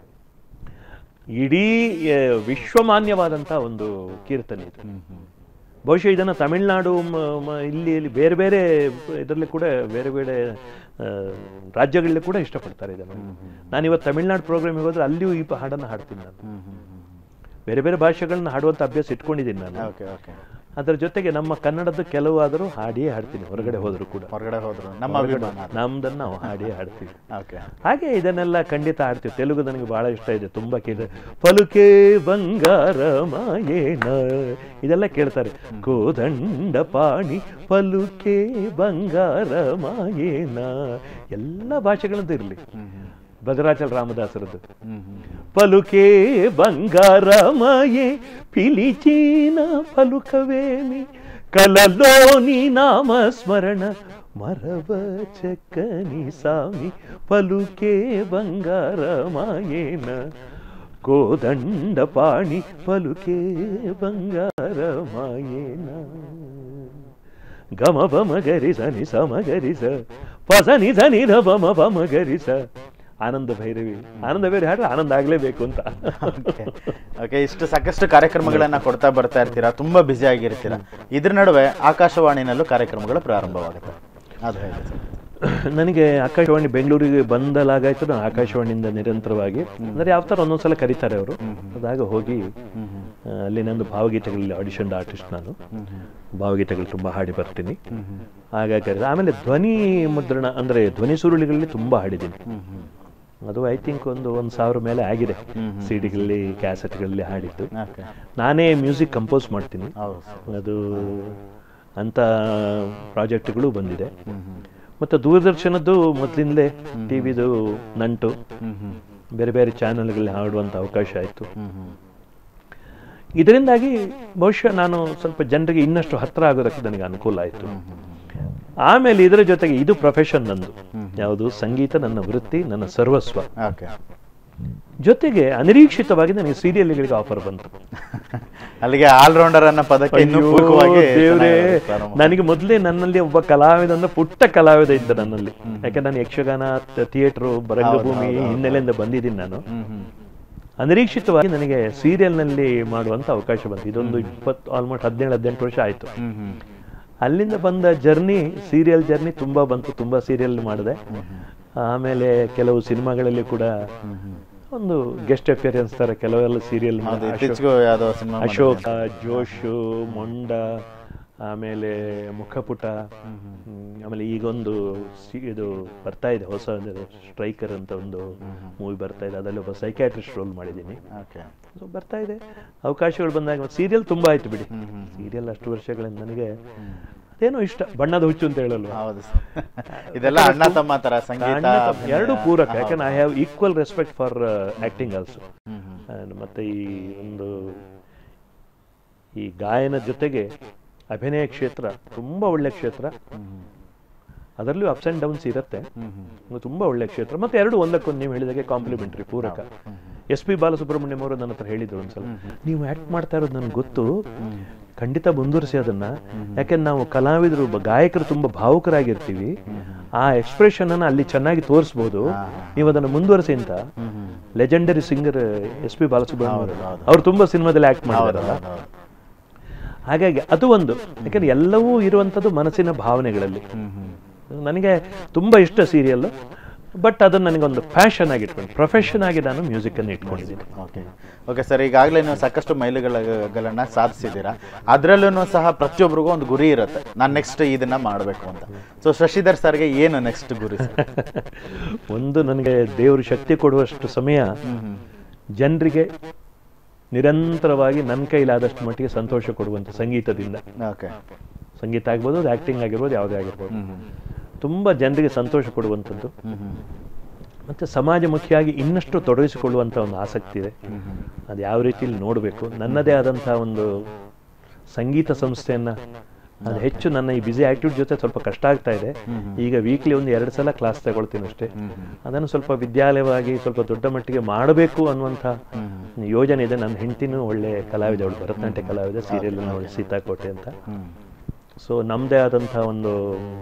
ಇಡೀ ಆ, ವಿಶ್ವಮಾನ್ಯವಾದಂಥ ಒಂದು ಕೀರ್ತನೆ ಇದು ಹ್ಮ್ ಹ್ಮ್ ಬಹುಶಃ ಇದನ್ನು ತಮಿಳುನಾಡು ಮ- ಮ- ಇಲ್ಲಿ ಇಲ್ಲಿ ಬೇರೆ ಬೇರೆ ಇದರಲ್ಲಿ ಕೂಡ ಬೇರೆ ಬೇರೆ ಆ, ರಾಜ್ಯಗಳಲ್ಲಿ ಕೂಡ ಇಷ್ಟಪಡ್ತಾರೆ ಇದನ್ನು ನಾನು ಇವತ್ತು ತಮಿಳ್ನಾಡು ಪ್ರೋಗ್ರಾಮಿಗೆ ಹೋದ್ರೆ ಅಲ್ಲಿಯೂ ಈ ಪ- ಹಾಡನ್ನು ಹಾಡ್ತೀನಿ ನಾನು ಹ್ಮ್ ಹ್ಮ್ ಹ್ಮ್ ಬೇರೆ ಬೇರೆ ಭಾಷೆಗಳನ್ನ ಹಾಡುವಂಥ ಅಭ್ಯಾಸ ಇಟ್ಕೊಂಡಿದ್ದೀನಿ ನಾನು ಓಕೆ ಓಕೆ ಅದರ ಜೊತೆಗೆ ನಮ್ಮ ಕನ್ನಡದ ಕೆಲವಾದರೂ ಹಾಡಿಯೇ ಹಾಡ್ತೀನಿ ಹೊರಗಡೆ ಹೋದರೂ ಕೂಡ ಹೊರಗಡೆ ಹೋದ್ರು ನಮ್ಮ ಅಭಿಮಾನ ನಮ್ದನ್ನು ನಾವು ಹಾಡಿಯೇ ಹಾಡ್ತೀವಿ ಓಕೆ ಹಾಗೆ ಇದನ್ನೆಲ್ಲ ಖಂಡಿತ ಹಾಡ್ತೀವಿ ತೆಲುಗು ನನಗೆ ಬಹಳ ಇಷ್ಟ ಇದೆ ತುಂಬ ಕೇಳಿದೆ ಪಲುಕೆ ಬಂಗಾರ ಮಾಯೇನ ಇದೆಲ್ಲ ಕೇಳ್ತಾರೆ ಕೋದಂಡ ಪಾಣಿ ಪಲುಕೆ ಬಂಗಾರ ಮಾಯೇನ ಎಲ್ಲ ಭಾಷೆಗಳಂತೂ ಇರಲಿ ಹ್ಮ್ ಹ್ಮ್ ಭದ್ರಾಚಲ ರಾಮದಾಸರದ್ದು ಹ್ಮ್ ಹ್ಮ್ పలుకే బంగారమయే పిలిచిన పలుకవేమి కలలోని నామస్మరణ మరవ చక్కని సామి పలుకే బంగారమాయేన కోదండ పాణి పలుకే బంగారమాయేన గమ బమ గరి సని సమ గరి స పసని ధని ಧ ಬಮ ಬಮ ಗರಿ ಸ ಆನಂದ ಭೈರವಿ ಆನಂದ ಭೈರವಿ ಹಾಡ್ರೆ ಆನಂದ ಆಗ್ಲೇಬೇಕು ಅಂತ ಓಕೆ ಇಷ್ಟು ಸಾಕಷ್ಟು ಕಾರ್ಯಕ್ರಮಗಳನ್ನ ಕೊಡ್ತಾ ಬರ್ತಾ ಇರ್ತೀರಾ ತುಂಬಾ ಬ್ಯುಸಿ ಆಗಿರ್ತೀರಾ ಇದ್ರ ನಡುವೆ ಆಕಾಶವಾಣಿನಲ್ಲೂ ಕಾರ್ಯಕ್ರಮಗಳು ಪ್ರಾರಂಭವಾಗುತ್ತೆ ಅದು ಹೇಗೆ ಸರ್ ನನಗೆ ಆಕಾಶವಾಣಿ ಬೆಂಗಳೂರಿಗೆ ಬಂದಲಾಗಾಯ್ತು ನಾನು ಆಕಾಶವಾಣಿಯಿಂದ ನಿರಂತರವಾಗಿ ಅಂದ್ರೆ ಯಾವ ಥರ ಒಂದೊಂದ್ಸಲ ಕರೀತಾರೆ ಅವರು ಅದಾಗ ಹೋಗಿ ಹ್ಮ್ ಹ್ಮ್ ಆ, ಅಲ್ಲಿ ನಂದು ಭಾವಗೀತೆಗಳಲ್ಲಿ ಆಡಿಷನ್ ಆರ್ಟಿಸ್ಟ್ ನಾನು ಹ್ಮ್ ಹ್ಮ್ ಭಾವಗೀತೆಗಳು ತುಂಬ ಹಾಡಿ ಬರ್ತೀನಿ ಹ್ಮ್ ಹ್ಮ್ ಹಾಗಾಗಿ ಕರೀತಾರೆ. ಆಮೇಲೆ ಧ್ವನಿ ಮುದ್ರಣ ಅಂದ್ರೆ ಧ್ವನಿ ಸುರುಳಿಗಳಲ್ಲಿ ತುಂಬ ಹಾಡಿದ್ದೀನಿ ಹ್ಮ್ ಹ್ಮ್ ಅದು ಐ ಥಿಂಕ್ ಒಂದು ಒಂದು ಸಾವಿರ ಮೇಲೆ ಆಗಿದೆ ಸಿ ಡಿಗಳಲ್ಲಿ ಕ್ಯಾಸೆಟ್ಗಳಲ್ಲಿ ಹಾಡಿದ್ದು ಓಕೆ ನಾನೇ ಮ್ಯೂಸಿಕ್ ಕಂಪೋಸ್ ಮಾಡ್ತೀನಿ ಹೌದು ಸರ್ ಅದು ಅಂಥ ಪ್ರಾಜೆಕ್ಟ್ಗಳು ಬಂದಿದೆ ಹ್ಮ್ ಹ್ಮ್ ಮತ್ತು ದೂರದರ್ಶನದ್ದು ಮೊದಲಿಂದಲೇ ಟಿ ವಿದು ನಂಟು ಹ್ಮ್ ಹ್ಮ್ ಬೇರೆ ಬೇರೆ ಚಾನಲ್ಗಳಲ್ಲಿ ಹಾಡುವಂಥ ಅವಕಾಶ ಆಯಿತು ಹ್ಮ್ ಹ್ಮ್ ಇದರಿಂದಾಗಿ ಬಹುಶಃ ನಾನು ಸ್ವಲ್ಪ ಜನರಿಗೆ ಇನ್ನಷ್ಟು ಹತ್ರ ಆಗೋದಕ್ಕೆ ನನಗೆ ಅನುಕೂಲ ಆಯಿತು ಆಮೇಲೆ ಇದರ ಜೊತೆಗೆ ಇದು ಪ್ರೊಫೆಷನ್ ನಂದು ಯಾವುದು ಸಂಗೀತ ನನ್ನ ವೃತ್ತಿ ನನ್ನ ಸರ್ವಸ್ವ ಓಕೆ ಜೊತೆಗೆ ಅನಿರೀಕ್ಷಿತವಾಗಿ ನನಗೆ ಸೀರಿಯಲ್ಗಳಿಗೆ ಆಫರ್ ಬಂತು ಅಲ್ಲಿಗೆ ಆಲ್ರೌಂಡರ್ ಅನ್ನೋ ಪದಕ್ಕೆ ಇನ್ನೂ ಅಯ್ಯೋ, ಪೂರಕವಾಗಿ ದೇವ್ರೇ ಚೆನ್ನಾಗಿ ಪ್ರಾರಂಭ. ನನಗೆ ಮೊದಲೇ ನನ್ನಲ್ಲಿ ಒಬ್ಬ ಕಲಾವಿದ ಅಂದ್ರೆ ಪುಟ್ಟ ಕಲಾವಿದ ಇದ್ದ ನನ್ನಲ್ಲಿ ಯಾಕೆ ನಾನು ಯಕ್ಷಗಾನ ಥಿಯೇಟ್ರು ರಂಗಭೂಮಿ ಹಿನ್ನೆಲೆಯಿಂದ ಬಂದಿದ್ದೀನಿ ನಾನು ಹ್ಮ್ ಹ್ಮ್ ಅನಿರೀಕ್ಷಿತವಾಗಿ ನನಗೆ ಸೀರಿಯಲ್ನಲ್ಲಿ ಮಾಡುವಂತ ಅವಕಾಶ ಬಂತು ಇದೊಂದು ಇಪ್ಪತ್ತು ಆಲ್ಮೋಸ್ಟ್ ಹದಿನೇಳು ಹದಿನೆಂಟು ವರ್ಷ ಆಯಿತು ಹ್ಮ್ ಹ್ಮ್ ಅಲ್ಲಿಂದ ಬಂದ ಜರ್ನಿ ಸೀರಿಯಲ್ ಜರ್ನಿ ತುಂಬಾ ಬಂತು ತುಂಬಾ ಸೀರಿಯಲ್ ಮಾಡಿದೆ ಆಮೇಲೆ ಕೆಲವು ಸಿನಿಮಾಗಳಲ್ಲಿ ಕೂಡ ಒಂದು ಗೆಸ್ಟ್ ಅಪಿಯರೆನ್ಸ್ ತರ ಕೆಲವೆಲ್ಲ ಸೀರಿಯಲ್ ಹೌದು ಇತ್ತೀಚೆಗೂ ಯಾವುದೋ ಸಿನಿಮಾ ಅಶೋಕ ಜೋಶು ಮೊಂಡ ಆಮೇಲೆ ಮುಖಪುಟ ಹ್ಮ್, ಆಮೇಲೆ ಈಗೊಂದು ಸಿ- ಇದು ಬರ್ತಾ ಇದೆ ಹೊಸ ಸ್ಟ್ರೈಕರ್ ಅಂತ ಒಂದು ಮೂವಿ ಬರ್ತಾ ಇದೆ ಅದರಲ್ಲಿ ಒಬ್ಬ ಸೈಕ್ಯಾಟ್ರಿಸ್ಟ್ ರೋಲ್ ಮಾಡಿದ್ದೀನಿ ಓಕೆ ಸೊ ಬರ್ತಾ ಇದೆ ಅವಕಾಶಗಳು ಬಂದಾಗ ಸೀರಿಯಲ್ ತುಂಬಾ ಆಯ್ತು ಬಿಡಿ ಸೀರಿಯಲ್ ಅಷ್ಟು ವರ್ಷಗಳಿಂದ ನನಗೆ ಅದೇನೋ ಇಷ್ಟ ಬಣ್ಣದ ಹುಚ್ಚು ಅಂತ ಹೇಳಲ್ವಾ ಹೌದು sir. ಇದೆಲ್ಲ ಅಣ್ಣ ತಮ್ಮ ತರ ಸಂಗೀತ ಅಣ್ಣ ತಮ್ಮ ಅಭಿನಯ. ಎರಡು ಪೂರಕ ಯಾಕಂದ್ರೆ I have equal respect for acting also hmm hmm. ಮತ್ತೆ ಈ ಒಂದು ಈ ಗಾಯನ ಜೊತೆಗೆ ಅಭಿನಯ ಕ್ಷೇತ್ರ ತುಂಬಾ ಒಳ್ಳೆ ಕ್ಷೇತ್ರ ಅದರಲ್ಲೂ ಅಪ್ಸ್ ಅಂಡ್ ಡೌನ್ಸ್ ಇರುತ್ತೆ ಇದು ತುಂಬಾ ಒಳ್ಳೆ ಕ್ಷೇತ್ರ ಮತ್ತೆ ಎರಡು ಒಂದಕ್ಕೊಂದು ನೀವು ಹೇಳಿದಾಗೆ ಕಾಂಪ್ಲಿಮೆಂಟ್ರಿ ಪೂರಕ ಎಸ್ ಪಿ ಬಾಲಸುಬ್ರಹ್ಮಣ್ಯಂ ಅವರು ನನ್ನ ಹತ್ರ ಹೇಳಿದ್ರು ಒಂದ್ಸಲ ನೀವು ಆಕ್ಟ್ ಮಾಡ್ತಾ ಇರೋದು ನನಗೆ ಗೊತ್ತು ಖಂಡಿತ ಮುಂದುವರಿಸಿ ಅದನ್ನ ಯಾಕೆಂದ್ರೆ ನಾವು ಕಲಾವಿದರು ಒಬ್ಬ ಗಾಯಕರು ತುಂಬಾ ಭಾವುಕರಾಗಿರ್ತೀವಿ ಆ ಎಕ್ಸ್ಪ್ರೆಷನ್ ಅನ್ನ ಅಲ್ಲಿ ಚೆನ್ನಾಗಿ ತೋರಿಸ್ಬೋದು ನೀವು ಅದನ್ನು ಮುಂದುವರಿಸಿ ಅಂತ legendary singer S P Balasubrahmanyam ಅವರು ಅವ್ರು ತುಂಬಾ ಸಿನಿಮಾದಲ್ಲಿ ಆಕ್ಟ್ ಮಾಡಿದಾರಲ್ಲ ಹೌದು. ಹಾಗಾಗಿ ಅದು ಒಂದು ಯಾಕಂದ್ರೆ ಎಲ್ಲವೂ ಇರುವಂಥದ್ದು ಮನಸ್ಸಿನ ಭಾವನೆಗಳಲ್ಲಿ ಹ್ಮ್ ಹ್ಮ್. ನನಗೆ ತುಂಬಾ ಇಷ್ಟ ಸೀರಿಯಲ್ ಬಟ್ ಅದನ್ನ ನನಗೊಂದು ಫ್ಯಾಷನ್ ಆಗಿ ಇಟ್ಕೊಂಡು ಪ್ರೊಫೆಷನ್ ಆಗಿ ನಾನು ಮ್ಯೂಸಿಕ್ ಅನ್ನು ಇಟ್ಕೊಂಡಿದ್ದೀನಿ ಓಕೆ ಓಕೆ ಸರ್ ಈಗಾಗಲೇ ನೀವು ಸಾಕಷ್ಟು ಮೈಲುಗಳನ್ನ ಸಾಧಿಸಿದ್ದೀರಾ ಅದರಲ್ಲೂ ಸಹ ಪ್ರತಿಯೊಬ್ಬರಿಗೂ ಒಂದು ಗುರಿ ಇರುತ್ತೆ ನಾನು ನೆಕ್ಸ್ಟ್ ಇದನ್ನ ಮಾಡಬೇಕು ಅಂತ ಸೊ ಶಶಿಧರ್ ಸರ್ಗೆ ಏನು ನೆಕ್ಸ್ಟ್ ಗುರಿ ಸರ್ ಒಂದು ನನಗೆ ದೇವರು ಶಕ್ತಿ ಕೊಡುವಷ್ಟು ಸಮಯ ಜನರಿಗೆ ನಿರಂತರವಾಗಿ ನನ್ನ ಕೈಲಾದಷ್ಟು ಮಟ್ಟಿಗೆ ಸಂತೋಷ ಕೊಡುವಂಥ ಸಂಗೀತದಿಂದ ಓಕೆ ಸಂಗೀತ ಆಗ್ಬೋದು ಅದು ಆ್ಯಕ್ಟಿಂಗ್ ಆಗಿರ್ಬೋದು ಯಾವುದೇ ಆಗಿರ್ಬೋದು ಹ್ಮ್ ಹ್ಮ್. ತುಂಬ ಜನರಿಗೆ ಸಂತೋಷ ಕೊಡುವಂಥದ್ದು ಹ್ಮ್ ಹ್ಮ್. ಮತ್ತು ಸಮಾಜಮುಖಿಯಾಗಿ ಇನ್ನಷ್ಟು ತೊಡಗಿಸಿಕೊಳ್ಳುವಂಥ ಒಂದು ಆಸಕ್ತಿ ಇದೆ ಅದು ಯಾವ ರೀತಿಯಲ್ಲಿ ನೋಡಬೇಕು ನನ್ನದೇ ಆದಂಥ ಒಂದು ಸಂಗೀತ ಸಂಸ್ಥೆಯನ್ನು ಅದು ಹೆಚ್ಚು ನನ್ನ ಈ ಬಿಸಿ ಆಕ್ಟಿವಿಟಿ ಜೊತೆ ಸ್ವಲ್ಪ ಕಷ್ಟ ಆಗ್ತಾ ಇದೆ ಈಗ ವೀಕ್ಲಿ ಒಂದು ಎರಡು ಸಲ ಕ್ಲಾಸ್ ತಗೊಳ್ತೀನಿ ಅಷ್ಟೇ ಅದನ್ನು ಸ್ವಲ್ಪ ವಿದ್ಯಾಲಯವಾಗಿ ಸ್ವಲ್ಪ ದೊಡ್ಡ ಮಟ್ಟಿಗೆ ಮಾಡಬೇಕು ಅನ್ನುವಂಥ ಯೋಜನೆ ಇದೆ ನನ್ನ ಹೆಂಡತಿನೂ ಒಳ್ಳೆ ಕಲಾವಿದೆ ಅವಳು ಭರತನಾಟ್ಯ ಕಲಾವಿದೆ ಸೀರಿಯಲ್ ನೋಡಿ ಸೀತಾಕೋಟೆ ಅಂತ ಹ್ಮ್. ಸೊ ನಮ್ಮದೇ ಆದಂಥ ಒಂದು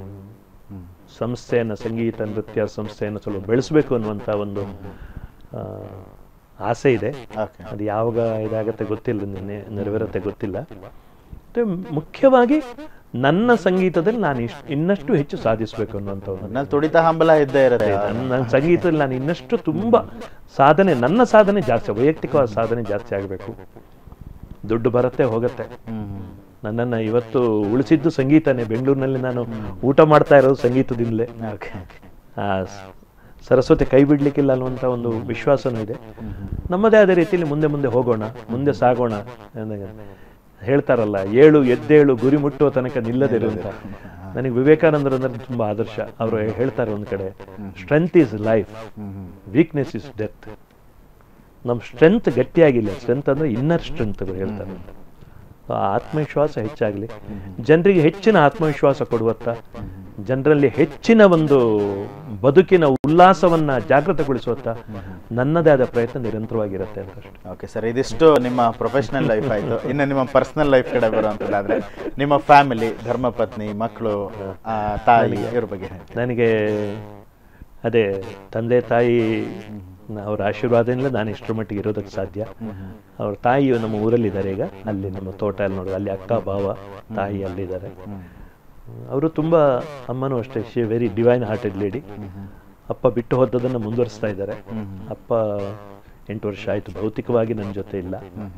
ಸಂಸ್ಥೆಯನ್ನು ಸಂಗೀತ ನೃತ್ಯ ಸಂಸ್ಥೆಯನ್ನು ಸ್ವಲ್ಪ ಬೆಳೆಸಬೇಕು ಅನ್ನುವಂಥ ಒಂದು ಆ, ಆಸೆ ಇದೆ ಓಕೆ ಅದು ಯಾವಾಗ ಇದಾಗತ್ತೆ ಗೊತ್ತಿಲ್ಲ ನಿನ್ನೆ ನೆರವೇರತ್ತೆ ಗೊತ್ತಿಲ್ಲ ಮತ್ತೆ ಮುಖ್ಯವಾಗಿ ನನ್ನ ಸಂಗೀತದಲ್ಲಿ ನಾನು ಇಷ್ಟು ಇನ್ನಷ್ಟು ಹೆಚ್ಚು ಸಾಧಿಸಬೇಕು ಅನ್ನುವಂಥ ಒಂದು ಒಟ್ನಲ್ಲಿ ತುಡಿತ ಹಂಬಲ ಇದ್ದೇ ಇರುತ್ತೆ ನನ್ನ ನನ್ನ ಸಂಗೀತದಲ್ಲಿ ನಾನು ಇನ್ನಷ್ಟು ತುಂಬ ಸಾಧನೆ ನನ್ನ ಸಾಧನೆ ಜಾಸ್ತಿ ವೈಯಕ್ತಿಕವಾದ ಸಾಧನೆ ಜಾಸ್ತಿ ಆಗಬೇಕು ದುಡ್ಡು ಬರುತ್ತೆ ಹೋಗುತ್ತೆ ಹ್ಮ್ ಹ್ಮ್. ನನ್ನನ್ನು ಇವತ್ತು ಉಳಿಸಿದ್ದು ಸಂಗೀತನೇ ಬೆಂಗಳೂರಿನಲ್ಲಿ ನಾನು ಊಟ ಮಾಡ್ತಾ ಇರೋದು ಸಂಗೀತದಿಂದಲೇ ಓಕೆ ಆ ಸ್- ಸರಸ್ವತಿ ಕೈ ಬಿಡ್ಲಿಕ್ಕಿಲ್ಲ ಅನ್ನುವಂಥ ಒಂದು ವಿಶ್ವಾಸನೂ ಇದೆ ನಮ್ಮದೇ ಆದ ರೀತಿಯಲ್ಲಿ ಮುಂದೆ ಮುಂದೆ ಹೋಗೋಣ ಮುಂದೆ ಸಾಗೋಣ ಅಂದಾಗ ಹೇಳ್ತಾರಲ್ಲ ಏಳು ಎದ್ದೇಳು ಗುರಿ ಮುಟ್ಟುವ ತನಕ ನಿಲ್ಲದಿರು ಅಂತ ನನಗೆ ವಿವೇಕಾನಂದರು ಅಂದ್ರೆ ತುಂಬಾ ಆದರ್ಶ ಅವರು ಹೇಳ್ತಾರೆ ಒಂದು ಕಡೆ strength is life weakness is death ನಮ್ಮ ಸ್ಟ್ರೆಂತ್ ಗಟ್ಟಿಯಾಗಿಲ್ಲ ಸ್ಟ್ರೆಂತ್ ಅಂದ್ರೆ ಇನ್ನರ್ ಸ್ಟ್ರೆಂತ್ ಹೇಳ್ತಾರೆ ಆ ಆತ್ಮವಿಶ್ವಾಸ ಹೆಚ್ಚಾಗಲಿ ಜನರಿಗೆ ಹೆಚ್ಚಿನ ಆತ್ಮವಿಶ್ವಾಸ ಕೊಡುವತ್ತ ಜನರಲ್ಲಿ ಹೆಚ್ಚಿನ ಒಂದು ಬದುಕಿನ ಉಲ್ಲಾಸವನ್ನ ಜಾಗೃತಗೊಳಿಸುವತ್ತ ನನ್ನದೇ ಆದ ಪ್ರಯತ್ನ ನಿರಂತರವಾಗಿರುತ್ತೆ ಅಂತ ಅಷ್ಟೇ ಓಕೆ ಸರ್ ಇದಿಷ್ಟು ನಿಮ್ಮ ಪ್ರೊಫೆಷನಲ್ ಲೈಫ್ ಆಯ್ತು ಇನ್ನು ನಿಮ್ಮ ಪರ್ಸನಲ್ ಲೈಫ್ ಕಡೆ ಬರುವಂತದ್ದಾದ್ರೆ ನಿಮ್ಮ ಫ್ಯಾಮಿಲಿ ಧರ್ಮಪತ್ನಿ ಮಕ್ಕಳು ಆ, ತಾಯಿ ಇವ್ರ ಬಗ್ಗೆ ಹೇಳಿ. ನನಗೆ ಅದೇ ತಂದೆ ತಾಯಿ ಅವರ ಆಶೀರ್ವಾದದಿಂದ ನಾನು ಇಷ್ಟರ ಮಟ್ಟಿಗೆ ಇರೋದಕ್ಕೆ ಸಾಧ್ಯ ಅವ್ರ ತಾಯಿಯು ನಮ್ಮ ಊರಲ್ಲಿದ್ದಾರೆ ಈಗ ಅಲ್ಲಿ ನಮ್ಮ ತೋಟ ಅಲ್ಲಿ ನೋಡಿ ಅಲ್ಲಿ ಅಕ್ಕ ಭಾವ ತಾಯಿ ಅಲ್ಲಿದ್ದಾರೆ ಅವರು ತುಂಬ ಅಮ್ಮನೂ ಅಷ್ಟೇ she very divine hearted lady ಅಪ್ಪ ಬಿಟ್ಟು ಹೋದದನ್ನು ಮುಂದುವರಿಸ್ತಾ ಇದ್ದಾರೆ ಅಪ್ಪ ಎಂಟು ವರ್ಷ ಆಯಿತು ಭೌತಿಕವಾಗಿ ನನ್ನ ಜೊತೆ ಇಲ್ಲ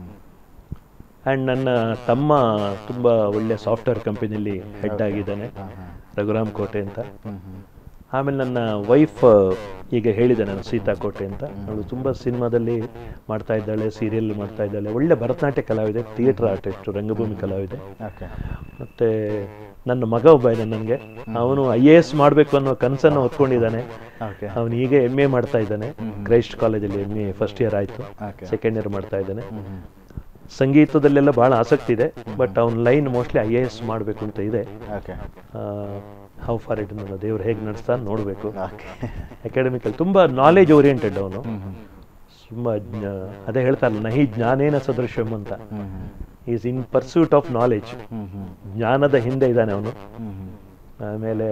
ಆ್ಯಂಡ್ ನನ್ನ ತಮ್ಮ ತುಂಬ ಒಳ್ಳೆ ಸಾಫ್ಟ್ವೇರ್ ಕಂಪನಿಯಲ್ಲಿ ಹೆಡ್ ಆಗಿದ್ದಾನೆ ರಘುರಾಮ್ ಕೋಟೆ ಅಂತ ಆಮೇಲೆ ನನ್ನ ವೈಫ್ ಈಗ ಹೇಳಿದೆ ನಾನು ಸೀತಾಕೋಟೆ ಅಂತ ಅವಳು ತುಂಬ ಸಿನಿಮಾದಲ್ಲಿ ಮಾಡ್ತಾ ಇದ್ದಾಳೆ ಸೀರಿಯಲ್ ಮಾಡ್ತಾ ಇದ್ದಾಳೆ ಒಳ್ಳೆ ಭರತನಾಟ್ಯ ಕಲಾವಿದೆ ಥಿಯೇಟರ್ ಆರ್ಟಿಸ್ಟ್ ರಂಗಭೂಮಿ ಕಲಾವಿದೆ ಓಕೆ ಮತ್ತೆ ನನ್ನ ಮಗ ಒಬ್ಬ ಇದ್ದಾನೆ ನನಗೆ ಅವನು ಐ ಎ ಎಸ್ ಮಾಡಬೇಕು ಅನ್ನೋ ಕನಸನ್ನು ಹೊತ್ಕೊಂಡಿದ್ದಾನೆ ಓಕೆ ಅವನು ಈಗ ಎಮ್ ಎ ಮಾಡ್ತಾ ಇದ್ದಾನೆ ಕ್ರೈಸ್ಟ್ ಕಾಲೇಜಲ್ಲಿ ಎಮ್ ಎ ಫಸ್ಟ್ ಇಯರ್ ಆಯಿತು ಓಕೆ ಸೆಕೆಂಡ್ ಇಯರ್ ಮಾಡ್ತಾ ಇದ್ದಾನೆ ಸಂಗೀತದಲ್ಲೆಲ್ಲ ಭಾಳ ಆಸಕ್ತಿ ಇದೆ ಬಟ್ ಅವ್ನ line mostly I A S ಮಾಡಬೇಕು ಅಂತ ಇದೆ ಓಕೆ ಹೌ ಫಾರ್ ಇಟ್ ನನ್ನ ದೇವ್ರು ಹೇಗೆ ನಡೆಸ್ತಾನೆ ನೋಡಬೇಕು ಓಕೆ ಅಕಾಡೆಮಿಕಲ್ ತುಂಬ ನಾಲೆಜ್ ಓರಿಯೆಂಟೆಡ್ ಅವನು ತುಂಬ ಅದೇ ಹೇಳ್ತಾರಲ್ಲ ನಹಿ ಜ್ಞಾನೇನ ಸದೃಶ್ಯಂ ಅಂತ is in pursuit of knowledge ಜ್ಞಾನದ ಹಿಂದೆ ಇದ್ದಾನೆ ಅವನು ಆಮೇಲೆ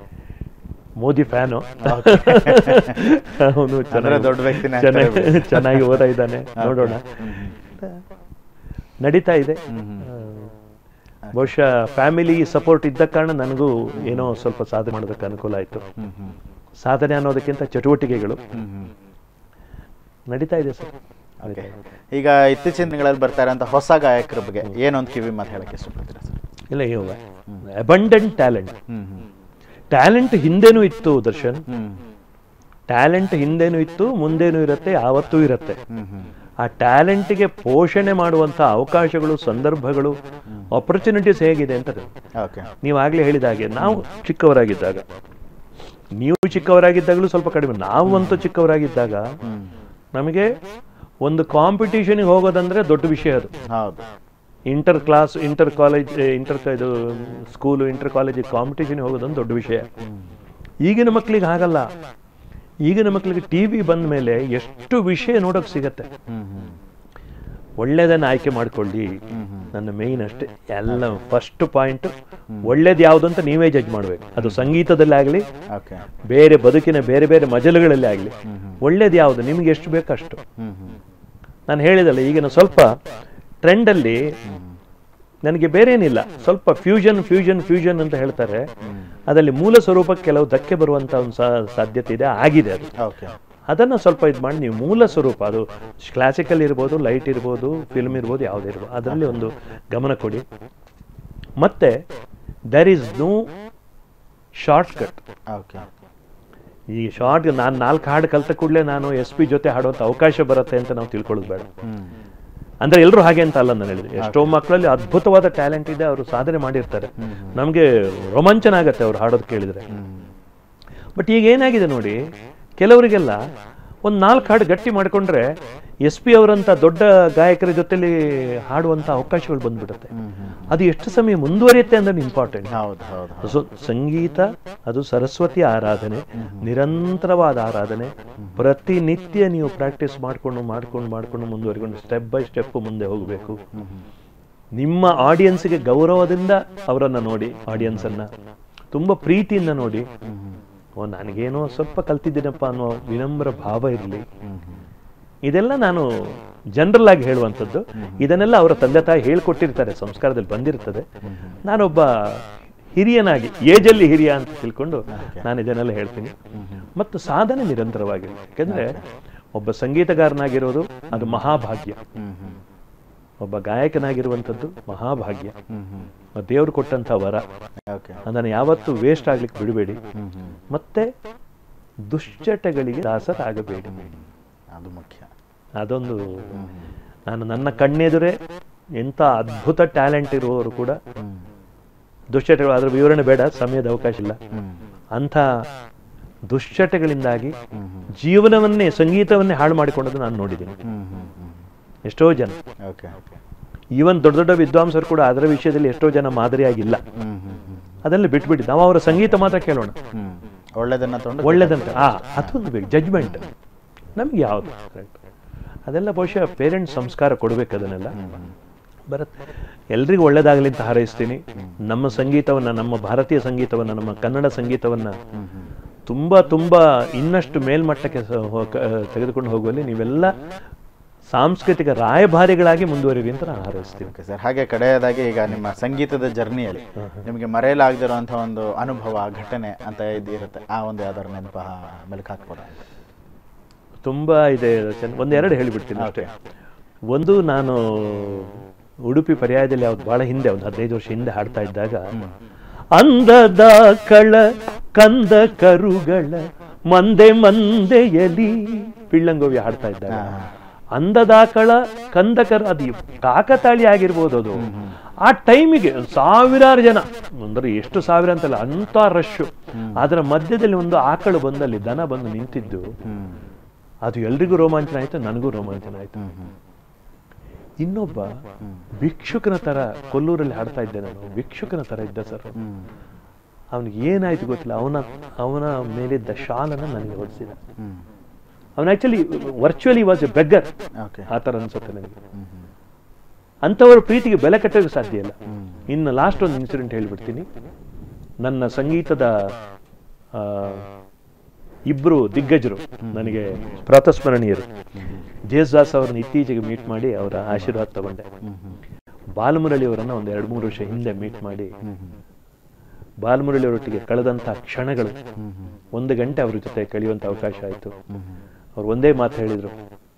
ಮೋದಿ ಫ್ಯಾನು ಅವನು ಅಂದ್ರೆ ದೊಡ್ಡ ವ್ಯಕ್ತಿನೇ ಚೆನ್ನಾಗಿ ಆಗ್ತಾರೆ ಚೆನ್ನಾಗಿ ಓದ ಇದ್ದಾನೆ ನೋಡೋಣ ನಡೀತಾ ಇದೆ ಆ, ಬಹುಶಃ ಫ್ಯಾಮಿಲಿ ಸಪೋರ್ಟ್ ಇದ್ದ ಕಾರಣ ನನಗೂ ಏನೋ ಸ್ವಲ್ಪ ಸಾಧನೆ ಮಾಡೋದಕ್ಕೆ ಅನುಕೂಲ ಆಯಿತು ಸಾಧನೆ ಅನ್ನೋದಕ್ಕಿಂತ ಚಟುವಟಿಕೆಗಳು ಹ್ಮ್ ಹ್ಮ್ ನಡೀತಾ ಇದೆ ಸರ್ ಓಕೆ ಈಗ ಇತ್ತೀಚಿನ ದಿನಗಳಲ್ಲಿ ಬರ್ತಾ ಇರೋಂಥ ಹೊಸ ಗಾಯಕರ ಬಗ್ಗೆ ಏನೊಂದು ಕಿವಿ ಮಾತು ಹೇಳಕ್ಕೆ ಇಷ್ಟಪಡ್ತೀರಾ ಸರ್ ಇಲ್ಲ ಇವಾಗ abundant talent hmm hmm talent ಹಿಂದೆನೂ ಇತ್ತು ದರ್ಶನ್ ಹ್ಮ್ ಟ್ಯಾಲೆಂಟ್ ಹಿಂದೆನೂ ಇತ್ತು ಮುಂದೇನೂ ಇರುತ್ತೆ ಯಾವತ್ತೂ ಇರುತ್ತೆ ಹ್ಮ್ ಹ್ಮ್ ಆ ಟ್ಯಾಲೆಂಟಿಗೆ ಪೋಷಣೆ ಮಾಡುವಂಥ ಅವಕಾಶಗಳು ಸಂದರ್ಭಗಳು ಆಪರ್ಚುನಿಟೀಸ್ ಹೇಗಿದೆ ಅಂತ ಓಕೆ ನೀವು ಆಗಲೇ ಹೇಳಿದ ಹಾಗೆ ನಾವು ಚಿಕ್ಕವರಾಗಿದ್ದಾಗ ನೀವು ಚಿಕ್ಕವರಾಗಿದ್ದಾಗಲೂ ಸ್ವಲ್ಪ ಕಡಿಮೆ ನಾವಂತೂ ಚಿಕ್ಕವರಾಗಿದ್ದಾಗ ಹ್ಮ್ ನಮಗೆ ಒಂದು ಕಾಂಪಿಟೇಷನ್ಗೆ ಹೋಗೋದಂದ್ರೆ ದೊಡ್ಡ ವಿಷಯ ಅದು ಹೌದು inter class inter college inter ಇದು ಸ್ಕೂಲು ಇಂಟರ್ ಕಾಲೇಜ್ ಕಾಂಪಿಟೇಷನ್ಗೆ ಹೋಗೋದೊಂದು ದೊಡ್ಡ ವಿಷಯ ಈಗಿನ ಮಕ್ಕಳಿಗೆ ಹಾಗಲ್ಲ ಈಗಿನ ಮಕ್ಕಳಿಗೆ ಟಿ ವಿ ಬಂದ ಮೇಲೆ ಎಷ್ಟು ವಿಷಯ ನೋಡೋಕೆ ಸಿಗತ್ತೆ ಹ್ಮ್ ಹ್ಮ್ ಒಳ್ಳೇದನ್ನ ಆಯ್ಕೆ ಮಾಡ್ಕೊಳ್ಳಿ ಹ್ಮ್ ಹ್ಮ್ ನನ್ನ ಮೇಯ್ನ್ ಅಷ್ಟೇ ಎಲ್ಲ ಫಸ್ಟ್ ಪಾಯಿಂಟ್ ಒಳ್ಳೇದು ಯಾವುದು ಅಂತ ನೀವೇ ಜಡ್ಜ್ ಮಾಡ್ಬೇಕು ಅದು ಸಂಗೀತದಲ್ಲಿ ಆಗಲಿ ಓಕೆ ಬೇರೆ ಬದುಕಿನ ಬೇರೆ ಬೇರೆ ಮಜಲುಗಳಲ್ಲಿ ಆಗಲಿ ಒಳ್ಳೇದು ಯಾವುದು ನಿಮ್ಗೆ ಎಷ್ಟು ಬೇಕು ಅಷ್ಟು ಹ್ಮ್ ಹ್ಮ್ ನಾನು ಹೇಳಿದಲ್ಲ ಈಗಿನ ಸ್ವಲ್ಪ ಟ್ರೆಂಡಲ್ಲಿ ನನಗೆ ಬೇರೆ ಏನಿಲ್ಲ ಸ್ವಲ್ಪ ಫ್ಯೂಷನ್ ಫ್ಯೂಷನ್ ಫ್ಯೂಷನ್ ಅಂತ ಹೇಳ್ತಾರೆ ಅದರಲ್ಲಿ ಮೂಲ ಸ್ವರೂಪಕ್ಕೆ ಕೆಲವು ಧಕ್ಕೆ ಬರುವಂತ ಒಂದು ಸಾ- ಸಾಧ್ಯತೆ ಇದೆ ಆಗಿದೆ ಅದು ಓಕೆ ಅದನ್ನ ಸ್ವಲ್ಪ ಇದು ಮಾಡಿ ನೀವು ಮೂಲ ಸ್ವರೂಪ ಅದು ಕ್ಲಾಸಿಕಲ್ ಇರ್ಬೋದು ಲೈಟ್ ಇರ್ಬೋದು ಫಿಲ್ಮ್ ಇರ್ಬೋದು ಯಾವುದೇ ಇರ್ಬೋದು ಅದರಲ್ಲಿ ಒಂದು ಗಮನ ಕೊಡಿ ಮತ್ತೆ there is no short cut okay ಈ ಶಾರ್ಟ್ ನಾನು ನಾಲ್ಕು ಹಾಡು ಕಲ್ತ ಕೂಡಲೇ ನಾನು ಎಸ್ ಪಿ ಜೊತೆ ಹಾಡುವಂಥ ಅವಕಾಶ ಬರುತ್ತೆ ಅಂತ ನಾವು ತಿಳ್ಕೊಳ್ಳೋದು ಬೇಡ ಹ್ಮ್ ಅಂದ್ರೆ ಎಲ್ಲರೂ ಹಾಗೆ ಅಂತ ಅಲ್ಲ ನಾನು ಹೇಳಿದೆ ಎಷ್ಟೋ ಮಕ್ಕಳಲ್ಲಿ ಅದ್ಭುತವಾದ ಟ್ಯಾಲೆಂಟ್ ಇದೆ ಅವರು ಸಾಧನೆ ಮಾಡಿರ್ತಾರೆ ನಮಗೆ ರೋಮಾಂಚನ ಆಗತ್ತೆ ಅವ್ರು ಹಾಡೋದು ಕೇಳಿದ್ರೆ ಹ್ಮ್ ಬಟ್ ಈಗ ಏನಾಗಿದೆ ನೋಡಿ ಕೆಲವರಿಗೆಲ್ಲ ಒಂದು ನಾಲ್ಕು ಹಾಡು ಗಟ್ಟಿ ಮಾಡ್ಕೊಂಡ್ರೆ ಎಸ್ ಪಿ ಅವರಂತ ದೊಡ್ಡ ಗಾಯಕರ ಜೊತೆಲಿ ಹಾಡುವಂತ ಅವಕಾಶಗಳು ಬಂದ್ಬಿಡುತ್ತೆ ಹ್ಮ್ ಹ್ಮ್ ಅದು ಎಷ್ಟು ಸಮಯ ಮುಂದುವರಿಯುತ್ತೆ ಅಂದ್ರೆ ಇಂಪಾರ್ಟೆಂಟ್ ಹೌದು ಹೌದು ಹೌದು ಸೊ ಸಂಗೀತ ಅದು ಸರಸ್ವತಿ ಆರಾಧನೆ ನಿರಂತರವಾದ ಆರಾಧನೆ ಪ್ರತಿನಿತ್ಯ ನೀವು ಪ್ರಾಕ್ಟೀಸ್ ಮಾಡ್ಕೊಂಡು ಮಾಡ್ಕೊಂಡು ಮಾಡ್ಕೊಂಡು ಮುಂದುವರಿಕೊಂಡು ಸ್ಟೆಪ್ ಬೈ ಸ್ಟೆಪ್ ಮುಂದೆ ಹೋಗಬೇಕು ನಿಮ್ಮ ಆಡಿಯನ್ಸ್ಗೆ ಗೌರವದಿಂದ ಅವರನ್ನ ನೋಡಿ ಆಡಿಯನ್ಸ್ ಅನ್ನ ತುಂಬಾ ಪ್ರೀತಿಯಿಂದ ನೋಡಿ ಓ ನನಗೇನೋ ಸ್ವಲ್ಪ ಕಲ್ತಿದ್ದೀನಪ್ಪ ಅನ್ನೋ ವಿನಮ್ರ ಭಾವ ಇರಲಿ ಇದೆಲ್ಲ ನಾನು ಜನರಲ್ ಆಗಿ ಹೇಳುವಂಥದ್ದು ಇದನ್ನೆಲ್ಲ ಅವರ ತಂದೆ ತಾಯಿ ಹೇಳ್ಕೊಟ್ಟಿರ್ತಾರೆ ಸಂಸ್ಕಾರದಲ್ಲಿ ಬಂದಿರ್ತದೆ ನಾನೊಬ್ಬ ಹಿರಿಯನಾಗಿ ಏಜಲ್ಲಿ ಹಿರಿಯ ಅಂತ ತಿಳ್ಕೊಂಡು ನಾನು ಇದನ್ನೆಲ್ಲ ಹೇಳ್ತೀನಿ ಮತ್ತು ಸಾಧನೆ ನಿರಂತರವಾಗಿರಲಿ ಯಾಕೆಂದ್ರೆ ಒಬ್ಬ ಸಂಗೀತಗಾರನಾಗಿರೋದು ಅದು ಮಹಾಭಾಗ್ಯ ಹ್ಮ್ ಹ್ಮ್ ಒಬ್ಬ ಗಾಯಕನಾಗಿರುವಂಥದ್ದು ಮಹಾಭಾಗ್ಯ ಹ್ಮ್ ಹ್ಮ್ ದೇವರು ಕೊಟ್ಟಂಥ ವರ ಓಕೆ ಅದನ್ನು ಯಾವತ್ತೂ ವೇಸ್ಟ್ ಆಗ್ಲಿಕ್ಕೆ ಬಿಡಬೇಡಿ ಹ್ಮ್ ಹ್ಮ್ ಮತ್ತೆ ದುಶ್ಚಟಗಳಿಗೆ ದಾಸರಾಗಬೇಡಿ ಅದು ಮುಖ್ಯ ಅದೊಂದು ನಾನು ನನ್ನ ಕಣ್ಣೆದುರೇ ಎಂಥ ಅದ್ಭುತ ಟ್ಯಾಲೆಂಟ್ ಇರುವವರು ಕೂಡ ಹ್ಮ್ ದುಶ್ಚಟಗಳು ಅದ್ರ ವಿವರಣೆ ಬೇಡ ಸಮಯದ ಅವಕಾಶ ಇಲ್ಲ ಹ್ಮ್ ಅಂಥ ದುಶ್ಚಟಗಳಿಂದಾಗಿ ಹ್ಮ್ ಹ್ಮ್ ಜೀವನವನ್ನೇ ಸಂಗೀತವನ್ನೇ ಹಾಳು ಮಾಡಿಕೊಂಡದ್ದು ನಾನು ನೋಡಿದ್ದೀನಿ ಹ್ಮ್ ಹ್ಮ್ ಹ್ಮ್ ಎಷ್ಟೋ ಜನ ಓಕೆ ಓಕೆ ಈವನ್ ದೊಡ್ಡ ದೊಡ್ಡ ವಿದ್ವಾಂಸರು ಕೂಡ ಅದರ ವಿಷಯದಲ್ಲಿ ಎಷ್ಟೋ ಜನ ಮಾದರಿಯಾಗಿಲ್ಲ ಹ್ಮ್ ಹ್ಮ್ ಹ್ಮ್ ಅದೆಲ್ಲ ಬಿಟ್ಬಿಡಿ ನಾವು ಅವರ ಸಂಗೀತ ಮಾತ್ರ ಕೇಳೋಣ ಹ್ಮ್ ಒಳ್ಳೇದನ್ನ ತಗೊಂಡು ಒಳ್ಳೇದಂತ ಆ ಅದೊಂದು ಬೇಕು ಜಜ್ಮೆಂಟ್ ನಮ್ಗೆ ಯಾವುದು ಕರೆಕ್ಟ್ ಅದೆಲ್ಲ ಬಹುಶಃ ಪೇರೆಂಟ್ಸ್ ಸಂಸ್ಕಾರ ಕೊಡ್ಬೇಕು ಅದನ್ನೆಲ್ಲ ಬರತ್ ಎಲ್ರಿಗೂ ಒಳ್ಳೇದಾಗಲಿ ಅಂತ ಹಾರೈಸ್ತೀನಿ ನಮ್ಮ ಸಂಗೀತವನ್ನ ನಮ್ಮ ಭಾರತೀಯ ಸಂಗೀತವನ್ನ ನಮ್ಮ ಕನ್ನಡ ಸಂಗೀತವನ್ನ ತುಂಬಾ ತುಂಬಾ ಇನ್ನಷ್ಟು ಮೇಲ್ಮಟ್ಟಕ್ಕೆ ಸ- ಹೋ- ಕ- ತೆಗೆದುಕೊಂಡು ಹೋಗುವಲ್ಲಿ ನೀವೆಲ್ಲ ಸಾಂಸ್ಕೃತಿಕ ರಾಯಭಾರಿಗಳಾಗಿ ಮುಂದುವರಿರಿ ಅಂತ ನಾನು ಹಾರೈಸ್ತೀನಿ ಓಕೆ ಸರ್ ಹಾಗೆ ಕಡೆಯದಾಗಿ ಈಗ ನಿಮ್ಮ ಸಂಗೀತದ ಜರ್ನಿಯಲ್ಲಿ ನಿಮಗೆ ಮರೆಯಲಾಗದಿರುವಂಥ ಒಂದು ಅನುಭವ ಘಟನೆ ಅಂತ ಇದು ಇರುತ್ತೆ ಆ ಒಂದು ಯಾವ್ದಾದ್ರು ನೆನಪ ಮೆಲುಕು ಹಾಕ್ಬೋದ ತುಂಬಾ ಇದೆ ಚೆನ್ನ ಒಂದೆರಡು ಹೇಳಿಬಿಡ್ತೀನಿ ಅಷ್ಟೇ ಒಂದು ನಾನು ಉಡುಪಿ ಪರ್ಯಾಯದಲ್ಲಿ ಯಾವ್ದು ಬಹಳ ಹಿಂದೆ ಒಂದು ಹದಿನೈದು ವರ್ಷ ಹಿಂದೆ ಹಾಡ್ತಾ ಇದ್ದಾಗ ಅಂದದ ಕಳ ಕಂದ ಕರುಗಳ ಮಂದೆ ಮಂದೆಯಲಿ ಪಿಳ್ಳಂಗೋವಿ ಹಾಡ್ತಾ ಇದ್ದಾಗ ಅಂದದ ಕಳ ಕಂದ ಕರು ಅದು ಕಾಕತಾಳಿ ಆಗಿರ್ಬೋದು ಅದು ಆ ಟೈಮಿಗೆ ಸಾವಿರಾರು ಜನ ಅಂದ್ರೆ ಎಷ್ಟು ಸಾವಿರ ಅಂತಲ್ಲ ಅಂತ ರಶ್ ಅದರ ಮಧ್ಯದಲ್ಲಿ ಒಂದು ಆಕಳು ಬಂದಲ್ಲಿ ದನ ಬಂದು ನಿಂತಿದ್ದು ಹ್ಮ್ ಅದು ಎಲ್ರಿಗೂ ರೋಮಾಂಚನ ಆಯ್ತು ನನಗೂ ರೋಮಾಂಚನ ಆಯ್ತು ಹ್ಮ್ ಹ್ಮ್ ಇನ್ನೊಬ್ಬ ಭಿಕ್ಷುಕನ ತರ ಕೊಲ್ಲೂರಲ್ಲಿ ಹಾಡ್ತಾ ಇದ್ದೆ ನಾನು ಭಿಕ್ಷುಕನ ತರ ಇದ್ದ ಸರ್ ಹ್ಮ್ ಅವನಿಗೆ ಏನಾಯ್ತು ಗೊತ್ತಿಲ್ಲ ಅವನ ಅವನ ಮೇಲಿದ್ದ ಶಾಲನ್ನ ನನಗೆ ಹೊಡಿಸಿದ ಹ್ಮ್ ಅವನ actually virtually was a beggar okay ಆ ಥರ ಅನ್ಸುತ್ತೆ ನನಗೆ ಹ್ಮ್ ಹ್ಮ್ ಅಂಥವ್ರ ಪ್ರೀತಿಗೆ ಬೆಲೆ ಕಟ್ಟೋಕೆ ಸಾಧ್ಯ ಇಲ್ಲ ಹ್ಮ್. ಇನ್ನು ಲಾಸ್ಟ್ ಒಂದು ಇನ್ಸಿಡೆಂಟ್ ಹೇಳ್ಬಿಡ್ತೀನಿ ನನ್ನ ಸಂಗೀತದ ಆ, ಇಬ್ರು ದಿಗ್ಗಜರು ನನಗೆ ಪ್ರಾತಸ್ಮರಣೀಯರು ಜೇಸ್ದಾಸ್ ಅವರನ್ನ ಇತ್ತೀಚೆಗೆ ಮೀಟ್ ಮಾಡಿ ಅವರ ಆಶೀರ್ವಾದ ತಗೊಂಡೆ ಹ್ಮ್ ಹ್ಮ್ ಬಾಲಮುರಳಿ ಅವರನ್ನ ಒಂದು ಎರಡು ಮೂರು ವರ್ಷ ಹಿಂದೆ ಮೀಟ್ ಮಾಡಿ ಹ್ಮ್ ಹ್ಮ್ ಬಾಲಮುರಳಿಯವರೊಟ್ಟಿಗೆ ಕಳೆದಂಥ ಕ್ಷಣಗಳು ಒಂದು ಗಂಟೆ ಅವ್ರ ಜೊತೆ ಕಳೆಯುವಂಥ ಅವಕಾಶ ಆಯಿತು ಅವ್ರು ಒಂದೇ ಮಾತು ಹೇಳಿದರು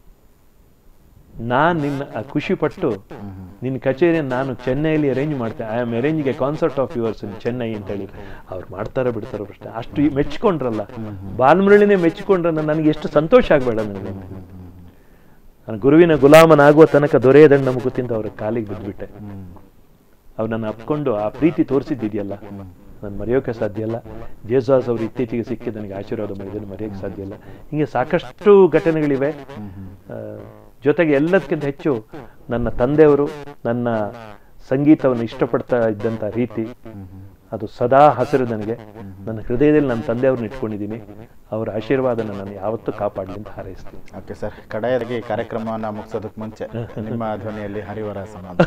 ನಾನು ನಿನ್ನ ಆ ಖುಷಿ ಪಟ್ಟು ನಿನ್ನ ಕಚೇರಿಯನ್ನು ನಾನು ಚೆನ್ನೈಯಲ್ಲಿ ಅರೇಂಜ್ ಮಾಡ್ತೇನೆ I am arranging a concert of yours in Chennai ಅಂತ ಹೇಳಿ ಅವ್ರು ಮಾಡ್ತಾರೋ ಬಿಡ್ತಾರೋ ಪ್ರಶ್ನೆ ಅಷ್ಟು ಈ ಮೆಚ್ಕೊಂಡ್ರಲ್ಲ ಬಾಲ್ಮುರಳಿನೇ ಮೆಚ್ಕೊಂಡ್ರೆ ನನಗೆ ಎಷ್ಟು ಸಂತೋಷ ಆಗಬೇಡ ನನಗೆ ನಾನು ಗುರುವಿನ ಗುಲಾಮನಾಗುವ ತನಕ ದೊರೆಯದಣ್ಣ ಮುಗುತ್ತಿಂದ ಅವ್ರ ಕಾಲಿಗೆ ಬಿದ್ದುಬಿಟ್ಟೆ ಅವ್ರು ನನ್ನ ಅಪ್ಕೊಂಡು ಆ ಪ್ರೀತಿ ತೋರಿಸಿದ್ದಿದೆಯಲ್ಲ ನಾನು ಮರೆಯೋಕೆ ಸಾಧ್ಯ ಇಲ್ಲ ಜೇಸುದಾಸ್ ಅವರು ಇತ್ತೀಚೆಗೆ ಸಿಕ್ಕಿ ನನಗೆ ಆಶೀರ್ವಾದ ಮಾಡಿದ್ದನ್ನು ಮರೆಯೋಕೆ ಸಾಧ್ಯ ಇಲ್ಲ ಹೀಗೆ ಸಾಕಷ್ಟು ಘಟನೆಗಳಿವೆ ಆ, ಜೊತೆಗೆ ಎಲ್ಲದಕ್ಕಿಂತ ಹೆಚ್ಚು ನನ್ನ ತಂದೆಯವರು ನನ್ನ ಸಂಗೀತವನ್ನು ಇಷ್ಟಪಡ್ತಾ ಇದ್ದಂಥ ರೀತಿ ಅದು ಸದಾ ಹಸಿರು ನನಗೆ ನನ್ನ ಹೃದಯದಲ್ಲಿ ನನ್ನ ತಂದೆಯವ್ರನ್ನ ಇಟ್ಕೊಂಡಿದ್ದೀನಿ ಅವರ ಆಶೀರ್ವಾದನ ನಾನು ಯಾವತ್ತೂ ಕಾಪಾಡಲಿ ಅಂತ ಹಾರೈಸ್ತೀನಿ ಓಕೆ ಸರ್ ಕಡೆಯದಾಗಿ ಕಾರ್ಯಕ್ರಮವನ್ನ ಮುಗಿಸೋದಕ್ಕೆ ಮುಂಚೆ ನಿಮ್ಮ ಧ್ವನಿಯಲ್ಲಿ ಹರಿವರ ಸಮಾನ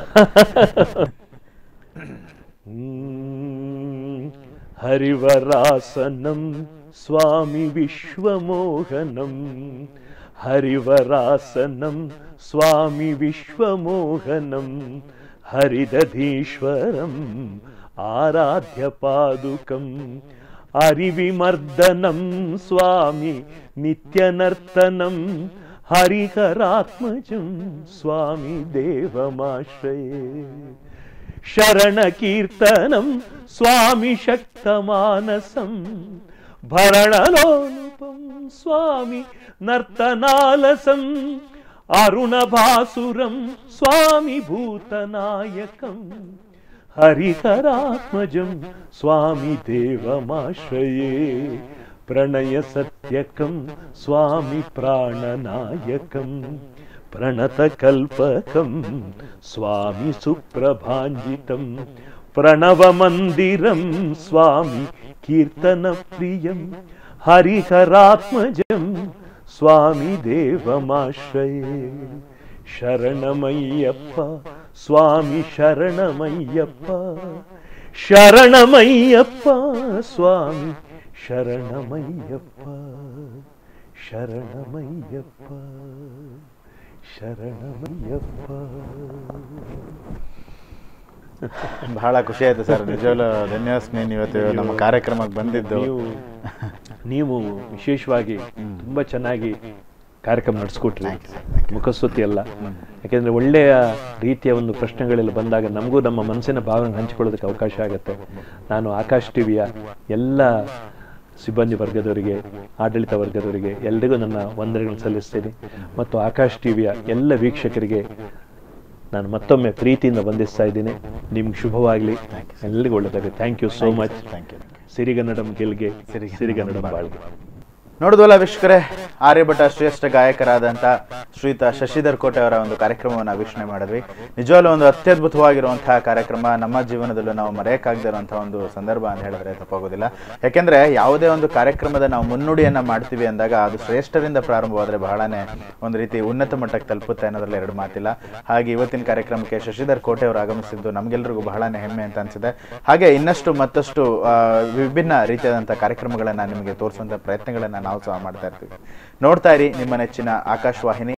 ಹ್ಮ್. ಹರಿವರಾಸನಂ ಸ್ವಾಮಿ ವಿಶ್ವಮೋಹನಂ ಹರಿವರಾಸನಂ ಸ್ವಾಮಿ ವಿಶ್ವಮೋಹನಂ ಹರಿದಧೀಶ್ವರಂ ಆರಾಧ್ಯ ಪಾದುಕಂ ಅರಿವಿಮರ್ದನಂ ಸ್ವಾಮಿ ನಿತ್ಯನರ್ತನಂ ಹರಿಹರಾತ್ಮಜಂ ಸ್ವಾಮಿ ದೇವಮಾಶ್ರಯೇ ಶರಣಕೀರ್ತನಂ ಸ್ವಾಮಿ ಶಕ್ತಮಾನಸಂ ಭರಣಲೋಲುಪಂ ಸ್ವಾಮಿ ನರ್ತನಾಲಸಂ ಅರುಣಭಾಸುರಂ ಸ್ವಾಮಿ ಭೂತನಾಯಕಂ ಹರಿಹರಾತ್ಮಜಂ ಸ್ವಾಮಿ ದೇವಮಾಶ್ರಯೇ ಪ್ರಣಯ ಸತ್ಯಕಂ ಸ್ವಾಮಿ ಪ್ರಾಣನಾಯಕಂ ಪ್ರಣತಕಲ್ಪಕಂ ಸ್ವಾಮಿ ಸುಪ್ರಭಾಂಜಿತಂ ಪ್ರಣವಮಂದಿರಂ ಸ್ವಾಮಿ ಕೀರ್ತನಪ್ರಿಯಂ ಹರಿಹರಾತ್ಮಜಂ ಸ್ವಾಮಿ ದೇವಮಾಶ್ರಯೇ ಶರಣಮಯ್ಯಪ್ಪ ಸ್ವಾಮಿ ಶರಣಮಯ್ಯಪ್ಪ ಶರಣಮಯ್ಯಪ್ಪ ಸ್ವಾಮಿ ಶರಣಮಯ್ಯಪ್ಪ ಶರಣಮಯ್ಯಪ್ಪ ಶರಣಮಯ್ಯಪ್ಪ ಬಹಳ ಖುಷಿ ಆಯ್ತು ಸರ್ ನಿಜವಲ್ಲೂ ಧನ್ಯವಾದ ಇವತ್ತು ನಮ್ಮ ಕಾರ್ಯಕ್ರಮಕ್ಕೆ ಬಂದಿದ್ದು ನೀವು ನೀವು ವಿಶೇಷವಾಗಿ ತುಂಬಾ ಚೆನ್ನಾಗಿ ಕಾರ್ಯಕ್ರಮ ನಡೆಸ್ಕೊಟ್ರಿ ಮುಖಸ್ತುತಿ ಅಲ್ಲ ಯಾಕೆಂದ್ರೆ ಒಳ್ಳೆಯ ರೀತಿಯ ಒಂದು ಪ್ರಶ್ನೆಗಳೆಲ್ಲ ಬಂದಾಗ ನಮಗೂ ನಮ್ಮ ಮನಸ್ಸಿನ ಭಾವನೆ ಹಂಚಿಕೊಳ್ಳೋದಕ್ಕೆ ಅವಕಾಶ ಆಗುತ್ತೆ ನಾನು ಆಕಾಶ್ ಟಿವಿಯ ಎಲ್ಲ ಸಿಬ್ಬಂದಿ ವರ್ಗದವರಿಗೆ ಆಡಳಿತ ವರ್ಗದವರಿಗೆ ಎಲ್ರಿಗೂ ನನ್ನ ವಂದನೆಗಳನ್ನು ಸಲ್ಲಿಸ್ತೇನೆ ಮತ್ತು ಆಕಾಶ್ ಟಿವಿಯ ಎಲ್ಲ ವೀಕ್ಷಕರಿಗೆ ನಾನು ಮತ್ತೊಮ್ಮೆ ಪ್ರೀತಿಯಿಂದ ವಂದಿಸ್ತಾ ಇದ್ದೀನಿ ನಿಮ್ಗೆ ಶುಭವಾಗಲಿ ಎಲ್ಲಿಗೂ ಒಳ್ಳೆದಾಗಲಿ thank you so much thank you ಸಿರಿಗನ್ನಡಂ ಗೆಲ್ಗೆ ಸಿರಿಗನ್ನಡಂ ಬಾಳ್ಗೆ ನೋಡಿದ್ವಲ್ಲ ವೀಕ್ಷಕರೇ ಆರ್ಯಭಟ ಶ್ರೇಷ್ಠ ಗಾಯಕರಾದಂಥ ಶ್ರೀಯುತ ಶಶಿಧರ್ ಕೋಟೆ ಅವರ ಒಂದು ಕಾರ್ಯಕ್ರಮವನ್ನು ವೀಕ್ಷಣೆ ಮಾಡಿದ್ವಿ ನಿಜವಾಗ್ಲೂ ಒಂದು ಅತ್ಯದ್ಭುತವಾಗಿರುವಂತಹ ಕಾರ್ಯಕ್ರಮ ನಮ್ಮ ಜೀವನದಲ್ಲೂ ನಾವು ಮರೆಯಕ್ಕಾಗದೇ ಇರುವಂತಹ ಒಂದು ಸಂದರ್ಭ ಅಂತ ಹೇಳಿದ್ರೆ ತಪ್ಪಾಗೋದಿಲ್ಲ ಯಾಕೆಂದ್ರೆ ಯಾವುದೇ ಒಂದು ಕಾರ್ಯಕ್ರಮದ ನಾವು ಮುನ್ನುಡಿಯನ್ನ ಮಾಡ್ತೀವಿ ಅಂದಾಗ ಅದು ಶ್ರೇಷ್ಠರಿಂದ ಪ್ರಾರಂಭವಾದ್ರೆ ಬಹಳನೇ ಒಂದು ರೀತಿ ಉನ್ನತ ಮಟ್ಟಕ್ಕೆ ತಲುಪುತ್ತೆ ಅನ್ನೋದ್ರಲ್ಲಿ ಎರಡು ಮಾತಿಲ್ಲ ಹಾಗೆ ಇವತ್ತಿನ ಕಾರ್ಯಕ್ರಮಕ್ಕೆ ಶಶಿಧರ್ ಕೋಟೆ ಅವರು ಆಗಮಿಸಿದ್ದು ನಮ್ಗೆಲ್ರಿಗೂ ಬಹಳನೇ ಹೆಮ್ಮೆ ಅಂತ ಅನ್ಸಿದೆ ಹಾಗೆ ಇನ್ನಷ್ಟು ಮತ್ತಷ್ಟು ಆ, ವಿಭಿನ್ನ ರೀತಿಯಾದಂಥ ಕಾರ್ಯಕ್ರಮಗಳನ್ನ ನಿಮಗೆ ತೋರಿಸುವಂಥ ಪ್ರಯತ್ನಗಳನ್ನ ನಾವು ಸಹ ಮಾಡ್ತಾ ಇರ್ತೀವಿ ನೋಡ್ತಾ ಇರಿ ನಿಮ್ಮ ನೆಚ್ಚಿನ ಆಕಾಶವಾಹಿನಿ